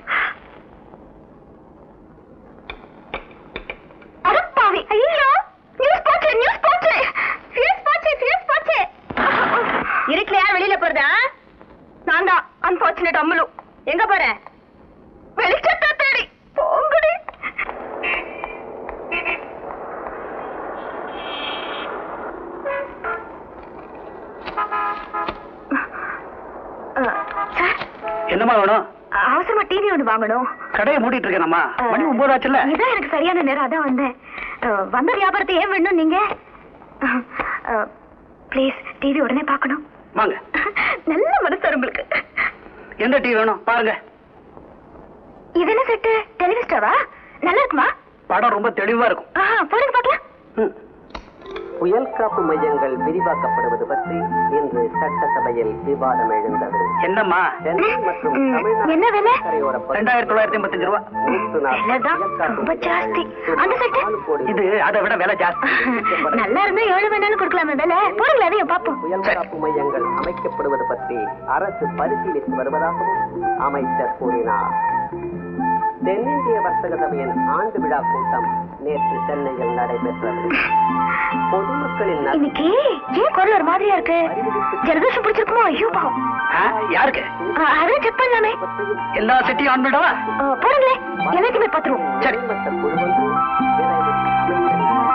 அடப்பாவி ஐயோ நியூஸ் போச்சு நியூஸ் போச்சு ஃபியூஸ் போச்சு ஃபியூஸ் போச்சு இருட்டுல யார் வெளியில போறதா நான் தான் அன்பார்ச்சுனேட் அம்மலு எங்க போற வெளிச்சத்தை தேடி போங்கடி சார் என்னம்மா வேணும் அவசரமா டிவி ஒன்று வாங்கணும் கடையை மூடிட்டு இருக்கேனம்மா மணி ஒன்பது ஆச்சுல்ல இதான் எனக்கு சரியான நேரம் அதான் வந்தேன் அஹ், வந்த வியாபாரத்தை ஏன் வேணும் நீங்க ப்ளீஸ் டிவி உடனே பார்க்கணும் வாங்க நல்ல மனசு உங்களுக்கு எந்த டிவி வேணும் பாருங்க இது என்ன செட்டு டெலிவிஸ்டாவா நல்லா இருக்குமா படம் ரொம்ப தெளிவா இருக்கும் ஆஹா, போடுங்க பார்க்கலாம் புயல் காப்பு மையங்கள் விரிவாக்கப்படுவது பற்றி இன்று சட்டசபையில் விவாதம் எழுந்தது என்னம்மா சென்னை மற்றும் ம், தமிழ்நாடு என்ன விலை கரையோர ரெண்டாயிரத்தி தொள்ளாயிரத்தி எண்பத்தஞ்சு ரூபா விலைதான் ரொம்ப ஜாஸ்தி அந்த செட்டு இது அதை விட விலை ஜாஸ்தி நல்லா இருந்தா எவ்வளவு வேணாலும் கொடுக்கலாமே விலை போடுங்களேன் அதையும் பார்ப்போம் புயல் காப்பு மையங்கள் அமைக்கப்படுவது பற்றி அரசு பரிசீலித்து வருவதாகவும் அமைச்சர் கூறினார் தென்னிந்திய வர்த்தக சபையின் ஆண்டு விழா கூட்டம் நேற்று சென்னையில் நடைபெற்றது பொதுமக்களின் நல- இன்னைக்கு ஏன் குரல் ஒரு மாதிரியா இருக்கு ஜலதோஷம் பிடிச்சிருக்குமோ ஐயோ பாவம் ஆ, யாருக்கு ஆ, அதான் செக் பண்ணலாமே எல்லா செட்டையும் ஆன் பண்ணிடவா ஆ, போடுங்களேன் எல்லாத்தையுமே பார்த்துருவோம் சரி மற்ற குழு ஒன்று விரைவில்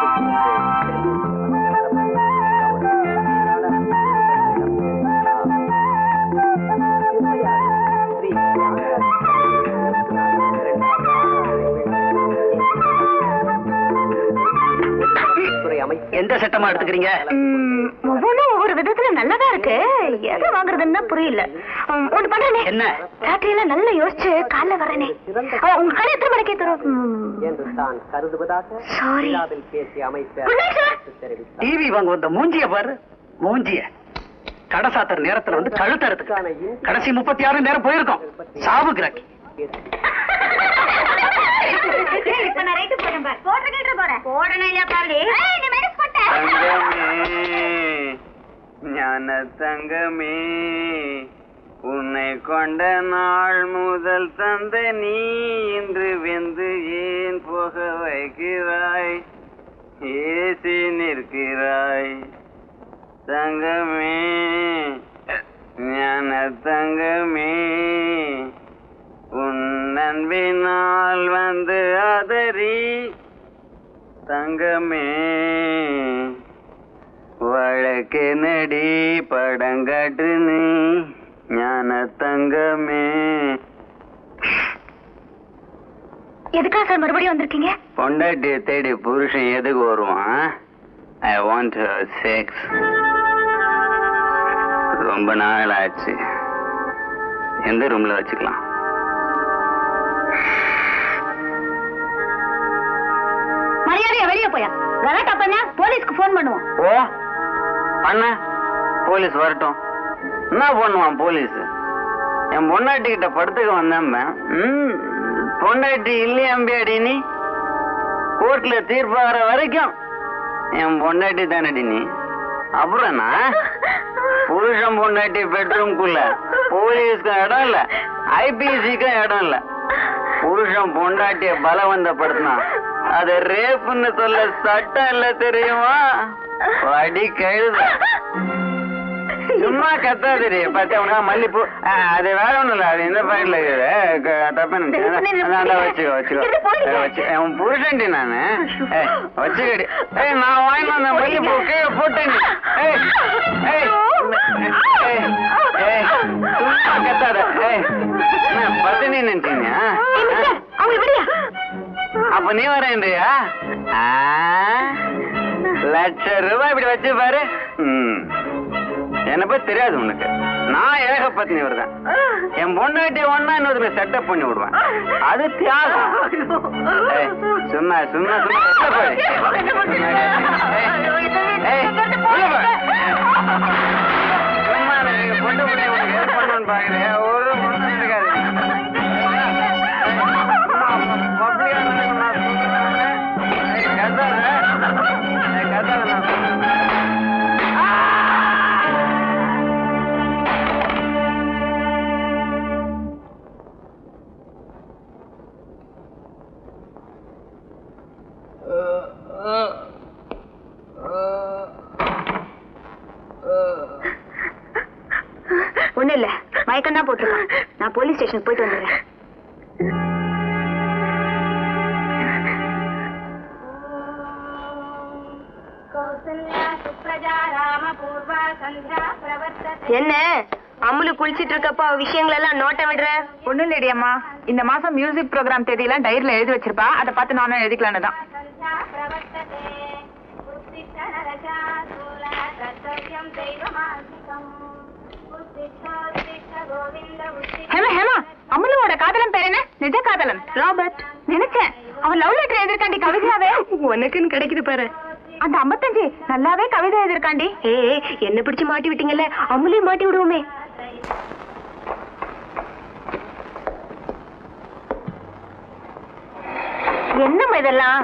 எந்த செட்டமா எடுத்துக்கிறீங்க ம், ஒவ்வொன்றும் ஒவ்வொரு விதத்துல நல்லதா இருக்கு எதை வாங்குறதுன்னு தான் புரியல ம், ஒண்ணு பண்றேனே என்ன? ராத்திரியெல்லாம் நல்லா யோசிச்சு காலைல வரேனே ஆ, உங்க கடை எத்தனை மணிக்கு தரும் என்று தான் கருதுவதாக Sorry. விழாவில் பேசிய அமைச்சர் Good night, sir. தெரிவித்தார் டிவி வாங்க வந்த மூஞ்சிய பாரு மூஞ்சிய கடை சாத்துற நேரத்துல வந்து கழுத்தறதுக்கு கடைசி முப்பத்தி ஆறு நேரம் போயிருக்கோம் சாவு கிராக்கி இப்ப நான் ரைட்டு போறேன் பாரு போடுற கேட்டு போறேன் போடணும் இல்லையா பாருடி நீ மைனஸ் போட்ட ஞான தங்கமே உன்னை கொண்ட நாள் முதல் தந்த நீ இன்று வெந்து ஏன் போக வைக்கிறாய் ஏசி நிற்கிறாய் தங்கமே ஞான தங்கமே உன் அன்பினால் வந்து ஆதரி தங்கமே வழக்கு நடி படங்காட்டு நீ ஞான தங்கமே எதுக்கா சார் மறுபடியும் வந்திருக்கீங்க பொண்டாட்டிய தேடி புருஷன் எதுக்கு வருவான் ஐ வாண்ட் செக்ஸ் ரொம்ப நாள் ஆச்சு எந்த ரூம்ல வச்சுக்கலாம் மரியாதையா வெளியே போயா கலாட்டா பண்ண போலீஸ்க்கு ஃபோன் பண்ணுவோம் ஓ பண்ண போலீஸ் வரட்டும் என்ன பண்ணுவான் போலீஸ் என் பொண்டாட்டி கிட்ட படுத்துக்க வந்தேன் ம் பொண்டாட்டி இல்லையாம்பியாடி நீ கோர்ட்ல தீர்ப்பாகிற வரைக்கும் என் பொண்டாட்டி தானடி நீ அப்புறம் என்ன புருஷன் பொண்டாட்டி பெட்ரூம்குள்ள போலீஸ்க்கும் இடம் இல்ல ஐபிசிக்கும் இடம் இல்ல புருஷன் பொண்டாட்டிய பலவந்தப்படுத்தினா அது ரேப்புன்னு சொல்ல சட்டம் இல்ல தெரியுமா அடி கழுத சும்மா கத்தாதிரி பத்தி உனக்கு மல்லிப்பூ ஆ, அது வேற ஒண்ணும் இல்ல அது இந்த பாக்கெட்ல இருக்குது தப்பா நினைச்சு வச்சுக்கோ வச்சுக்கோ ஏய், வச்சு ஏய், உன் புருஷன்டி நானு ஏய், வச்சுக்கடி ஏய் நான் வாங்கி வந்த மல்லிப்பூ கீழே போட்டேன் ஏய் ஏய் ஏய் ஏய் சும்மா கத்தாத ஏய் என்ன பத்தினி நினைச்சீங்க அவங்க விடியா அப்ப நீ வரேன்றியா ஆ, லட்சம் ரூபாய் இப்படி வச்சு பாரு ம். என்னை பத்தி தெரியாது உனக்கு நான் ஏக பத்னி வருதேன் என் பொண்டாட்டி ஒன்னா இன்னொரு செட்டப் பண்ணி விடுவேன் அது தியாகம் ஏய், சும்மா சும்மா சும்மா உள்ள போய். ஏய், ஏய், உள்ள போய். சும்மா நீங்க பொண்ணு பிள்ளை உனக்கு ஹெல்ப் பண்ணணும்னு பாக்குறேன் ஒரு ஒண்ணும் இருக்காது அப்படியா நடக்கும் நான் சொல்றேன் ஏய், கத்தாத. ஏய், கத்தாத நான் சொல்றேன். போட்டுருக்கான் நான் போலீஸ் ஸ்டேஷனுக்கு போயிட்டு வந்துடுறேன் என்ன அம்முலு குளிச்சிட்டு இருக்கப்போ அவ விஷயங்கள் எல்லாம் நோட்ட விடுற ஒண்ணும் இல்லடி அம்மா இந்த மாசம் மியூசிக் ப்ரோக்ராம் தேதியெல்லாம் டைரியில எழுதி வச்சிருப்பா அதை பார்த்து நானும் எழுதிக்கலான்னு தான் ஹேமா ஹேமா அமுலுவோட காதலன் பேர் என்ன நிஜ காதலன் ராபர்ட் நினைச்சேன் அவன் லவ் லெட்டர் எழுதிருக்காண்டி கவிதையாவே உனக்குன்னு கிடைக்குது பாரு அந்த ஐம்பத்தஞ்சு நல்லாவே கவிதை எழுதிருக்காண்டி ஏ என்ன பிடிச்சு மாட்டி விட்டீங்கல்ல அம்முலையும் மாட்டி விடுவோமே என்னம்மா இதெல்லாம்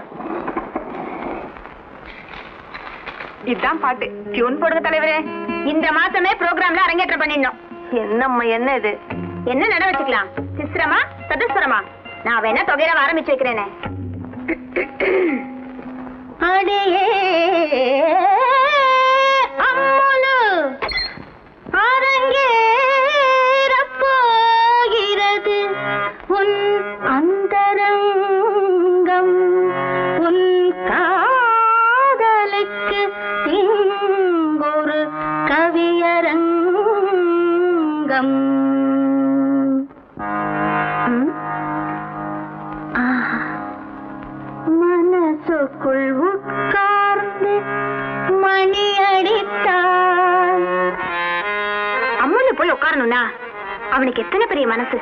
இதுதான் பாட்டு டியூன் போடுங்க தலைவரே இந்த மாசமே ப்ரோக்ராம்ல அரங்கேற்றம் பண்ணிடணும் என்னம்மா என்ன இது என்ன நட வச்சுக்கலாம் சிஸ்ரமா சதுஸ்வரமா நான் வேணா தொகையில ஆரம்பிச்சு வைக்கிறேனே அடியே அம்முலு அரங்கேறப் போகிறது உன் அந்தரங்கம் உன் காதலுக்கு இங்கொரு கவியரங்கம் ம்? ஆஹா. மனசுக்குள் உட்கார்ந்து மணி அடித்தாள் அம்முல போய் உட்காரணும்னா அவனுக்கு எத்தனை பெரிய மனசு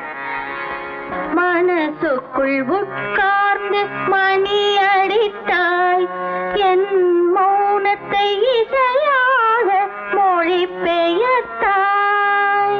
மனசுக்குள் உட்கார்ந்து மணி அடித்தாய் என் மௌனத்தை இசையாக மொழி பெயர்த்தாய்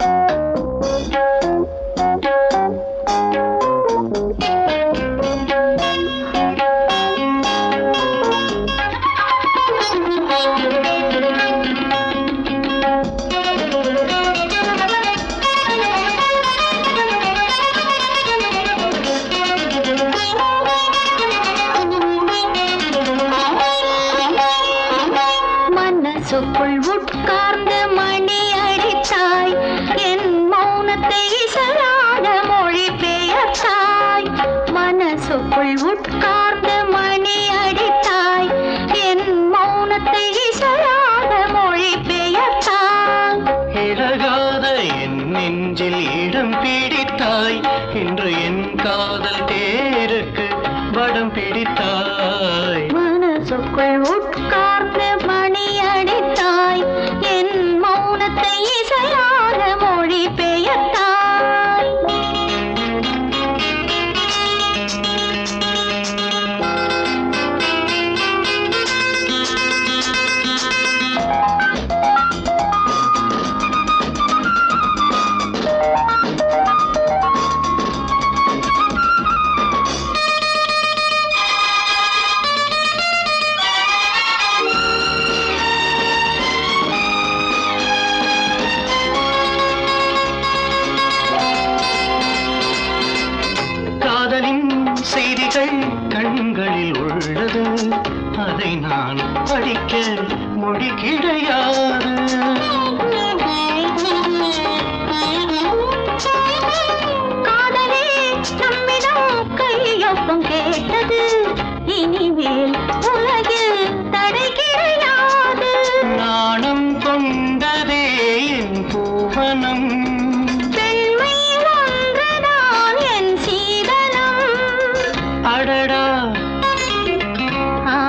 மனசுக்குள் உட்கார்ந்து மணி அடித்தாய் என் மௌனத்தை இசையாக மொழி பெயர்த்தாய் மனசுக்குள் உட்கார்ந்து மணி அடித்தாய் என் மௌனத்தை இசையாக மொழி பெயர்த்தாய் இழகாத என் நெஞ்சில் இடம் பிடித்தாய் இன்று என் காதல் தேருக்கு வடம் பிடித்தாய் மனசுக்குள் உட்கார்ந்து மணி அடித்தாய் என் மௌனத்தை இசையாக மொழி பெயர்த்தாய் காதலின் செய்திகள் கண்களில் உள்ளது அதை நான் படிக்க மொழி கிடையாது காதலே நம்மிடம் கையொப்பம் கேட்டது இனிமேல் உலகில் தடை கிடையாது நாணம் கொண்டதே என் பூவனம் பெண்மை ஒன்றுதான் என் சீதனம் அடடா ஆ,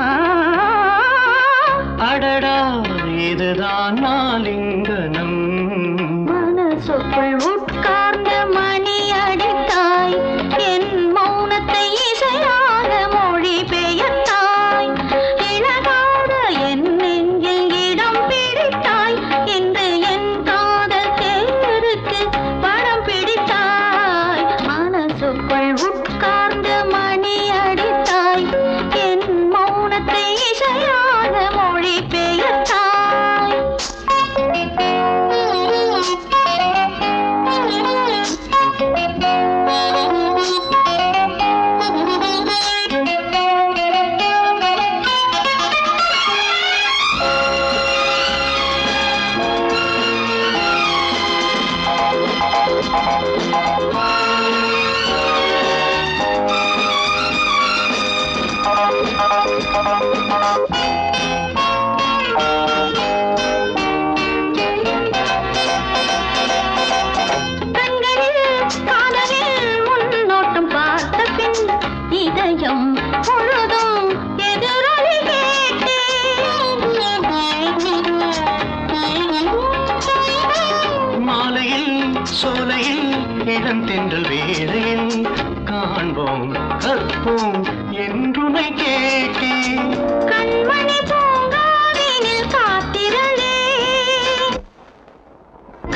அடடா இதுதான் நாலிங்கனம் மனசுக்குள் உட்கார்ந்து மணி அடித்தாய் என் மௌனத்தை இசையாக மொழி பெயர்த்தாய் இழகாத என் நெஞ்சில் இடம் பிடித்தாய் இன்று என் காதல் தேருக்கு படம் பிடித்தாய் மனசுக்குள் உட்கார்ந்து மணி அடித்தாய் என் மௌனத்தை இசையாக மொழி பெயர்த்தாய்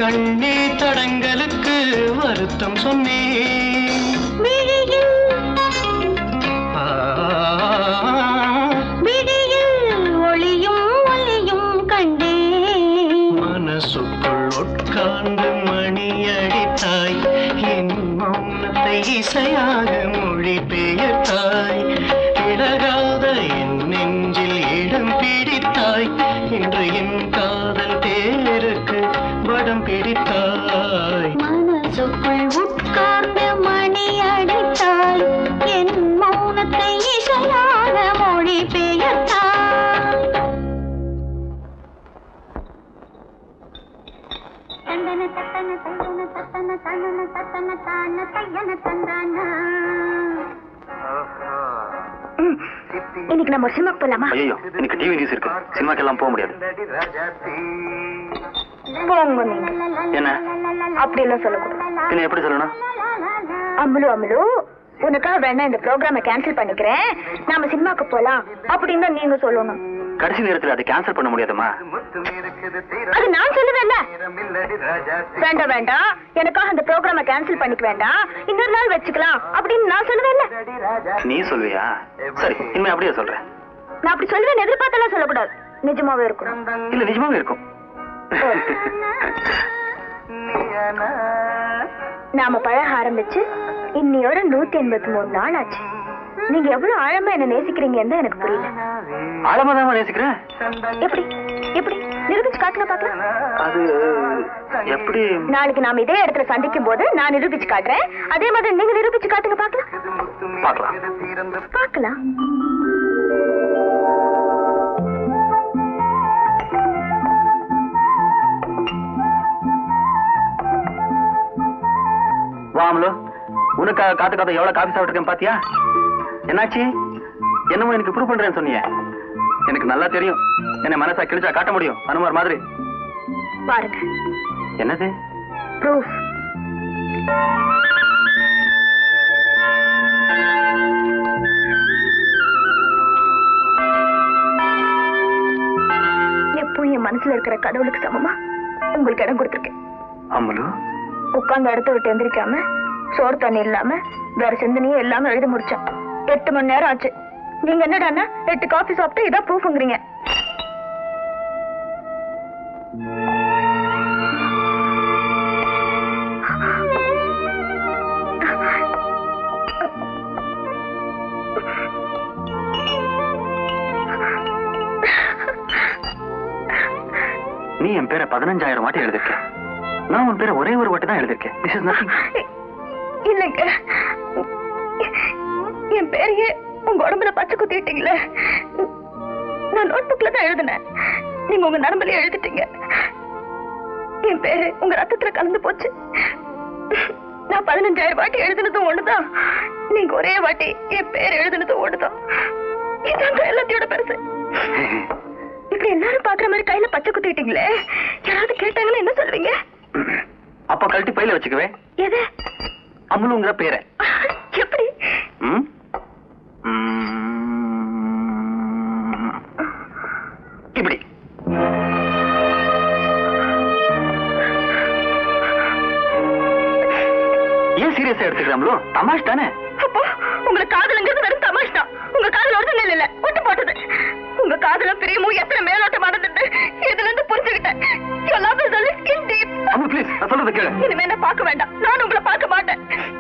கண்ணீர் தடங்களுக்கு வருத்தம் சொன்னேன் விழியில் ஆ, விழியில் ஒளியும் ஒளியும் கண்டேன் மனசுக்குள் உட்கார்ந்து மணி அடித்தாய் என் மௌனத்தை இசையாக மொழி பெயர்த்தாய் இழகாத என் நெஞ்சில் இடம் பிடித்தாய் இன்று என் காதல் தேருக்கு வடம் பிடித்தாய் மனசுக்குள் உட்கார்ந்து மணி அடித்தாய் என் மௌனத்தை இசையாக மொழி பெயர்த்தாய் தந்தன தத்தன தையன தத்தன தனன தத்தன தான தையன தந்தானா இன்னைக்கு நம்ம ஒரு சினிமாக்கு போலாமா ஐயோ எனக்கு டிவி நியூஸ் இருக்கு சினிமாக்கெல்லாம் போக முடியாது போங்க நீங்க என்ன அப்படி எல்லாம் சொல்லக்கூடாது பின்ன எப்படி சொல்லணும் அம்முலு அம்முலு உனக்காக வேணா இந்த ப்ரோக்ராம கேன்சல் பண்ணிக்கிறேன் நாம சினிமாக்கு போலாம் அப்படின்னு தான் நீங்க சொல்லணும் கடைசி நேரத்துல அதை கேன்சல் பண்ண முடியாதுமா அது நான் சொல்லுவேன்ல வேண்டாம் வேண்டாம் எனக்காக அந்த ப்ரோக்ராம கேன்சல் பண்ணிக்க வேண்டாம் இன்னொரு நாள் வச்சுக்கலாம் அப்படின்னு நான் சொல்லுவேன்ல நீ சொல்வியா சரி இனிமே அப்படியே சொல்றேன் நான் அப்படி சொல்லுவேன் எதிர்பார்த்தெல்லாம் சொல்லக்கூடாது நிஜமாவே இருக்கணும் இல்ல நிஜமாவே இருக்கும் நாம பழக ஆரம்பிச்சு இன்னையோட நூத்தி எண்பத்தி மூணு நாள் ஆச்சு நீங்க எவ்வளவு ஆழமா என்ன நேசிக்கிறீங்கன்னு தான் எனக்கு புரியல ஆழமா தான் நேசிக்கிறேன் எப்படி எப்படி நிரூபிச்சு காட்டுங்க பாக்கலாம் அது எப்படி நாளைக்கு நாம இதே இடத்துல சந்திக்கும் போது நான் நிரூபிச்சு காட்டுறேன் அதே மாதிரி நீங்க நிரூபிச்சு காட்டுங்க பாக்கலாம் பார்க்கலாம் பார்க்கலாம் வாமலோ உனக்காக காத்து காத்து எவ்வளவு காபி சாப்பிட்டுருக்கேன் பாத்தியா என்னாச்சு என்னமோ எனக்கு ப்ரூவ் பண்றேன்னு சொன்னீங்க எனக்கு நல்லா தெரியும் என்ன மனசா கிழிச்சா காட்ட முடியும் அனுமார் மாதிரி பாருங்க என்னது ப்ரூஃப் எப்பவும் என் மனசுல இருக்கிற கடவுளுக்கு சமமா உங்களுக்கு இடம் கொடுத்துருக்கேன் அம்மலு உட்கார்ந்த இடத்த விட்டு எந்திரிக்காம சோறு தண்ணி இல்லாம வேற சிந்தனையே இல்லாம எழுதி முடிச்சேன் எட்டு மணி நேரம் ஆச்சு நீங்க என்னடான்னா எட்டு காஃபி சாப்பிட்டு இதான் ப்ரூஃப்ங்கிறீங்க நீ என் பேரை பதினஞ்சாயிரம் வாட்டி எழுதிருக்க நான் உன் பேரை ஒரே ஒரு வாட்டி தான் எழுதிருக்கேன் திஸ் இஸ் நத்திங் இல்லைங்க என் பேரையே உங்க உடம்புல பச்சை குத்திட்டீங்களே நான் நோட் புக்ல தான் எழுதினேன் நீங்க உங்க நரம்புலயே எழுதிட்டீங்க என் பேரு உங்க ரத்தத்துல கலந்து போச்சு நான் பதினஞ்சாயிரம் வாட்டி எழுதினதும் ஒண்ணுதான் நீங்க ஒரே வாட்டி என் பேர் எழுதினதும் ஒண்ணுதான் இதாங்க எல்லாத்தையோட பெருசு இப்படி எல்லாரும் பாக்குற மாதிரி கையில பச்சை குத்திட்டீங்களே யாராவது கேட்டாங்கன்னா என்ன சொல்லுவீங்க அப்ப கழட்டி பையில வச்சுக்கவே எது அமுலுங்கிற பேரை எப்படி ம்? ம். இப்படி ஏன் சீரியஸா எடுத்துக்கிறாங்களோ தமாஷ் தானே அப்போ உங்க காதலுங்கிறது வெறும் தமாஷ் தான் உங்க காதல் ஒரிஜினல் இல்ல ஒட்டு போட்டது உங்க காதலும் பிரியமும் எத்தனை மேலோட்டமானதுன்னு இதுல இருந்து புரிஞ்சுக்கிட்டேன் Your love is only skin deep. Ammu please நான் சொல்றத கேளு இனிமே என்ன பார்க்க வேண்டாம் நான் உங்களை பார்க்க மாட்டேன்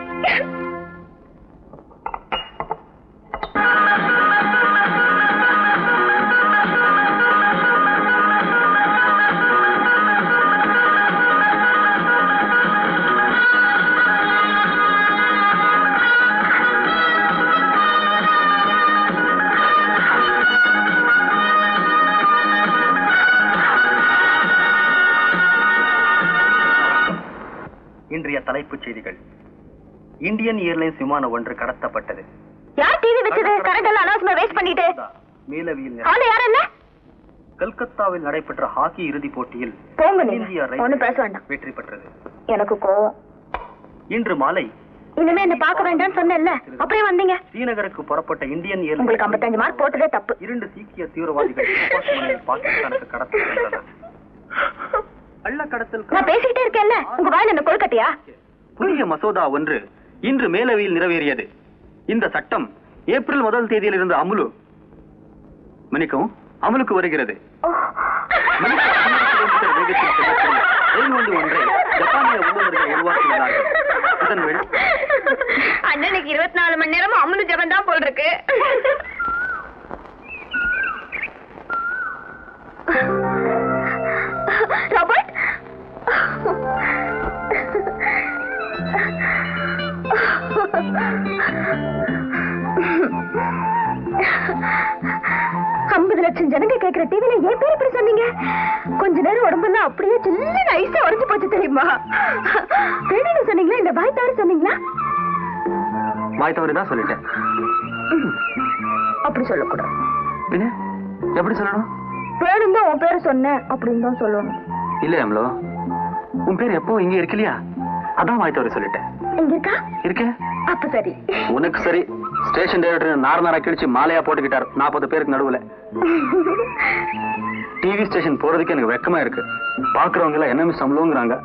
இன்றைய தலைப்புச் செய்திகள் இந்தியன் ஏர்லைன்ஸ் விமானம் ஒன்று கடத்தப்பட்டது யார் டிவி வச்சது கரண்ட் எல்லாம் அனாவசியமா வேஸ்ட் பண்ணிட்டு மேலவியில் ஆளு யாரும் இல்ல கல்கத்தாவில் நடைபெற்ற ஹாக்கி இறுதிப் போட்டியில் போங்க இந்தியா நீங்க ஒண்ணும் பேச வேண்டாம் வெற்றி பெற்றது எனக்கு கோவம் இன்று மாலை இனிமே என்ன பார்க்க வேண்டாம்னு சொன்னேன்ல அப்படியே வந்தீங்க ஸ்ரீநகருக்கு புறப்பட்ட இந்தியன் உங்களுக்கு 55 மார்க் போட்டதே தப்பு இரண்டு சீக்கிய தீவிரவாதிகள் துப்பாக்கி முனையில் பாகிஸ்தானுக்கு கடத்தி சென்றனர் கள்ளக்கடத்தல் நான் பேசிக்கிட்டே இருக்கேன்ல உங்க வாயில என்ன கொழுக்கட்டையா புதிய மசோதா ஒன்று இன்று மேலவையில் நிறைவேறியது இந்த சட்டம் ஏப்ரல் முதல் தேதியிலிருந்து அமுலு மன்னிக்கவும் அமலுக்கு வருகிறது மணிக்கு 500 கிலோமீட்டர் வேகத்தில் செல்லக்கூடிய ரயில் வண்டி ஒன்றை ஜப்பானிய வல்லுநர்கள் உருவாக்கியுள்ளார்கள் இதன் விளை- அண்ணனுக்கு இருபத்தி நாலு மணி நேரமும் அமுலு ஜபம் தான் போல் இருக்கு ராபர்ட் ஐம்பது லட்சம் ஜனங்க கேக்குற டிவில ஏன் பேர் இப்படி சொன்னீங்க கொஞ்ச நேரம் உடம்பெல்லாம் அப்படியே சில்லுன்னு ஐஸா உடைஞ்சு போச்சு தெரியுமா வேணும்னு சொன்னீங்களா இல்ல வாய் தவறு சொன்னீங்களா வாய் தவறு தான் சொல்லிட்டேன் அப்படி சொல்லக்கூடாது பின்ன எப்படி சொல்லணும் வேணும் தான் உன் பேரு சொன்னேன் அப்படின்னு தான் சொல்லணும் இல்ல அம்லோ உன் பேர் எப்போ இங்க இருக்கு இல்லையா அதான் வாய் தவறு சொல்லிட்டேன் எங்க இருக்கா இருக்கே அப்ப சரி உனக்கு சரி ஸ்டேஷன் டைரக்டர் நார நாரா கிழிச்சு மாலையா போட்டுக்கிட்டார் நாற்பது பேருக்கு நடுவுல டிவி ஸ்டேஷன் போறதுக்கு எனக்கு வெக்கமா இருக்கு பாக்குறவங்க எல்லாம் என்ன மிஸ் அம்லோங்கிறாங்க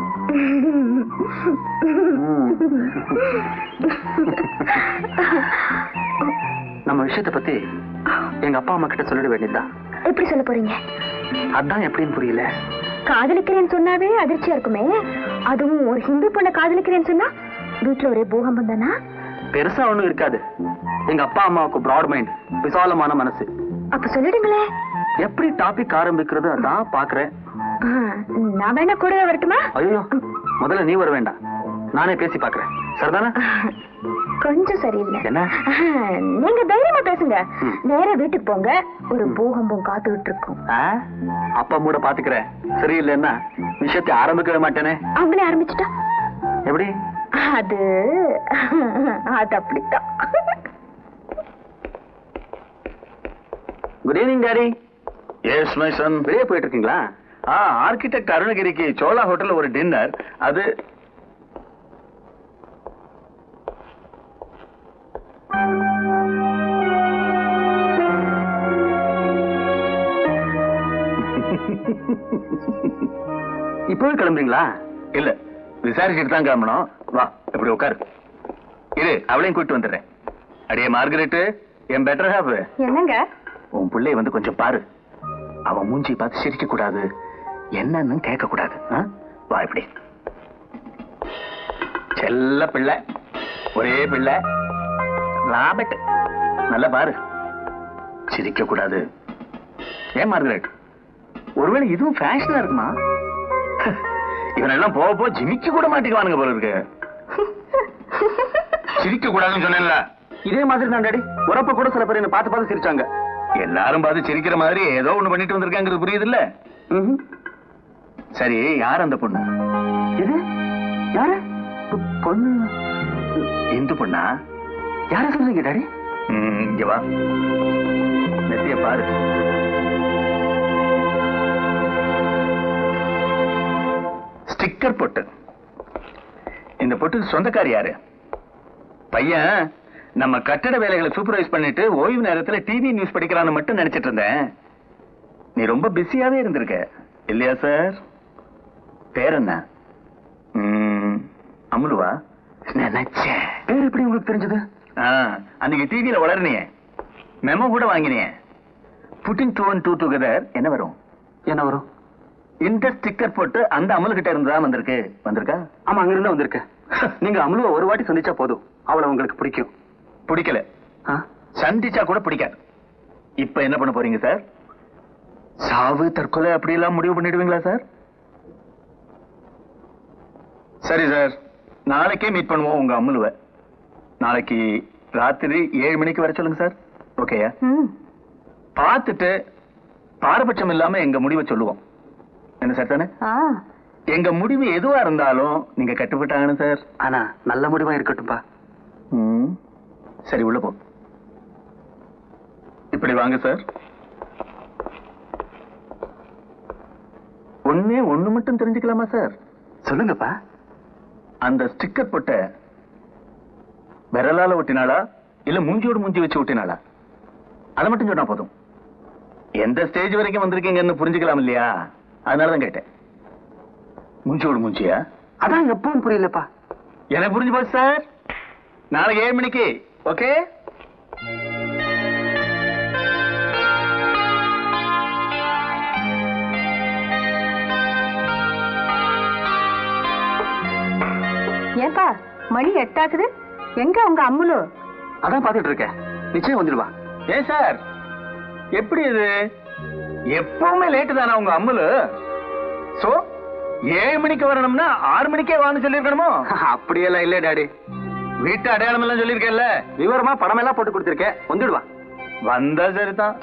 நம்ம விஷயத்தை பத்தி எங்க அப்பா அம்மா கிட்ட சொல்லிட வேண்டியதுதான் எப்படி சொல்ல போறீங்க அதான் எப்படின்னு புரியல காதலிக்கிறேன்னு சொன்னாவே அதிர்ச்சியா இருக்குமே அதுவும் ஒரு ஹிந்து பொண்ண காதலிக்கிறேன்னு சொன்னா வீட்டுல ஒரே பூகம்பம் தானா பெருசா ஒண்ணும் இருக்காது எங்க அப்பா அம்மாவுக்கு பிராட் மைண்ட் விசாலமான மனசு அப்ப சொல்லிடுங்களே எப்படி டாபிக் ஆரம்பிக்கிறது அதான் பாக்குறேன் ஆ, நான் வேணா கூட வரட்டுமா ஐயோ முதல்ல நீ வர வேண்டாம் நானே பேசி பாக்குறேன் சரிதானே கொஞ்சம் சரியில்லை என்ன ஆஹா, நீங்க தைரியமா பேசுங்க ம். நேரா வீட்டுக்கு போங்க ஒரு பூகம்பம் காத்துக்கிட்டு இருக்கும் ஆ? அப்பா மூட பாத்துக்கிறேன் சரியில்லைன்னா விஷயத்தை ஆரம்பிக்கவே மாட்டேனே அவங்களே ஆரம்பிச்சுட்டா எப்படி அது அது அப்படித்தான் good evening daddy yes my son வெளியே போயிட்டு இருக்கீங்களா ஆ ஆர்கிடெக்ட் அருணகிரிக்கு சோலா ஹோட்டல்ல ஒரு டின்னர் அது இப்பவே கிளம்புறீங்களா இல்ல விசாரிச்சுட்டு தான் கிளம்பணும் வா இப்படி உட்காரு இரு அவளையும் கூட்டிட்டு வந்துடுறேன் அடியே மார்கரெட்டு என் பெட்டர் ஹாஃப் என்னங்க உன் பிள்ளைய வந்து கொஞ்சம் பாரு அவன் மூஞ்சி பார்த்து சிரிக்க கூடாது என்னன்னு கேட்க கூடாது ஆ? வா இப்படி செல்ல பிள்ளை ஒரே பிள்ளை ராபர்ட் நல்லா பாரு சிரிக்க கூடாது ஏன் மார்கரெட் ஒருவேளை இதுவும் ஃபேஷனா இருக்குமா இவனெல்லாம் போக போக ஜிமிக்க கூட மாட்டிக்குவானுங்க போல இருக்கு சிரிக்க கூடாதுன்னு சொன்னேன்ல இதே மாதிரி தான் டாடி உரப்ப கூட சில பேர் என்ன பார்த்து பார்த்து சிரிச்சாங்க எல்லாரும் பார்த்து சிரிக்கிற மாதிரி ஏதோ ஒண்ணு பண்ணிட்டு வந்திருக்காங்கிறது புரியுது இல்ல சரி யார் அந்த பொண்ணு இது யாரு பொ- பொண்ணு இந்து பொண்ணா யார சொல்றீங்க டாடி இங்க வா நெத்திய பாரு ஸ்டிக்கர் பொட்டு இந்த பொட்டுக்கு சொந்தக்காரி யாரு பையன் நம்ம கட்டட வேலைகளை சூப்பர்வைஸ் பண்ணிட்டு ஓய்வு நேரத்துல டிவி நியூஸ் படிக்கிறான்னு மட்டும் நினைச்சிட்டு இருந்தேன் நீ ரொம்ப பிஸியாவே இருந்திருக்க இல்லையா சார் பேர் என்ன ம், அமுலுவா நினைச்சேன் பேர் எப்படி உங்களுக்கு தெரிஞ்சது அன்னைக்கு டிவியில வளர்னியே மெமோ கூட வாங்கினியே putting two and two together என்ன வரும் என்ன வரும் இந்த ஸ்டிக்கர் போட்டு அந்த அமுல் கிட்ட இருந்து தான் வந்திருக்கு வந்திருக்கா ஆமா அங்க இருந்து வந்திருக்கு நீங்க அமுலுவை ஒரு வாட்டி சந்திச்சா போதும் அவளை உங்களுக்கு பிடிக்கும் பிடிக்கல சந்திச்சா கூட பிடிக்காது இப்ப என்ன பண்ண போறீங்க சார் சாவு தற்கொலை அப்படி எல்லாம் முடிவு பண்ணிடுவீங்களா சார் சரி சார் நாளைக்கே மீட் பண்ணுவோம் உங்க அம்முலுவை நாளைக்கு ராத்திரி ஏழு மணிக்கு வர சொல்லுங்க சார் ஓகேயா பார்த்துட்டு பாரபட்சம் இல்லாம எங்க முடிவை சொல்லுவோம் என்ன சார் தானே எங்க முடிவு எதுவா இருந்தாலும் நீங்க கட்டுப்பட்டாங்கன்னு சார் ஆனா நல்ல முடிவா இருக்கட்டும்பா ம் சரி உள்ள போ இப்படி வாங்க சார் ஒண்ணே ஒண்ணு மட்டும் தெரிஞ்சுக்கலாமா சார் சொல்லுங்கப்பா அந்த ஸ்டிக்கர் போட்ட விரலால ஒட்டினாளா இல்ல மூஞ்சியோட மூஞ்சி வச்சு ஒட்டினாளா அதை மட்டும் சொன்னா போதும் எந்த ஸ்டேஜ் வரைக்கும் வந்திருக்கீங்கன்னு புரிஞ்சுக்கலாம் இல்லையா அதனாலதான் கேட்டேன் மூஞ்சியோட மூஞ்சியா அதான் எப்பவும் புரியலப்பா எனக்கு புரிஞ்சு போச்சு சார் நாளைக்கு ஏழு மணிக்கு ஓகே ஏன்பா மணி எட்டாக்குது எங்க உங்க அம்முலு அதான் பார்த்துட்டு இருக்கேன் நிச்சயம் வந்துடுவா ஏன் சார் எப்படி இது எப்பவுமே லேட்டு தானே உங்க அம்மலு சோ ஏழு மணிக்கு வரணும்னா ஆறு மணிக்கே வான்னு சொல்லிருக்கணுமோ அப்படியெல்லாம் இல்ல டாடி வீட்டு அடையாளம் எல்லாம் சொல்லிருக்கேன்ல விவரமா படம் எல்லாம் போட்டு கொடுத்திருக்கேன் வந்துடுவா வந்தா சரிதான்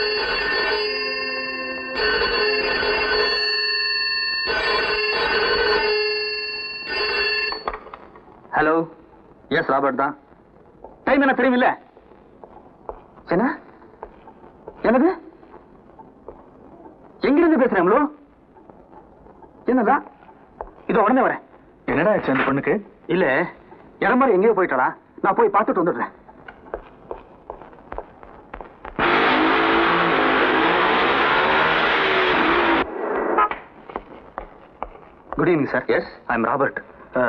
ஹலோ எஸ் ராபர்ட் தான் டைம் என்ன தெரியுமில்ல என்ன என்னது எங்கிருந்து பேசுறேன் என்னதா இதோ உடனே வரேன் என்னடா ஆச்சு அந்த பொண்ணுக்கு இல்ல இடம் மாதிரி எங்கேயோ போயிட்டாளா நான் போய் பார்த்துட்டு வந்துடுறேன் good evening sir yes I am Robert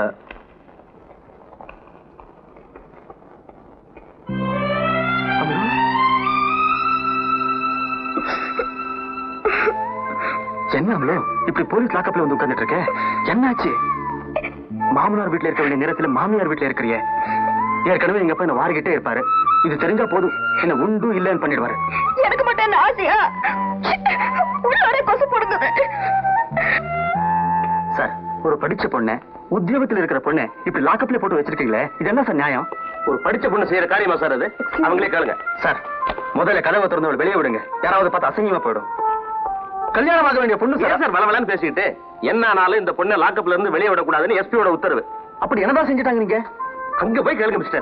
என்ன அம்லோ இப்படி போலீஸ் லாக்கப்ல வந்து உட்கார்ந்துட்டு இருக்க என்னாச்சு மாமனார் வீட்ல இருக்க வேண்டிய நேரத்துல மாமியார் வீட்ல இருக்கிறிய ஏற்கனவே எங்க அப்பா என்ன வாரிக்கிட்டே இருப்பாரு இது தெரிஞ்சா போதும் என்ன உண்டு இல்லைன்னு பண்ணிடுவாரு எனக்கு மட்டும் என்ன ஆசையா உள்ளாரே கொசு போடுங்க சார் ஒரு படிச்ச பொண்ணு உத்தியோகத்துல இருக்கிற பொண்ணு இப்படி லாக்கப்ல போட்டு வச்சிருக்கீங்களே இது என்ன சார் நியாயம் ஒரு படிச்ச பொண்ணு செய்யற காரியமா சார் அது அவங்களே கேளுங்க சார் முதல்ல கதவை திறந்து அவளை வெளியே விடுங்க யாராவது பார்த்து அசிங்கமா போயிடும் கல்யாணம் ஆக வேண்டிய பொண்ணு சார் சார் வளவலன்னு பேசிட்டு என்ன ஆனாலும் இந்த பொண்ணை லாக்கப்ல இருந்து வெளியே விடக்கூடாதுன்னு எஸ்பியோட உத்தரவு அப்படி என்னதான் செஞ்சுட்டாங்க நீங்க அங்க போய் கேளுங்க மிஸ்டர்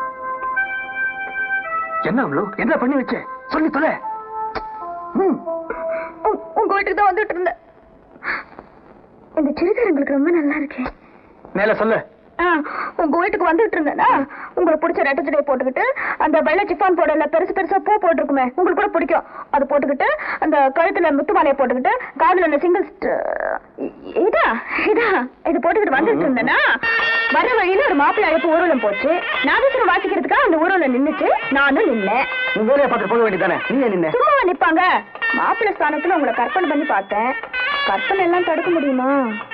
என்ன அவ்வளோ என்ன பண்ணி வச்ச சொல்லி தொலை ம் உங்க வீட்டுக்கு தான் வந்துட்டு இருந்தேன் இந்த சுடிதார் உங்களுக்கு ரொம்ப நல்லா இருக்கு மேல சொல்லு ஆ, உங்க வீட்டுக்கு வந்துட்டு இருந்தேனா உங்களுக்கு பிடிச்ச ரெட்டை ஜடையை போட்டுக்கிட்டு அந்த வெள்ளை சிஃபான் போடல பெருசு பெருசா பூ போட்டிருக்குமே உங்களுக்கு கூட பிடிக்கும் அது போட்டுக்கிட்டு அந்த கழுத்துல முத்து மாலையை போட்டுக்கிட்டு காதுல அந்த சிங்கிள் இதா இதா இது போட்டுக்கிட்டு வந்துட்டு இருந்தேனா வர வழியில ஒரு மாப்பிள்ளை அழைப்பு ஊர்வலம் போச்சு நாதேஸ்வரம் வாசிக்கிறதுக்காக அந்த ஊர்வலம் நின்னுச்சு நானும் நின்னேன் உன் வேலையை பார்த்துட்டு போக வேண்டியதானே நீ ஏன் நின்ன சும்மாவா நிப்பாங்க மாப்பிள்ளை ஸ்தானத்துல உங்களை கற்பனை பண்ணி பார்த்தேன் கற்பனை எல்லாம் தடுக்க முடியுமா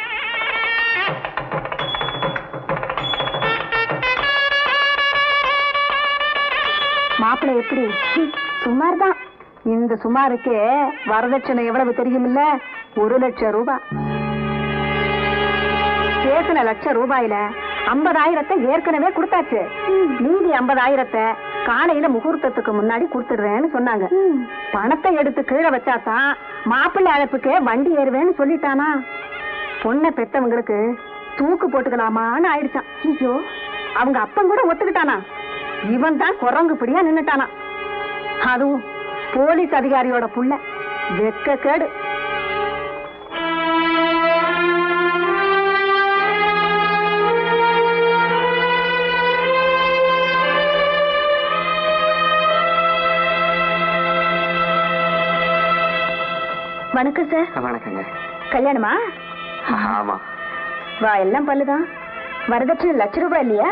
மாப்பிள்ளை எப்படி சுமார் தான் இந்த சுமாருக்கு வரதட்சணை எவ்வளவு தெரியுமில்ல ஒரு லட்சம் ரூபாய் பேசின லட்சம் ரூபாயில ஐம்பதாயிரத்தை ஏற்கனவே கொடுத்தாச்சு மீதி ஐம்பதாயிரத்தை காலையில முகூர்த்தத்துக்கு முன்னாடி கொடுத்துடுறேன்னு சொன்னாங்க பணத்தை எடுத்து கீழே வச்சாதான் மாப்பிள்ளை அழைப்புக்கு வண்டி ஏறுவேன்னு சொல்லிட்டானா பொண்ணை பெத்தவங்களுக்கு தூக்கு போட்டுக்கலாமான்னு ஆயிடுச்சான் ஐயோ அவங்க அப்பன் கூட ஒத்துக்கிட்டானா இவன் தான் குரங்கு பிடியா நின்னுட்டானா அதுவும் போலீஸ் அதிகாரியோட புள்ள வெக்க கேடு வணக்கம் சார் வணக்கங்க கல்யாணமா ஆமா வா எல்லாம் பல்லுதான் வரதட்சணை லட்ச ரூபாய் இல்லையா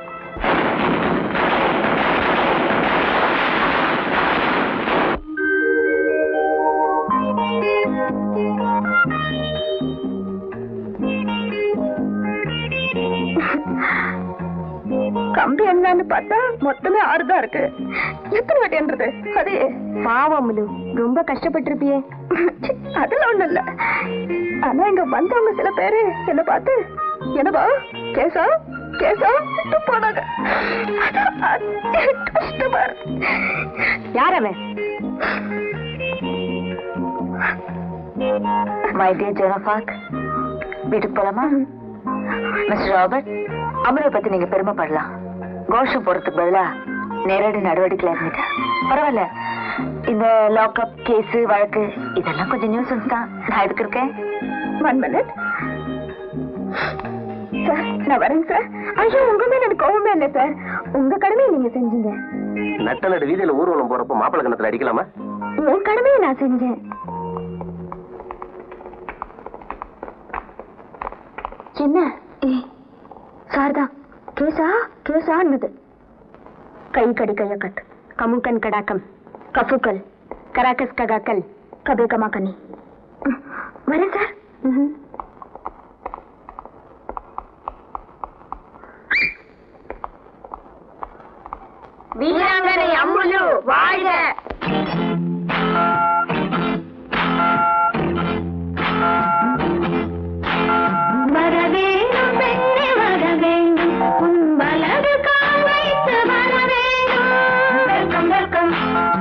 கம்பி என்னன்னு பார்த்தா மொத்தமே ஆறுதான் இருக்கு எத்தனை வாட்டி என்றது அது பாவம் ரொம்ப கஷ்டப்பட்டிருப்பியே அதெல்லாம் ஒண்ணும் இல்ல ஆனா இங்க வந்தவங்க சில பேரு என்ன பார்த்து என்னப்பா கேசா கேசா போனாங்க அதான் அது கஷ்டமா இருக்கு யார் அவன் மை டியர் ஜெனபாக் வீட்டுக்கு போலாமா மிஸ்டர் ராபர்ட் அமரை பத்தி நீங்க பெருமைப்படலாம் கோஷம் போறதுக்கு பதிலா நேரடி நடவடிக்கையில இருந்துட்டு பரவாயில்ல இந்த லாக்அப் கேஸ் வழக்கு இதெல்லாம் கொஞ்சம் நியூசன்ஸ் தான் நான் எதுக்கு இருக்கேன் ஒன் மினிட் சார் நான் வரேங்க சார் ஐயோ உங்க மேல எனக்கு கோவமே இல்லை சார் உங்க கடமையை நீங்க செஞ்சீங்க நட்ட நடு வீதியில ஊர்வலம் போறப்ப மாப்பிள கணத்துல அடிக்கலாமா என் கடமையை நான் செஞ்சேன் என்ன ஏய் சாரதா கேசா கேசான்னது கை கடி கைய கட் கமுக்கன் கடாக்கம் கஃபுக்கல் கராக்கஸ் ககாக்கல் கபே கமா கனி ம், வரேன் சார் ம்ஹும். வீராங்கனை அம்முலு வாழ்க வரவேண்டும் பெண்ணே வரவேண்டும் உன் வலது கால் வைத்து வரவேண்டும் வெல்கம் வெல்கம்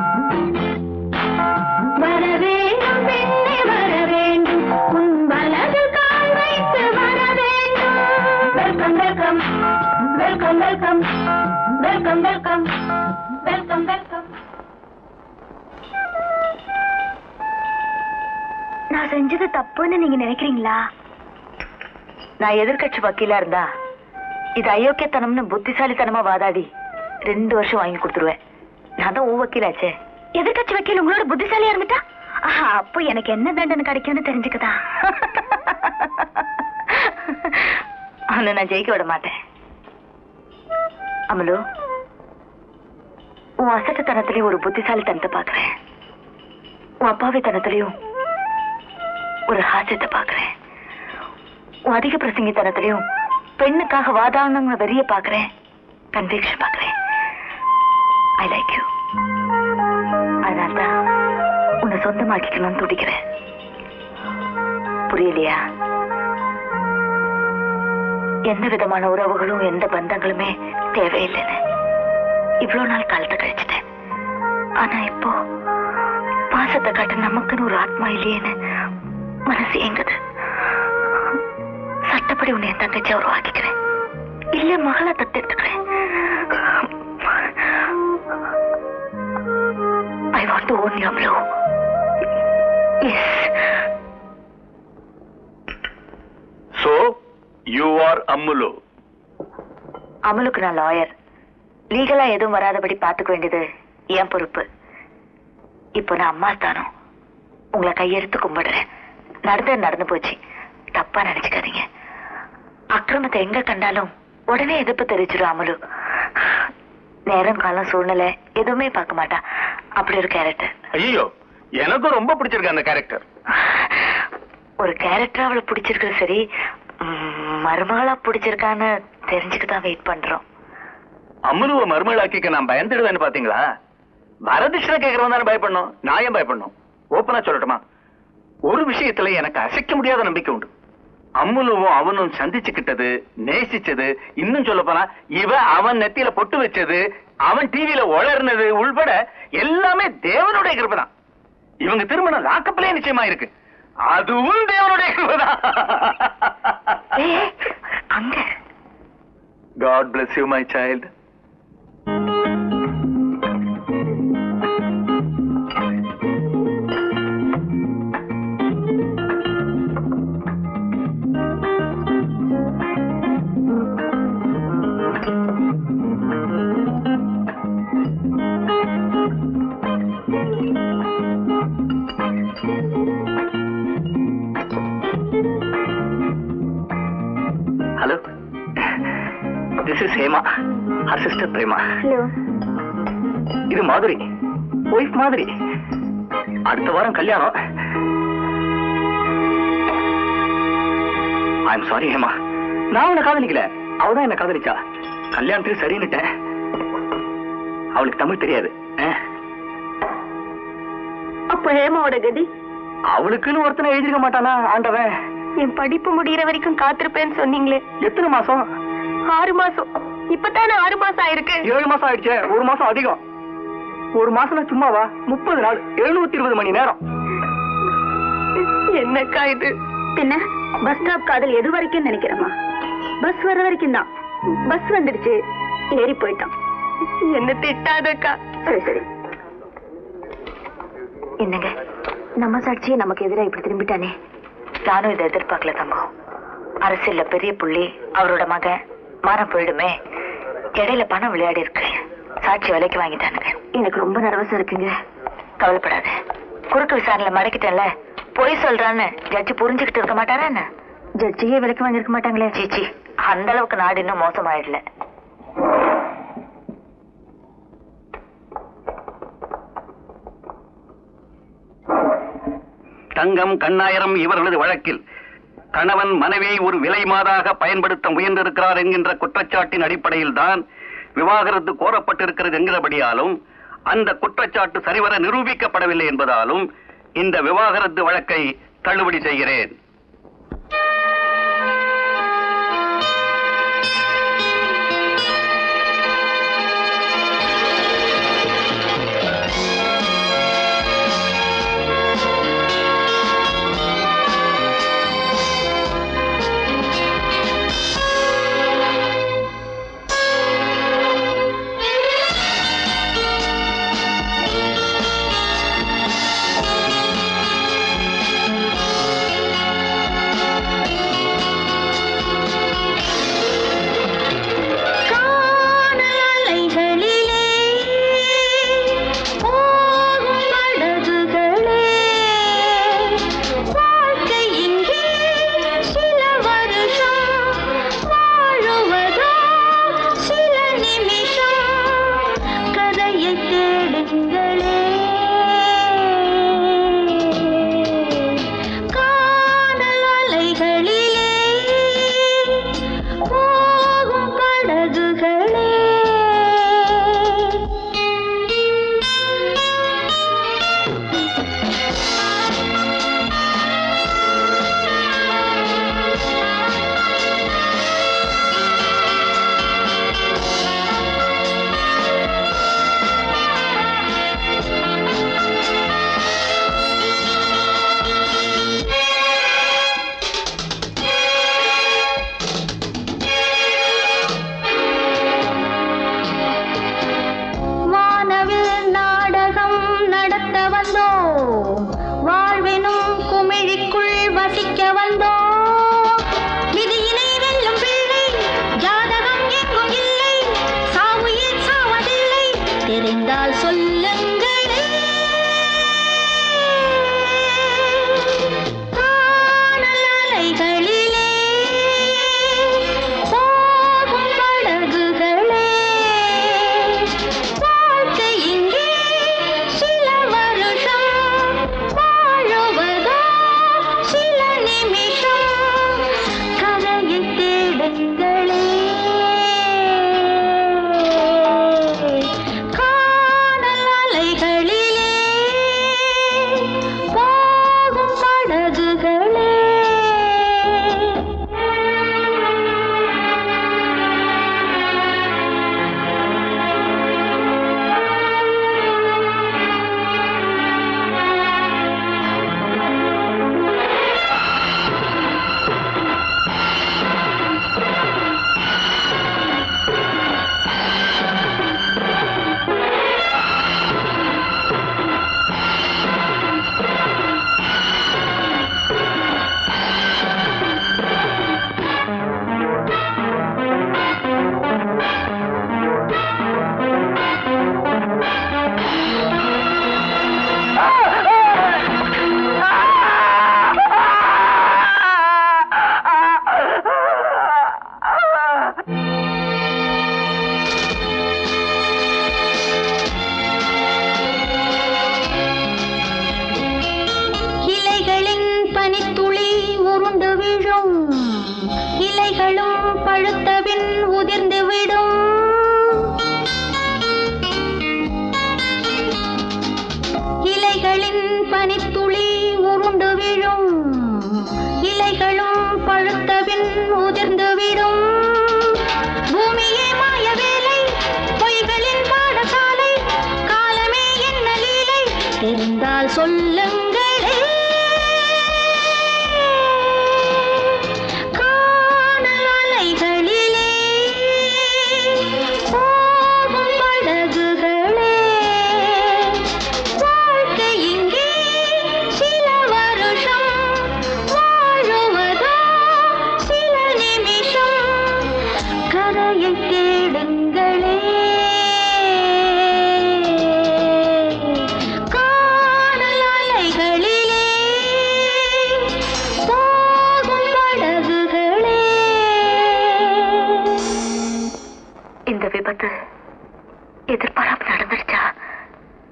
வரவேண்டும் பெண்ணே வரவேண்டும் உன் வலது கால் வைத்து வரவேண்டும் welcome welcome welcome welcome welcome welcome welcome welcome நான் செஞ்சது தப்புன்னு நீங்க நினைக்கிறீங்களா நான் எதிர்க்கட்சி வக்கீலா இருந்தா இது அயோக்கியத்தனம்னு புத்திசாலித்தனமா வாதாடி ரெண்டு வருஷம் வாங்கி கொடுத்துருவேன் நான் தான் உன் வக்கீலாச்சே எதிர்கட்சி வக்கீல் உங்களோட புத்திசாலியா இருந்துட்டா ஆஹா, அப்போ எனக்கு என்ன தண்டனை கிடைக்கும்னு தெரிஞ்சுக்கதா அவனை நான் ஜெயிக்க விட மாட்டேன் அமலு உன் அசட்டுத்தனத்திலையும் ஒரு புத்திசாலித்தனத்தை பாக்குறேன் உன் அப்பாவித்தனத்திலையும் ஒரு ஹாஸ்யத்தை பாக்குறேன் உன் அதிக பிரசங்கித்தனத்திலையும் பெண்ணுக்காக வாதாடணுங்கிற வெறிய பாக்குறேன் கன்விக்ஷன் பாக்குறேன் ஐ லைக் யூ அதனால்தான் உன்னை சொந்தமாக்கிக்கணும்னு துடிக்கிறேன் புரியலையா எந்த விதமான உறவுகளும் எந்த பந்தங்களுமே தேவையில்லைன்னு இவ்வளவு நாள் காலத்தை கழிச்சிட்டேன் ஆனா இப்போ பாசத்தை காட்ட நமக்குன்னு ஒரு ஆத்மா இல்லையேன்னு மனசு எங்குது சட்டப்படி உன்னை என் தங்கச்சியா உருவாக்கிக்கிறேன் இல்ல மகளை தத்தெடுத்துக்கிறேன் I want to own you அம்லோ yes So, you are Ammulu. அமலுக்கு நான் லாயர் லீகலா எதுவும் வராதபடி பாத்துக்க வேண்டியது என் பொறுப்பு இப்போ நான் அம்மா ஸ்தானம் உங்களை கையெடுத்து கும்பிடுறேன் நடந்தது நடந்து போச்சு தப்பா நினைச்சுக்காதீங்க அக்கிரமத்தை எங்க கண்டாலும் உடனே எதிர்ப்பு தெரிவிச்சிடும் அமலு நேரம் காலம் சூழ்நிலை எதுவுமே பார்க்க மாட்டா அப்படி ஒரு கேரக்டர் ஐயோ எனக்கும் ரொம்ப பிடிச்சிருக்கு அந்த கேரக்டர் ஒரு கேரக்டர் அவளை பிடிச்சிருக்கு சரி ம், மருமகளா பிடிச்சிருக்கான்னு தெரிஞ்சுக்க தான் வெயிட் பண்றோம் அம்முலுவ மருமகளாக்கிக்க நான் பயந்துடுவேன்னு பாத்தீங்களா வரதட்சணை கேட்கறவன் தானே பயப்படணும் நான் ஏன் பயப்படணும் ஓப்பனா சொல்லட்டுமா ஒரு விஷயத்துல எனக்கு அசைக்க முடியாத நம்பிக்கை உண்டு அம்முலுவும் அவனும் சந்திச்சுக்கிட்டது நேசிச்சது இன்னும் சொல்ல போனா இவ அவன் நெத்தியில பொட்டு வச்சது அவன் டிவியில உளர்னது உள்பட எல்லாமே தேவனுடைய கிருபை தான் இவங்க திருமணம் லாக்கப்பிலே நிச்சயமா இருக்கு அதுவும் தேவனுடைய கிருபை தான் அங்க God bless you my child hello this is Hema her sister Prema hello இது மாதுரி ஒய்ஃப் மாதிரி அடுத்த வாரம் கல்யாணம் ஐ எம் சாரி ஹேமா நான் உன்னை காதலிக்கல அவதான் என்ன காதலிச்சா கல்யாணத்துக்கு சரின்னுட்டேன் அவளுக்கு தமிழ் தெரியாது அஹ். அப்போ ஹேமாவோட கதி அவளுக்குன்னு ஒருத்தனை எழுதிருக்க மாட்டானா ஆண்டவன் என் படிப்பு முடியற வரைக்கும் காத்திருப்பேன்னு சொன்னீங்களே எத்தனை மாசம் ஆறு மாசம் இப்பதானே ஆறு மாசம் ஆயிருக்கு ஏழு மாசம் ஆயிடுச்சே ஒரு மாசம் அதிகம் ஒரு மாசம் சும்மாவா முப்பது நாள் எழுநூத்தி இருபது மணி நேரம் என்னக்கா இது பின்ன பஸ் ஸ்டாப் காதல் எது வரைக்கும் நினைக்கிறேமா பஸ் வர வரைக்கும் தான் பஸ் வந்துடுச்சு ஏறி போயிட்டான் என்ன திட்டாதக்கா சரி சரி என்னங்க நம்ம சாட்சியை நமக்கு எதிராக இப்படி திரும்பிட்டானே நானும் இதை எதிர்பார்க்கல தங்கம் அரசியல்ல பெரிய புள்ளி அவரோட மகன் மானம் போயிடுமே இடையில பணம் விளையாடி இருக்கு சாட்சி விலைக்கு வாங்கிட்டானுங்க எனக்கு ரொம்ப நர்வஸா இருக்குங்க கவலைப்படாத குறுக்கு விசாரணையில மடக்கிட்டேன்ல பொய் சொல்றான்னு ஜட்ஜி புரிஞ்சுக்கிட்டு இருக்க மாட்டாரா என்ன ஜட்ஜியே விலைக்கு வாங்கியிருக்க மாட்டாங்களே சீச்சி அந்த அளவுக்கு நாடு இன்னும் மோசமாயிடல தங்கம் கண்ணாயிரம் இவர்களது வழக்கில் கணவன் மனைவியை ஒரு விலை மாதாக பயன்படுத்த முயன்றிருக்கிறார் என்கின்ற குற்றச்சாட்டின் அடிப்படையில் தான் விவாகரத்து கோரப்பட்டிருக்கிறது என்கிறபடியாலும் அந்த குற்றச்சாட்டு சரிவர நிரூபிக்கப்படவில்லை என்பதாலும் இந்த விவாகரத்து வழக்கை தள்ளுபடி செய்கிறேன் காணலைகளிலே போகும் படகுகளே வாழ்க்கை இங்கே சில வருஷம் வாழுவதோ சில நிமிஷம் கதையை தேடுங்களே காணல் அலைகளிலே போகும் படகுகளே வானவில் நாடகம் நடத்த வந்தோம் வாழ்வெனும் குமிழிக்குள் வசிக்க வந்தோம் விதியினை வெல்லும் பிள்ளை ஜாதகம் எங்கும் இல்லை சாவுயில் சாவதில்லை தெரிந்தால் சொல்லுங்களே காணல் அலைகளிலே போகும் படகுகளே வாழ்க்கை இங்கே சில வருஷம் வாழுவதோ சில நிமிஷம் கதையை தேடுங்களே காணல் அலைகளிலே போகும் படகுகளே இலைகளின் பனித்துளி உருண்டு விழும் இலைகளும் பழுத்தபின் உதிர்ந்து விடும் இலைகளின் பனித்துளி உருண்டு விழும் இலைகளும் பழுத்தபின் உதிர்ந்து விடும் பூமியே மாய வேலை பொய்களின் பாடசாலை காலமே என்ன லீலை தெரிந்தால் சொல்லுங்களே காணல் அலைகளிலே போகும் படகுகளே வாழ்க்கை இங்கே சில வருஷம் வாழுவதோ சில நிமிஷம் கரையை தேடுங்களே காணல் அலைகள்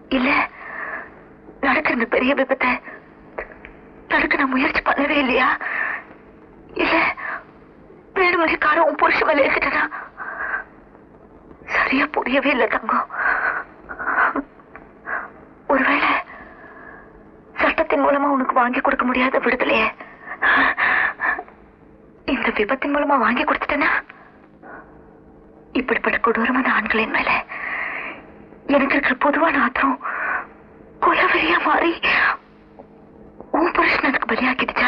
இல்ல நடக்கிற இந்த பெரிய விபத்தை தடுக்க நான் முயற்சி பண்ணவே இல்லையா இல்ல வேணுமணி கார உன் புருஷ மேல ஏத்துட்டா சரியா புரியவே இல்லை தங்கம் ஒருவேளை சட்டத்தின் மூலமா உனக்கு வாங்கி கொடுக்க முடியாத விடுதலையே இந்த விபத்தின் மூலமா வாங்கி கொடுத்துட்டேனா இப்படிப்பட்ட கொடூரமான ஆண்களின் மேல எனக்கு இருக்கிற பொதுவான ஆத்திரம் கொலவெறியா மாறி உன் புருஷன் எனக்கு பலியாக்கிடுச்சா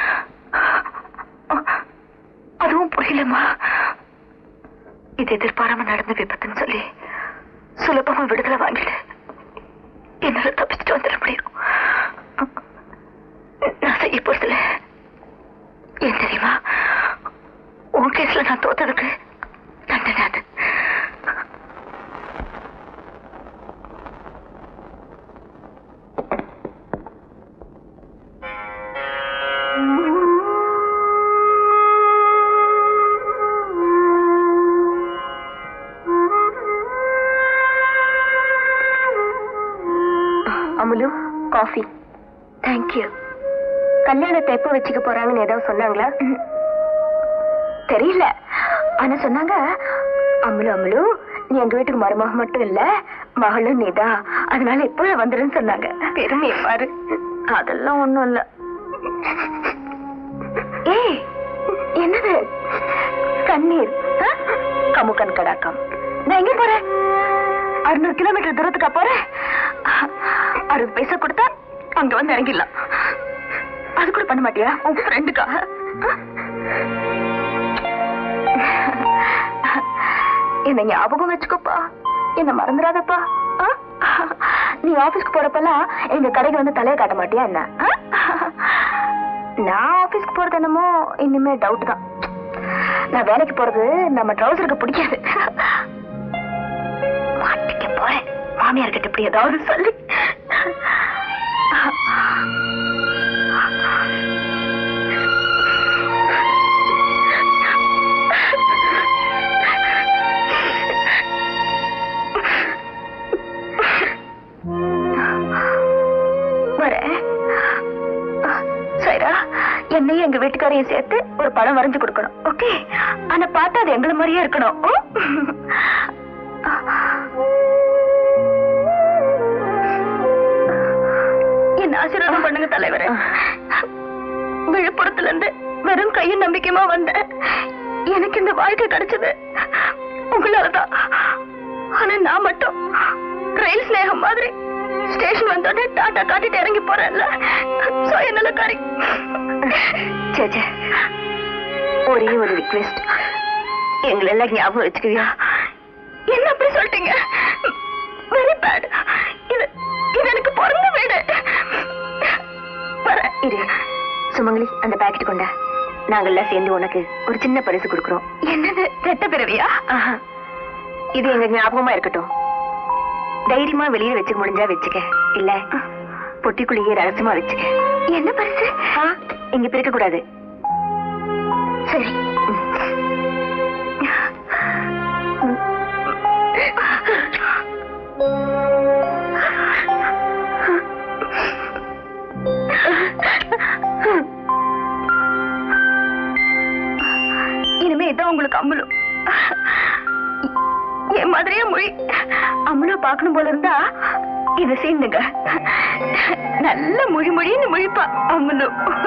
அதுவும் புரியலம்மா இது எதிர்பாராம நடந்த விபத்துன்னு சொல்லி சுலபமா விடுதலை வாங்கிட்டு என்னால தப்பிச்சுட்டு வந்துட முடியும் நான் செய்ய போறதுல ஏன் தெரியுமா உன் கேஸ்ல நான் தோத்ததுக்கு தண்டனை அது அமுலு காஃபி தேங்க்யூ கல்யாணத்தை எப்போ வச்சுக்க போறாங்கன்னு ஏதாவது சொன்னாங்களா தெரியல ஆனா சொன்னாங்க அமுலு அமுலு நீ எங்க வீட்டுக்கு மருமக மட்டும் இல்ல மகளும் நீதான் அதனால இப்போ வந்துருன்னு சொன்னாங்க பெருமையை பாரு அதெல்லாம் ஒண்ணும் இல்ல ஏய் என்னது கண்ணீர் ஆ? கமு கண் கடாக்கம் நான் எங்க போறேன் அறுநூறு கிலோமீட்டர் தூரத்துக்கா போறேன் அறுபது பைசா கொடுத்தா அங்க வந்து இறங்கிடலாம் அது கூட பண்ண மாட்டியா உன் ஃப்ரெண்டுக்காக என்ன ஞாபகம் வச்சுக்கோப்பா என்ன மறந்துடாதப்பா ஆ? நீ ஆபீஸ்க்கு போறப்பெல்லாம் எங்க கடைக்கு வந்து தலையை காட்ட மாட்டியா என்ன ஆ? நான் ஆபீஸ்க்கு போறது என்னமோ இனிமே டவுட் தான் நான் வேலைக்கு போறது நம்ம ட்ரௌசருக்கு பிடிக்காது மாட்டிக்க போறேன் மாமியார் கிட்ட இப்படி ஏதாவது சொல்லி வரேன் சரிடா என்னையும் எங்க வீட்டுக்காரையும் சேர்த்து ஒரு படம் வரைஞ்சு கொடுக்கணும் ஓகே ஆனா பார்த்தா அது எங்களை மாதிரியே இருக்கணும் ஓ? என்ன ஆசீர்வாதம் பண்ணுங்க தலைவரே விழுப்புரத்துல இருந்து வெறும் கையும் நம்பிக்கையுமா வந்தேன் எனக்கு இந்த வாழ்க்கை கிடைச்சது உங்களாலதான் ஆனா நான் மட்டும் ரயில் ஸ்நேகம் மாதிரி ஸ்டேஷன் வந்தோடனே டாட்டா காட்டிட்டு இறங்கி போறேன்ல சுய நலக்காரி சேச்சே ஒரே ஒரு ரிக்வெஸ்ட் எங்களை எல்லாம் ஞாபகம் வச்சுக்குவியா என்ன அப்படி சொல்லிட்டீங்க வெரி பேட் இது இது எனக்கு பிறந்த வீடு வரேன். இரு சுமங்கலி அந்த பாக்கெட் கொண்ட நாங்கெல்லாம் சேர்ந்து உனக்கு ஒரு சின்ன பரிசு கொடுக்குறோம் என்னது ரெட்ட பிறவியா இது எங்க ஞாபகமா இருக்கட்டும் தைரியமா வெளியில வச்சுக்க முடிஞ்சா வச்சுக்க இல்ல பொட்டிக்குள்ளேயே ரகசியமா வச்சுக்க என்ன பரிசு இங்க பிரிக்க கூடாது சரி இனிமே இதான் உங்களுக்கு அம்மலும் என் மாதிரியே மொழி அம்மளோ பார்க்கணும் போல இருந்தா இத சேர்ந்துங்க நல்ல மொழி மொழின்னு மொழிப்பா அம்மலு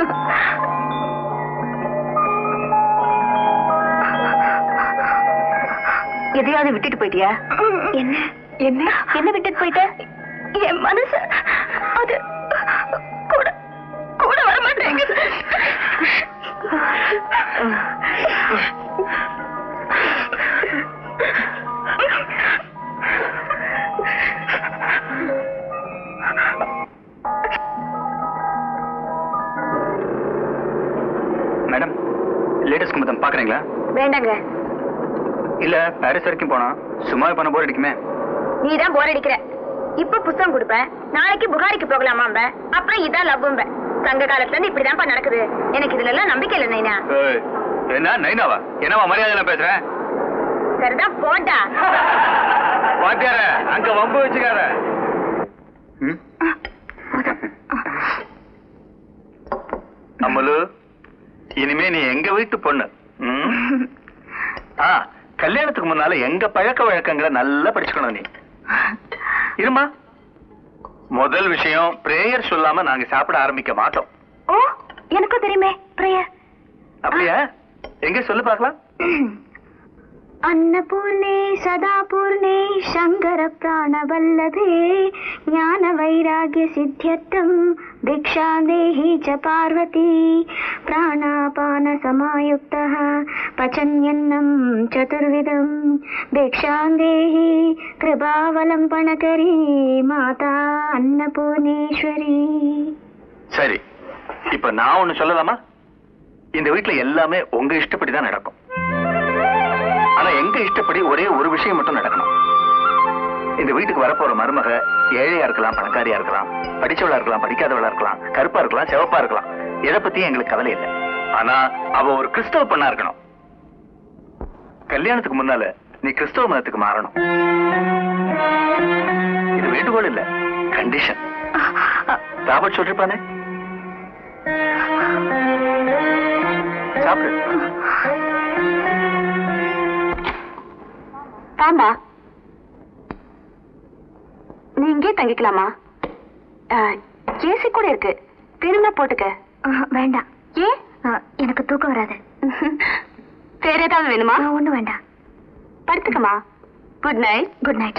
எதையாவது விட்டுட்டு போயிட்டியா என்ன என்ன என்ன விட்டுட்டு போயிட்ட என் மனசு அது கூட கூட வர மாட்டேங்குது மேடம் லேட்டஸ்ட் குமுதம் பாக்குறீங்களா வேண்டாங்க இல்ல பாரிஸ் வரைக்கும் போனா சும்மா பண்ண போர் அடிக்குமே நீ தான் போர் அடிக்கிற இப்ப புத்தகம் கொடுப்பேன் நாளைக்கு புகாரிக்கு போகலாமாம்ப அப்புறம் இதான் லவ்வும்ப சங்க காலத்துல இருந்து இப்படிதான்ப்பா நடக்குது எனக்கு இதுல எல்லாம் நம்பிக்கை இல்லை நைனா ஏய், என்ன நைனாவா என்னவா மரியாதை பேசுறேன் சரிதான் போட்டா வாத்தியார அங்க வம்பு வச்சுக்காத ம்? அம்மலு இனிமே நீ எங்க வீட்டு பொண்ணு ம்? ஆ கல்யாணத்துக்கு முன்னால எங்க பழக்க வழக்கங்களை நல்லா படிச்சுக்கணும் நீ இருமா முதல் விஷயம் பிரேயர் சொல்லாம நாங்க சாப்பிட ஆரம்பிக்க மாட்டோம் ஓ எனக்கும் தெரியுமே பிரேயர் அப்படியா எங்க சொல்லு பார்க்கலாம் अन्नपूर्णे सदा पूर्णे शङ्कर प्राणवल्लभे ज्ञानवैराग्यसिद्ध्यर्थम् भिक्षां देहि च पार्वती प्राणापानसमायुक्तः पचन्यन्नं चतुर्विधम् भिक्षां देहि कृपावलम्बनकरी माता अन्नपूर्णेश्वरी சரி இப்ப நான் ஒண்ணு சொல்லலாமா இந்த வீட்டுல எல்லாமே உங்க இஷ்டப்படி தான் நடக்கும் ஆனா எங்க இஷ்டப்படி ஒரே ஒரு விஷயம் மட்டும் நடக்கணும் இந்த வீட்டுக்கு வரப்போற மருமக ஏழையா இருக்கலாம் பணக்காரியா இருக்கலாம் படிச்சவளா இருக்கலாம் படிக்காதவளா இருக்கலாம் கருப்பா இருக்கலாம் சிவப்பா இருக்கலாம் எதை பத்தியும் எங்களுக்கு கவலை இல்லை ஆனா அவ ஒரு கிறிஸ்தவ பெண்ணா இருக்கணும் கல்யாணத்துக்கு முன்னால நீ கிறிஸ்தவ மதத்துக்கு மாறணும் இது வேண்டுகோள் இல்ல கண்டிஷன் ராபர்ட் சொல்லிருப்பானே சாப்பிடு ஆமா நீ இங்கே தங்கிக்கலாமா ஏசி கூட இருக்கு வேணும்னா போட்டுக்க வேண்டாம் ஏன் எனக்கு தூக்கம் வராது வேற ஏதாவது வேணுமா ஒன்றும் வேண்டாம் படுத்துக்கமா குட் நைட் குட் நைட்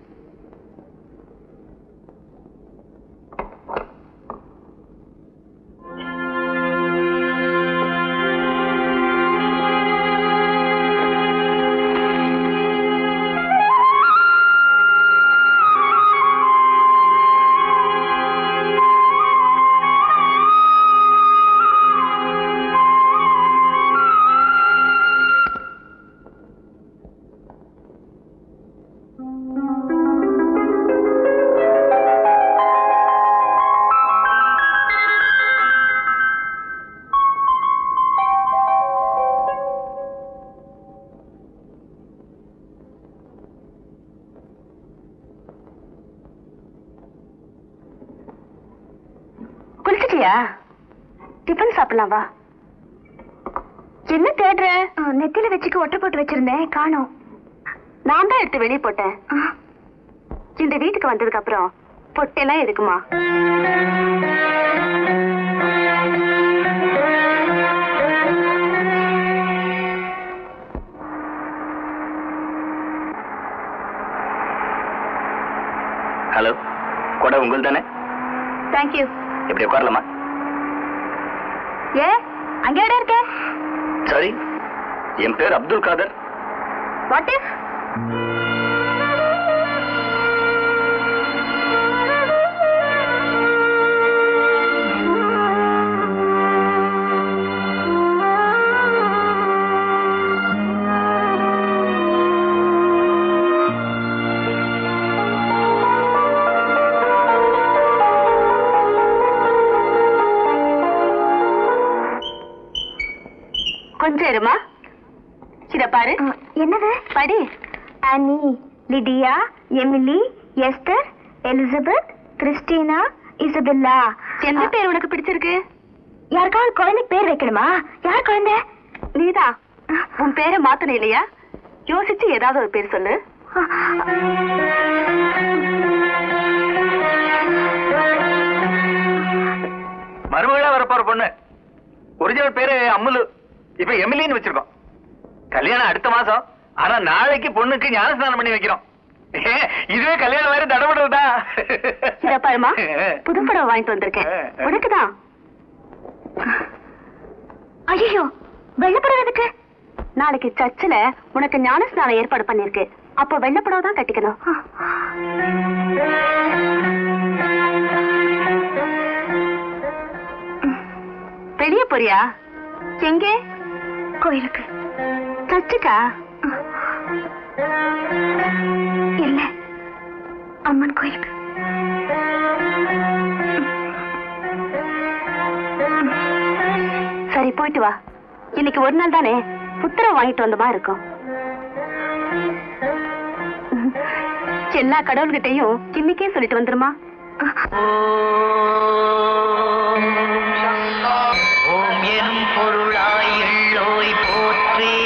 குளிச்சிட்டியா டிஃபன் சாப்பிடலாம் வா என்ன தேடுற நெத்தில வச்சுக்க ஒட்டை போட்டு வச்சிருந்தேன் காணோம் நான் தான் எடுத்து வெளியே போட்டேன் இந்த வீட்டுக்கு வந்ததுக்கு அப்புறம் பொட்டெல்லாம் இருக்குமா ஹலோ கொடை உங்கள் தானே தேங்க்யூ எப்படி உட்காரலாமா ஏ அங்கே இடம் இருக்கே சாரி என் பேர் அப்துல் காதர் வாட் இஃப் கொஞ்சம் இருமா இத பாரு என்னது படி Annie Lydia Emily Esther Elizabeth Christina Isabella எந்த பேர் உனக்கு பிடிச்சிருக்கு யாருக்காவது குழந்தைக்கு பேர் வைக்கணுமா யார் குழந்தை நீதான் உன் பேரை மாத்தணும் இல்லையா யோசிச்சு ஏதாவது ஒரு பேர் சொல்லு மருமகளா வரப்போற பொண்ணு ஒரிஜினல் பேரு அம்முலு இப்ப எமிலின்னு வச்சிருக்கோம் கல்யாணம் அடுத்த மாசம் ஆனா நாளைக்கு பொண்ணுக்கு ஞானஸ்நானம் பண்ணி வைக்கிறோம் ஏன், இதுவே கல்யாணம் மாதிரி தடபடுறதா இத பாருமா புது படம் வாங்கிட்டு வந்திருக்கேன் உனக்குதான் ஐயோ வெள்ளப்படம் எதுக்கு நாளைக்கு சர்ச்சில் உனக்கு ஞானஸ்நானம் ஏற்பாடு பண்ணிருக்கு அப்போ வெள்ளப்படவை தான் கட்டிக்கணும் வெளியே போறியா எங்கே கோயிலுக்கு சர்ச்சுக்கா இல்ல அம்மன் கோயிலுக்கு சரி போயிட்டு வா இன்னைக்கு ஒரு நாள் தானே புத்திரம் வாங்கிட்டு வந்தமா இருக்கும் எல்லா கடவுள்கிட்டையும் இன்னைக்கே சொல்லிட்டு வந்துருமா ஓம் எனும் பொருளாய் எள்ளோய் போற்றி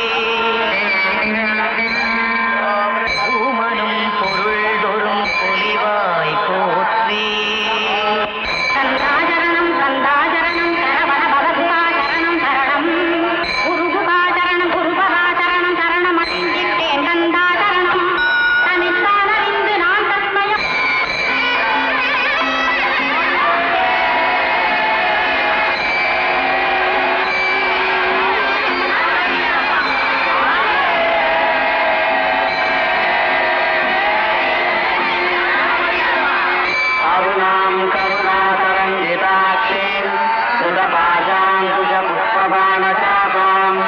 ஊமனும் பொருள் தொறும் பொலிவாய் போற்றி கந்தாச்சரணம் கந்தாச்சரணம் சரவண பவத்வாச்சரணம் சரணம் குருகுபாச்சரணம் குருபவாச்சரணம் சரணம் அடைந்திட்டேன் கந்தாச்சரணம் தனித்தான் அறிந்து நான் தன்மயம் அருணாம் கருணாதரங்கிதாட்சீம் சுதபாஜாங்குஷ புஷ்பபாணசாபாம்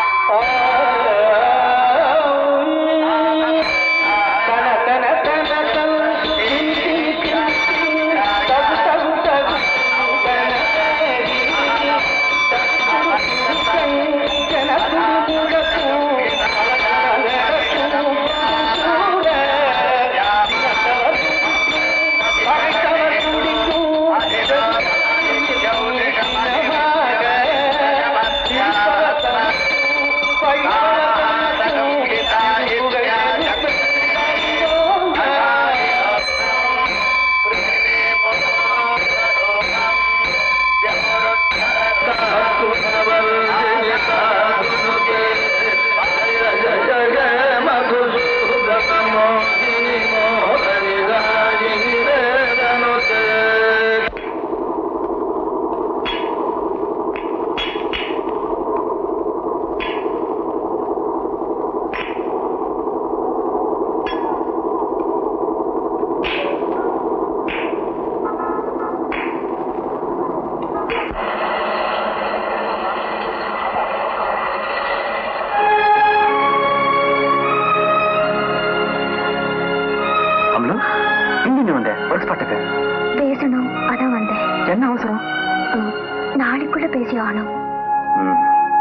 அம்லு இங்க நீ வந்த ஒர்க்ஸ் பாட்டுக்கு பேசணும் அதான் வந்தேன் என்ன அவசரம் ம், நாளைக்குள்ள பேசி ஆகணும் ம்.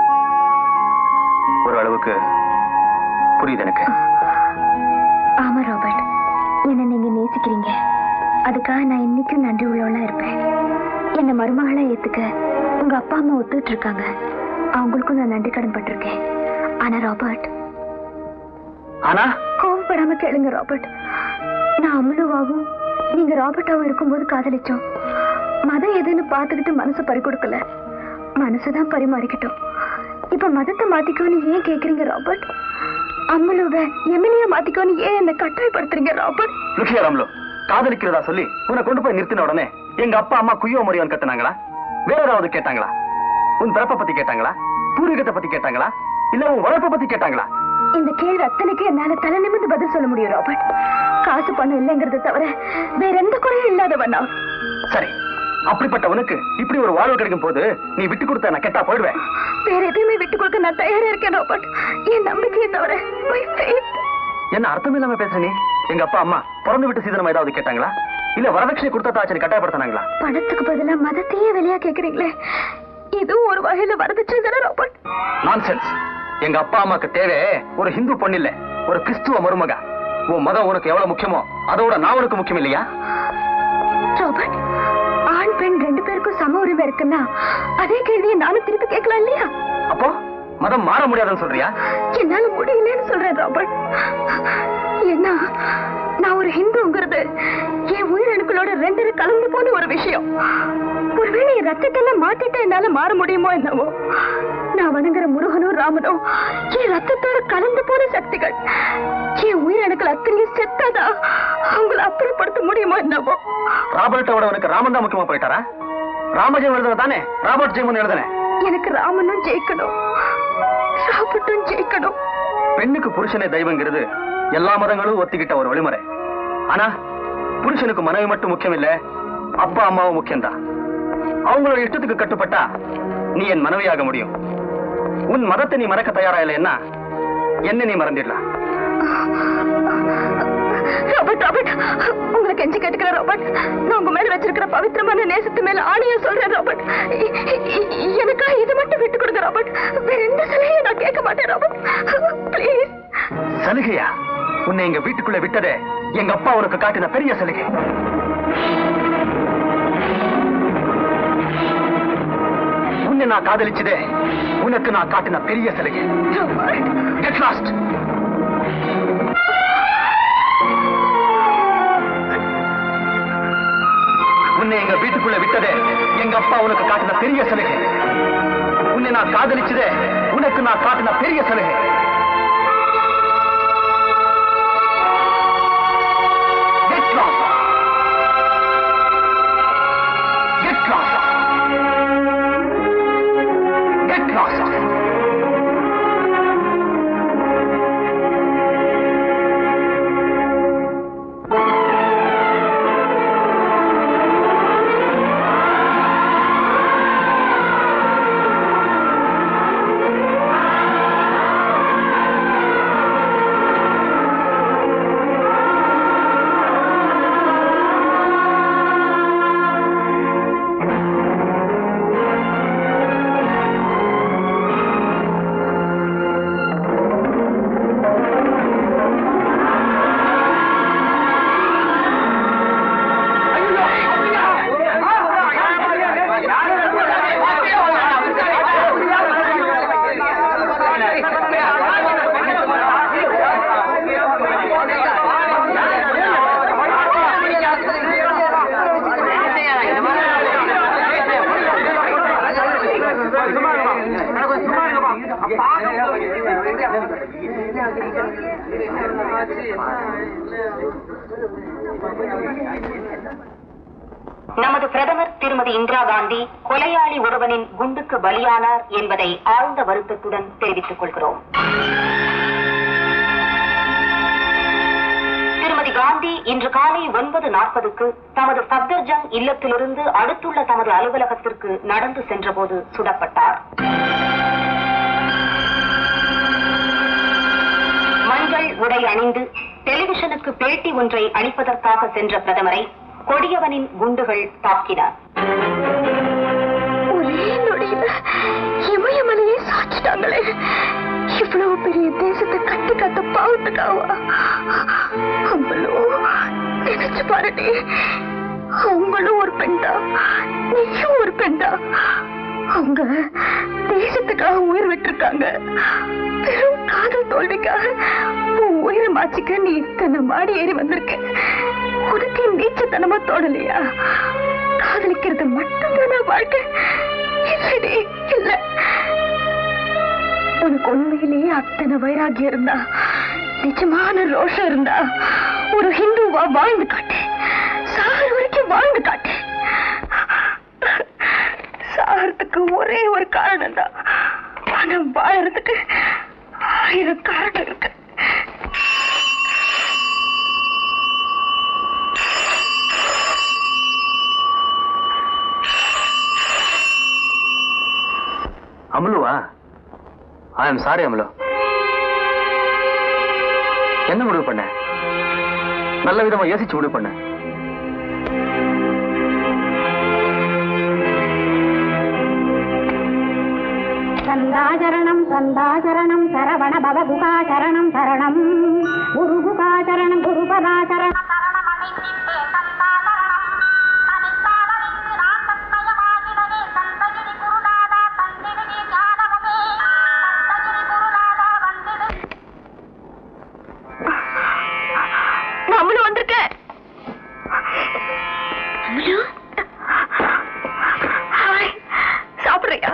ஒரு அளவுக்கு புரியுது எனக்கு ஆமா ராபர்ட் என்ன நீங்க நேசிக்கிறீங்க அதுக்காக நான் இன்னைக்கும் நன்றி உள்ளவளா இருப்பேன் என்ன மருமகளா ஏத்துக்க உங்க அப்பா அம்மா ஒத்துட்டு இருக்காங்க அவங்களுக்கும் நான் நன்றி கடன் பட்டிருக்கேன் ஆனா ராபர்ட் ஆனா கோவப்படாம கேளுங்க ராபர்ட் நான் அமலுவாவும் நீங்க ராபர்ட்டாவும் இருக்கும்போது காதலிச்சோம் மதம் எதுன்னு பார்த்துக்கிட்டு மனசை பறி கொடுக்கல மனசுதான் பரிமாறிக்கிட்டோம் இப்ப மதத்தை மாத்திக்கோன்னு ஏன் கேக்குறீங்க ராபர்ட் அம்மலுவ எமிலியா மாத்திக்கோன்னு ஏன் என்ன கட்டாயப்படுத்துறீங்க ராபர்ட் லுக்கியா ராம்லு காதலிக்கிறதா சொல்லி உன்னை கொண்டு போய் நிறுத்தின உடனே எங்க அப்பா அம்மா குய்யோ முறையான்னு கத்துனாங்களா வேற ஏதாவது கேட்டாங்களா உன் பிறப்பை பத்தி கேட்டாங்களா பூர்வீகத்தை பத்தி கேட்டாங்களா இல்ல உன் வளர்ப்பை பத்தி கேட்டாங்களா இந்த கேள்வி அத்தனைக்கு என்னால தலை நிமிர்ந்து பதில் சொல்ல முடியும் ராபர்ட் காசு பணம் இல்லைங்கிறத தவிர வேற எந்த குறையும் இல்லாதவனா சரி அப்படிப்பட்ட உனக்கு இப்படி ஒரு வாழ்வு கிடைக்கும் போது நீ விட்டு கொடுத்த நான் கெட்டா போயிடுவேன் வேற எதையுமே விட்டு கொடுக்க நான் தயாரா இருக்கேன் ராபர்ட் என் நம்பிக்கையை தவிர my faith. என்ன அர்த்தம் இல்லாம பேசுற நீ எங்க அப்பா அம்மா பிறந்து விட்டு சீதனம் ஏதாவது கேட்டாங்களா இல்ல வரதட்சணை கொடுத்தா தாச்சனை கட்டாயப்படுத்தினாங்களா பணத்துக்கு பதிலா மதத்தையே வெளியா கேக்குறீங்களே இதுவும் ஒரு வகையில வரதட்சணை தானே ராபர்ட் நான்சென்ஸ் எங்க அப்பா அம்மாக்கு தேவை ஒரு ஹிந்து பொண்ணு இல்ல ஒரு கிறிஸ்துவ மருமக உன் மதம் உனக்கு எவ்வளவு முக்கியமோ அதோட நான் உனக்கு முக்கியம் இல்லையா ராபர்ட் ஆண் பெண் ரெண்டு பேருக்கும் சம உரிமை இருக்குன்னா அதே கேள்வியை நானும் திருப்பி கேட்கலாம் இல்லையா அப்போ மதம் மாற முடியாதுன்னு சொல்றியா என்னால முடியலன்னு சொல்றேன் ராபர்ட் ஏன்னா நான் ஒரு ஹிந்துங்கிறது என் உயிரணுக்களோட ரெண்டரை கலந்து போன ஒரு விஷயம் ஒருவேளை என் ரத்தத்தெல்லாம் மாத்திட்டு என்னால மாற முடியுமோ என்னவோ நான் வணங்குற முருகனும் ராமனும் என் ரத்தத்தோட கலந்து போன சக்திகள் என் உயிரணுக்கள் அத்தனையும் செத்தாதா அவங்கள அப்புறப்படுத்த முடியுமோ என்னவோ ராபர்ட்டோட உனக்கு ராமன் தான் முக்கியமா போயிட்டாரா ராமஜெயம் எழுதுன தானே ராபர்ட் ஜெயமன் எழுதுனேன் எனக்கு ராமனும் ஜெயிக்கணும் ராபர்ட்டும் ஜெயிக்கணும் பெண்ணுக்கு புருஷனே தெய்வங்கிறது எல்லா மதங்களும் ஒத்திக்கிட்ட ஒரு வழிமுறை ஆனா புருஷனுக்கு மனைவி மட்டும் முக்கியம் இல்ல அப்பா அம்மாவும் முக்கியம்தான் அவங்களோட இஷ்டத்துக்கு கட்டுப்பட்டா நீ என் மனைவியாக முடியும் உன் மதத்தை நீ மறக்க தயாரா இல்லைன்னா என்ன நீ மறந்துடலாம் ராபர்ட் ராபர்ட் உங்களை கெஞ்சி கேட்டுக்கிறேன் ராபர்ட் நான் உங்க மேல வச்சிருக்கிற பவித்திரமான நேசத்து மேல ஆணையா சொல்றேன் ராபர்ட் இ- இ- எனக்கா இது மட்டும் விட்டு கொடுங்க ராபர்ட் வேற எந்த சலுகையும் நான் கேட்க மாட்டேன் ராபர்ட் ப்ளீஸ் சலுகையா உன்னை எங்க வீட்டுக்குள்ள விட்டதே எங்க அப்பா உனக்கு காட்டின பெரிய சலுகை உன்னை நான் காதலிச்சதே உனக்கு நான் காட்டின பெரிய சலுகை Get lost. உன்னை எங்க வீட்டுக்குள்ள விட்டதே எங்க அப்பா உனக்கு காட்டின பெரிய சலுகை உன்னை நான் காதலிச்சதே உனக்கு நான் காட்டின பெரிய சலுகை Get lost. Get lost. Get lost. நமது பிரதமர் திருமதி இந்திரா காந்தி கொலையாளி ஒருவனின் குண்டுக்கு பலியானார் என்பதை ஆழ்ந்த வருத்தத்துடன் தெரிவித்துக் கொள்கிறோம் திருமதி காந்தி இன்று காலை ஒன்பது நாற்பதுக்கு தமது சப்தர்ஜங் இல்லத்திலிருந்து அடுத்துள்ள தமது அலுவலகத்திற்கு நடந்து சென்றபோது சுடப்பட்டார் மஞ்சள் உடை அணிந்து டெலிவிஷனுக்கு பேட்டி ஒன்றை அளிப்பதற்காக சென்ற பிரதமரை கொடியவனின் குண்டுகள் தாக்கின ஒரே நொடியில இமயமலையை சாச்சிட்டாங்களே இவ்வளவு பெரிய தேசத்தை கட்டி காத்த பாவத்துக்காவா அவங்களோ நினைச்சு பாருடி அவங்களும் ஒரு பெண்தா நீயும் ஒரு பெண்தா அவங்க தேசத்துக்காக உயிர் விட்டிருக்காங்க வெறும் காதல் தோல்விக்காக உன் உயிரை மாச்சிக்க நீ இத்தனை மாடி ஏறி வந்திருக்க உனக்கு நீச்சத்தனமா தோணலையா காதலிக்கிறது மட்டும்தானா வாழ்க்கை இல்லடி இல்ல உனக்கு உண்மையிலேயே அத்தனை வைராகியம் இருந்தா நிஜமான ரோஷம் இருந்தா ஒரு ஹிந்துவா வாழ்ந்து காட்டு சாகர வரைக்கும் வாழ்ந்து காட்டு சாகறதுக்கு ஒரே ஒரு காரணம் தான் ஆனா வாழறதுக்கு ஆயிரம் காரணம் இருக்கு அமலுவா ஐ எம் சாரி அமலு என்ன முடிவு பண்ண நல்ல விதமா யோசிச்சு முடிவு பண்ண சந்தாச்சரணம் சந்தாச்சரணம் சரவண பவ குகாச்சரணம் சரணம் குரு குகாச்சரணம் குருபதாச்சரணம் நம்மளும் வந்திருக்கேன் அமலு ஹாய் சாப்பிடுறியா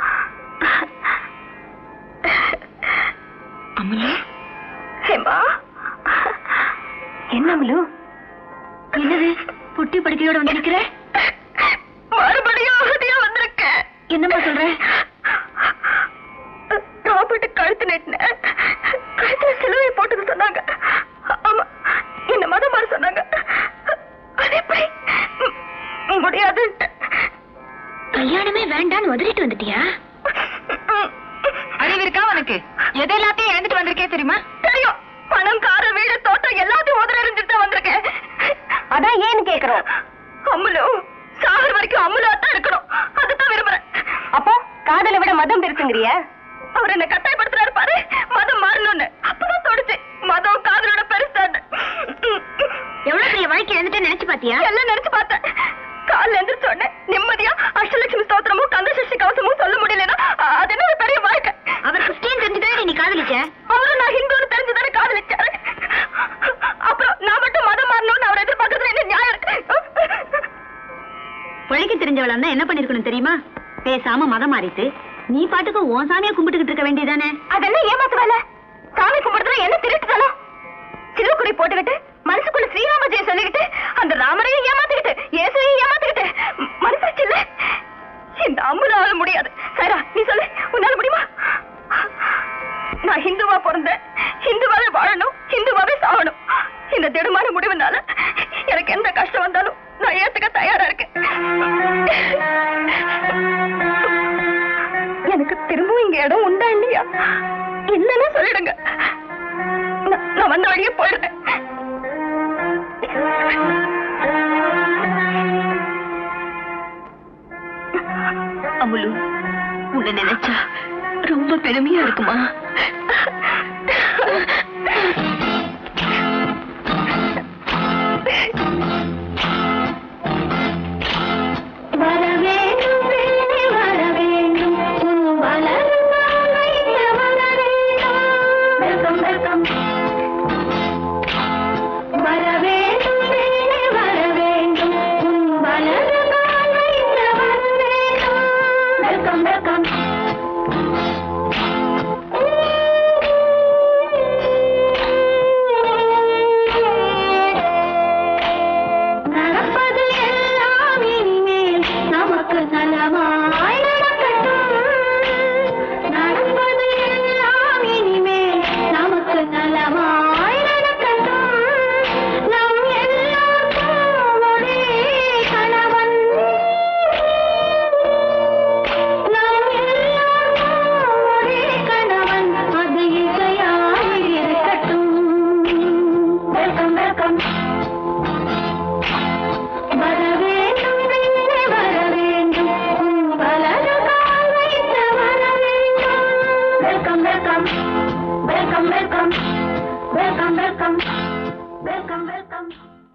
அமலு ஹேமா என்ன அமலு என்னது புட்டி படுக்கையோட வந்திருக்கிற மறுபடியும் அகதியா வந்திருக்கேன் என்னம்மா சொல்ற ராபர்ட் கழுத்து நெட்டினேன் கழுத்துல சிலுவை போட்டது சொன்னாங்க ஆமா என்ன மதம் மாற சொன்னாங்க அது எப்படி ம், முடியாதுன்ட்டு கல்யாணமே வேண்டான்னு உதறிட்டு வந்துட்டியா அறிவு இருக்கா உனக்கு எதை எல்லாத்தையும் எழுந்துட்டு வந்திருக்கே தெரியுமா தெரியும் பணம் கார வீடு தோட்டம் எல்லாத்தையும் உதற எறிஞ்சிட்டு தான் வந்திருக்கேன் அதான் ஏன்னு கேக்குறோம் அம்முலு சாகர் வரைக்கும் அம்முலா தான் இருக்கணும் அதுதான் விரும்புறேன் அப்போ காதலை விட மதம் பெருசுங்கிறிய அவர் என்ன கட்டாயப்படுத்துறாரு பாரு மதம் மாறணும்னு அப்பதான் தோணுச்சு மதம் காதலோட பெருசான்னு எவ்வளவு பெரிய வாழ்க்கை இருந்துட்டு நினைச்சு பாத்தியா எல்லாம் நினைச்சு பார்த்தேன் காலைல எந்திரிச்ச உடனே நிம்மதியா அஷ்டலட்சுமி ஸ்தோத்திரமும் கந்த சஷ்டி கவசமும் சொல்ல முடியும் பொழைக்க தெரிஞ்சவளா இருந்தா என்ன பண்ணிருக்கணும் தெரியுமா பேசாம மதம் மாறிட்டு நீ பாட்டுக்கு உன் சாமியை கும்பிட்டுக்கிட்டு இருக்க வேண்டியதானே அதெல்லாம் ஏமாத்து வேலை சாமி கும்பிடுறதுல என்ன திருட்டுதலும் சிலுக்குறி போட்டுக்கிட்டு மனசுக்குள்ள ஸ்ரீராம ஜெயம் சொல்லிக்கிட்டு அந்த ராமரையும் ஏமாத்திக்கிட்டு இயேசுவையும் ஏமாத்திக்கிட்டு ம- மனசாச்சு இல்ல இந்த அம்முனால முடியாது சரா நீ சொல்லு உன்னால முடியுமா நான் ஹிந்துவா பிறந்தேன் ஹிந்துவாவே வாழணும் ஹிந்துவாவே சாகணும் இந்த திடமான முடிவுனால எனக்கு எந்த கஷ்டம் வந்தாலும் நான் ஏத்துக்க தயாரா இருக்கேன் எனக்கு திரும்பவும் இங்க இடம் உண்டா இல்லையா இல்லைன்னு சொல்லிடுங்க நான் நான் வந்த வழியே போயிடுறேன் அமுலு உன்னை நினைச்சா ரொம்ப பெருமையா இருக்குமா வர வேண்டும் பெண்ணே வர வேண்டும் உன் வளரும் வைத்த வர வேண்டும் வெல்கம் வெல்கம் வர வேண்டும் பெண்ணே வர வேண்டும் உன் வளரும் வைத்த வர வேண்டும் வெல்கம் வெல்கம் நடப்பது எல்லாம் இனிமேல் நமக்கு நலமாய் நடக்கட்டும் நடப்பது எல்லாம் இனிமேல் நமக்கு நலமாய் நடக்கட்டும் நம் எல்லாருக்கும் ஒரே கணவன் நம் எல்லாருக்கும் ஒரே கணவன் அது இசையாய் இருக்கட்டும் வெல்கம் வெல்கம் வர வேண்டும் பெண்ணே வர வேண்டும் உன் வலது கால் வைத்து வர வேண்டும் welcome welcome welcome welcome welcome welcome welcome welcome